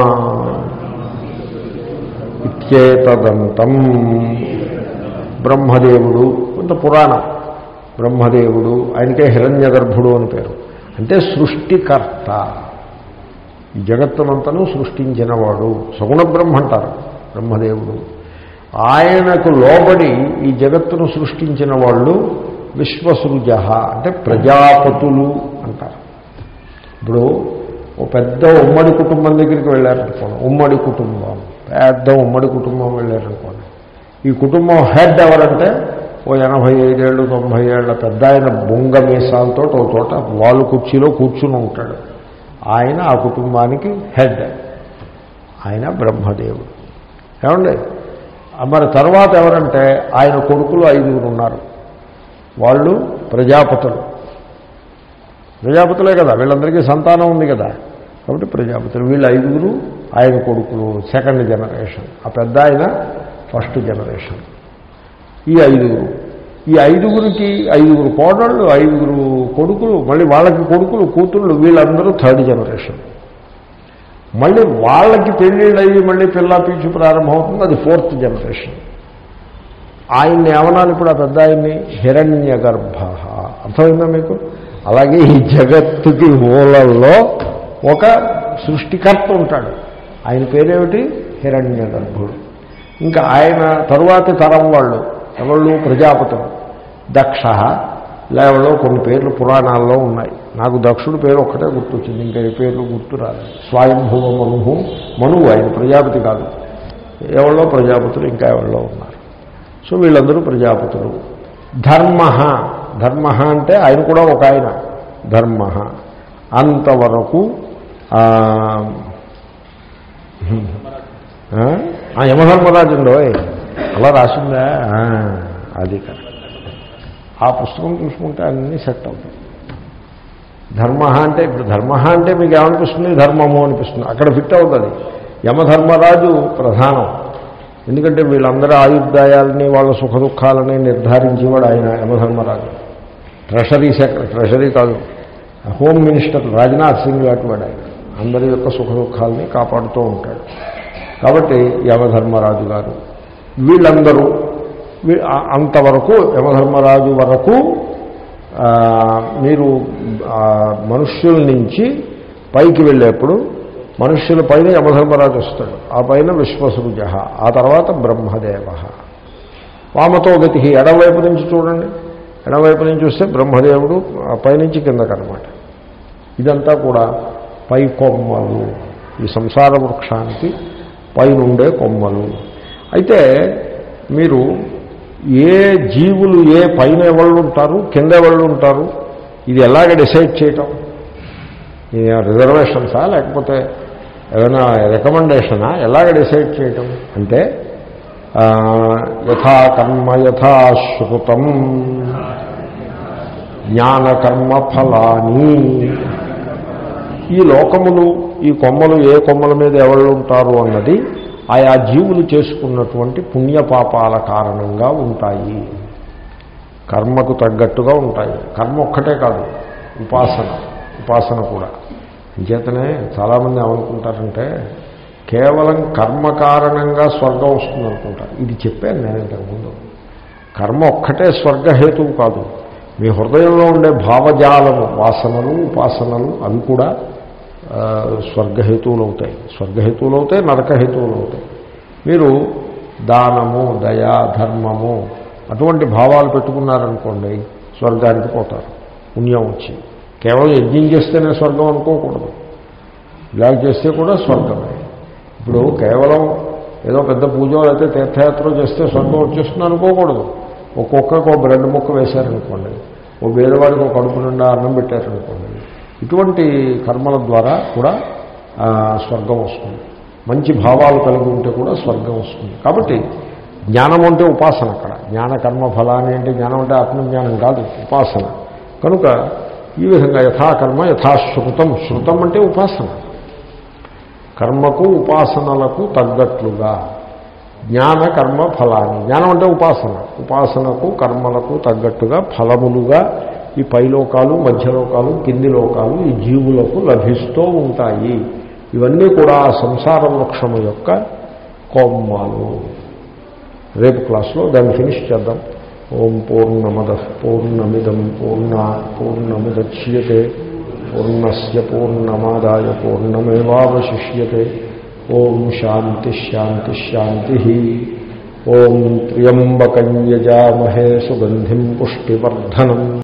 ఇత్యేతదంతం బ్రహ్మదేవుడు కొంత పురాణం బ్రహ్మదేవుడు ఆయనకే హిరణ్య గర్భుడు అని పేరు అంటే సృష్టికర్త ఈ జగత్తునంతను సృష్టించినవాడు సగుణ బ్రహ్మ అంటారు బ్రహ్మదేవుడు ఆయనకు లోబడి ఈ జగత్తును సృష్టించిన వాళ్ళు విశ్వసృజ అంటే ప్రజాపతులు అంటారు ఇప్పుడు ఓ పెద్ద ఉమ్మడి కుటుంబం దగ్గరికి వెళ్ళారనుకోండి ఉమ్మడి కుటుంబం పెద్ద ఉమ్మడి కుటుంబం వెళ్ళారనుకోండి ఈ కుటుంబం హెడ్ ఎవరంటే ఓ ఎనభై ఐదేళ్ళు తొంభై ఏళ్ళ పెద్ద ఆయన బొంగ మీసాలతో ఓ చోట వాళ్ళు కుర్చీలో కూర్చుని ఉంటాడు ఆయన ఆ కుటుంబానికి హెడ్ ఆయన బ్రహ్మదేవుడు ఏమండి మరి తర్వాత ఎవరంటే ఆయన కొడుకులు ఐదుగురు ఉన్నారు వాళ్ళు ప్రజాపతులు ప్రజాపతులే కదా వీళ్ళందరికీ సంతానం ఉంది కదా కాబట్టి ప్రజాపతులు వీళ్ళు ఐదుగురు ఆయన కొడుకులు సెకండ్ జనరేషన్ ఆ పెద్ద ఆయన ఫస్ట్ జనరేషన్ ఈ ఐదుగురు ఈ ఐదుగురికి ఐదుగురు కోడళ్ళు ఐదుగురు కొడుకులు మళ్ళీ వాళ్ళకి కొడుకులు కూతుళ్ళు వీళ్ళందరూ థర్డ్ జనరేషన్ మళ్ళీ వాళ్ళకి పెళ్ళిళ్ళు అయ్యి మళ్ళీ పిల్ల పీచు ప్రారంభమవుతుంది అది ఫోర్త్ జనరేషన్ ఆయన్ని ఏమనాలి ఇప్పుడు ఆ పెద్ద ఆయన్ని హిరణ్య గర్భ అర్థమైందా మీకు అలాగే ఈ జగత్తుకి మూలల్లో ఒక సృష్టికర్త ఉంటాడు ఆయన పేరేమిటి హిరణ్య గర్భుడు ఇంకా ఆయన తరువాతి తరం వాళ్ళు ఎవళ్ళు ప్రజాపతులు దక్ష లేవలో కొన్ని పేర్లు పురాణాల్లో ఉన్నాయి నాకు దక్షుడు పేరు ఒక్కటే గుర్తొచ్చింది ఇంకా ఏ పేర్లు గుర్తు రాలేదు స్వయంభువ మనుహు మనువు ఆయన ప్రజాపతి కాదు ఎవరో ప్రజాపతులు ఇంకా ఎవరో ఉన్నారు సో వీళ్ళందరూ ప్రజాపతులు ధర్మ ధర్మ అంటే ఆయన కూడా ఒక ఆయన ధర్మ అంతవరకు ఆ, ఆ, ఆ యమధర్మరాజు ఉండోయ్ అలా రాసిందా ఆ, అది కరెక్ట్ ఆ పుస్తకం చూసుకుంటే అన్నీ సెట్ అవుతాయి ధర్మ అంటే ఇప్పుడు ధర్మ అంటే మీకు ఏమనిపిస్తుంది ధర్మము అనిపిస్తుంది అక్కడ ఫిట్ అవుతుంది యమధర్మరాజు ప్రధానం ఎందుకంటే వీళ్ళందరూ ఆయుర్దాయాలని వాళ్ళ సుఖ దుఃఖాలని నిర్ధారించేవాడు ఆయన యమధర్మరాజు ట్రెషరీ సెక్రటరీ ట్రెషరీ కాదు హోమ్ మినిస్టర్ రాజ్నాథ్ సింగ్ లాంటి వాడు ఆయన అందరి యొక్క సుఖ దుఃఖాలని కాపాడుతూ ఉంటాడు కాబట్టి యమధర్మరాజు గారు వీళ్ళందరూ వీ- ఆ- అంతవరకు యమధర్మరాజు వరకు ఆ, మీరు ఆ, మనుష్యుల నుంచి పైకి వెళ్ళేప్పుడు మనుష్యుల పైన యమధర్మరాజు వస్తాడు ఆ పైన విశ్వసృజ ఆ తర్వాత బ్రహ్మదేవ వామతో గతి ఎడవైపు నుంచి చూడండి ఎడవైపు నుంచి చూస్తే బ్రహ్మదేవుడు ఆ పైనుంచి కిందకనమాట ఇదంతా కూడా పై కొమ్మలు ఈ సంసార వృక్షానికి పైనుండే కొమ్మలు అయితే మీరు ఏ జీవులు ఏ పైన ఎవళ్ళు ఉంటారు కింద ఎవళ్ళు ఉంటారు ఇది ఎలాగ డిసైడ్ చేయటం ఇది రిజర్వేషన్సా లేకపోతే ఏదైనా రికమెండేషనా ఎలాగ డిసైడ్ చేయటం అంటే ఆ, యథా కర్మ యథా శృతం జ్ఞానకర్మ ఫలాని ఈ లోకములు ఈ కొమ్మలు ఏ కొమ్మల మీద ఎవరు ఉంటారు అన్నది ఆయా జీవులు చేసుకున్నటువంటి పుణ్యపాపాల కారణంగా ఉంటాయి కర్మకు తగ్గట్టుగా ఉంటాయి కర్మ ఒక్కటే కాదు ఉపాసన ఉపాసన కూడా అంచేతనే చాలామంది ఏమనుకుంటారంటే కేవలం కర్మ కారణంగా స్వర్గం వస్తుంది అనుకుంటారు ఇది చెప్పాను నేను ఇంతకుముందు కర్మ ఒక్కటే స్వర్గహేతువు కాదు మీ హృదయంలో ఉండే భావజాలము వాసనలు ఉపాసనలు అవి కూడా ఆ, స్వర్గహేతువులు అవుతాయి స్వర్గహేతువులు అవుతాయి నరకహేతువులు అవుతాయి మీరు దానము దయా ధర్మము అటువంటి భావాలు పెట్టుకున్నారనుకోండి స్వర్గానికి పోతారు పుణ్యం వచ్చి కేవలం యజ్ఞం చేస్తేనే స్వర్గం అనుకోకూడదు ఇలా చేస్తే కూడా స్వర్గమే ఇప్పుడు కేవలం ఏదో పెద్ద పూజ అయితే తీర్థయాత్ర చేస్తే స్వర్గం వచ్చేస్తుంది అనుకోకూడదు ఒక్కొక్కరికి ఒక బ్రెడ్ ముక్క వేశారనుకోండి ఓ పేదవాడికి ఒక కడుపు నిండా అన్నం పెట్టారనుకోండి ఇటువంటి కర్మల ద్వారా కూడా ఆ, స్వర్గం వస్తుంది మంచి భావాలు కలిగి ఉంటే కూడా స్వర్గం వస్తుంది కాబట్టి జ్ఞానం అంటే ఉపాసన అక్కడ జ్ఞాన కర్మ ఫలాన్ని అంటే జ్ఞానం అంటే ఆత్మజ్ఞానం కాదు ఉపాసన కనుక ఈ విధంగా యథాకర్మ యథాశ్రుతం శృతం అంటే ఉపాసన కర్మకు ఉపాసనలకు తగ్గట్లుగా జ్ఞాన కర్మ ఫలాన్ని జ్ఞానం అంటే ఉపాసన ఉపాసనకు కర్మలకు తగ్గట్టుగా ఫలములుగా ఈ పైలోకాలు మధ్యలోకాలు కింది లోకాలు ఈ జీవులకు లభిస్తూ ఉంటాయి ఇవన్నీ కూడా ఆ సంసార వృక్షము యొక్క కొమ్మలు రేపు క్లాస్లో దాన్ని ఫినిష్ చేద్దాం ఓం పూర్ణమద పూర్ణమిదం పూర్ణ పూర్ణముద్యతే పూర్ణస్ పూర్ణమాదాయ పూర్ణమేవాశిష్యతే ఓం శాంతి శాంతి శాంతి ఓం త్ర్యంబకం యజామహే సుగంధిం పుష్టివర్ధనం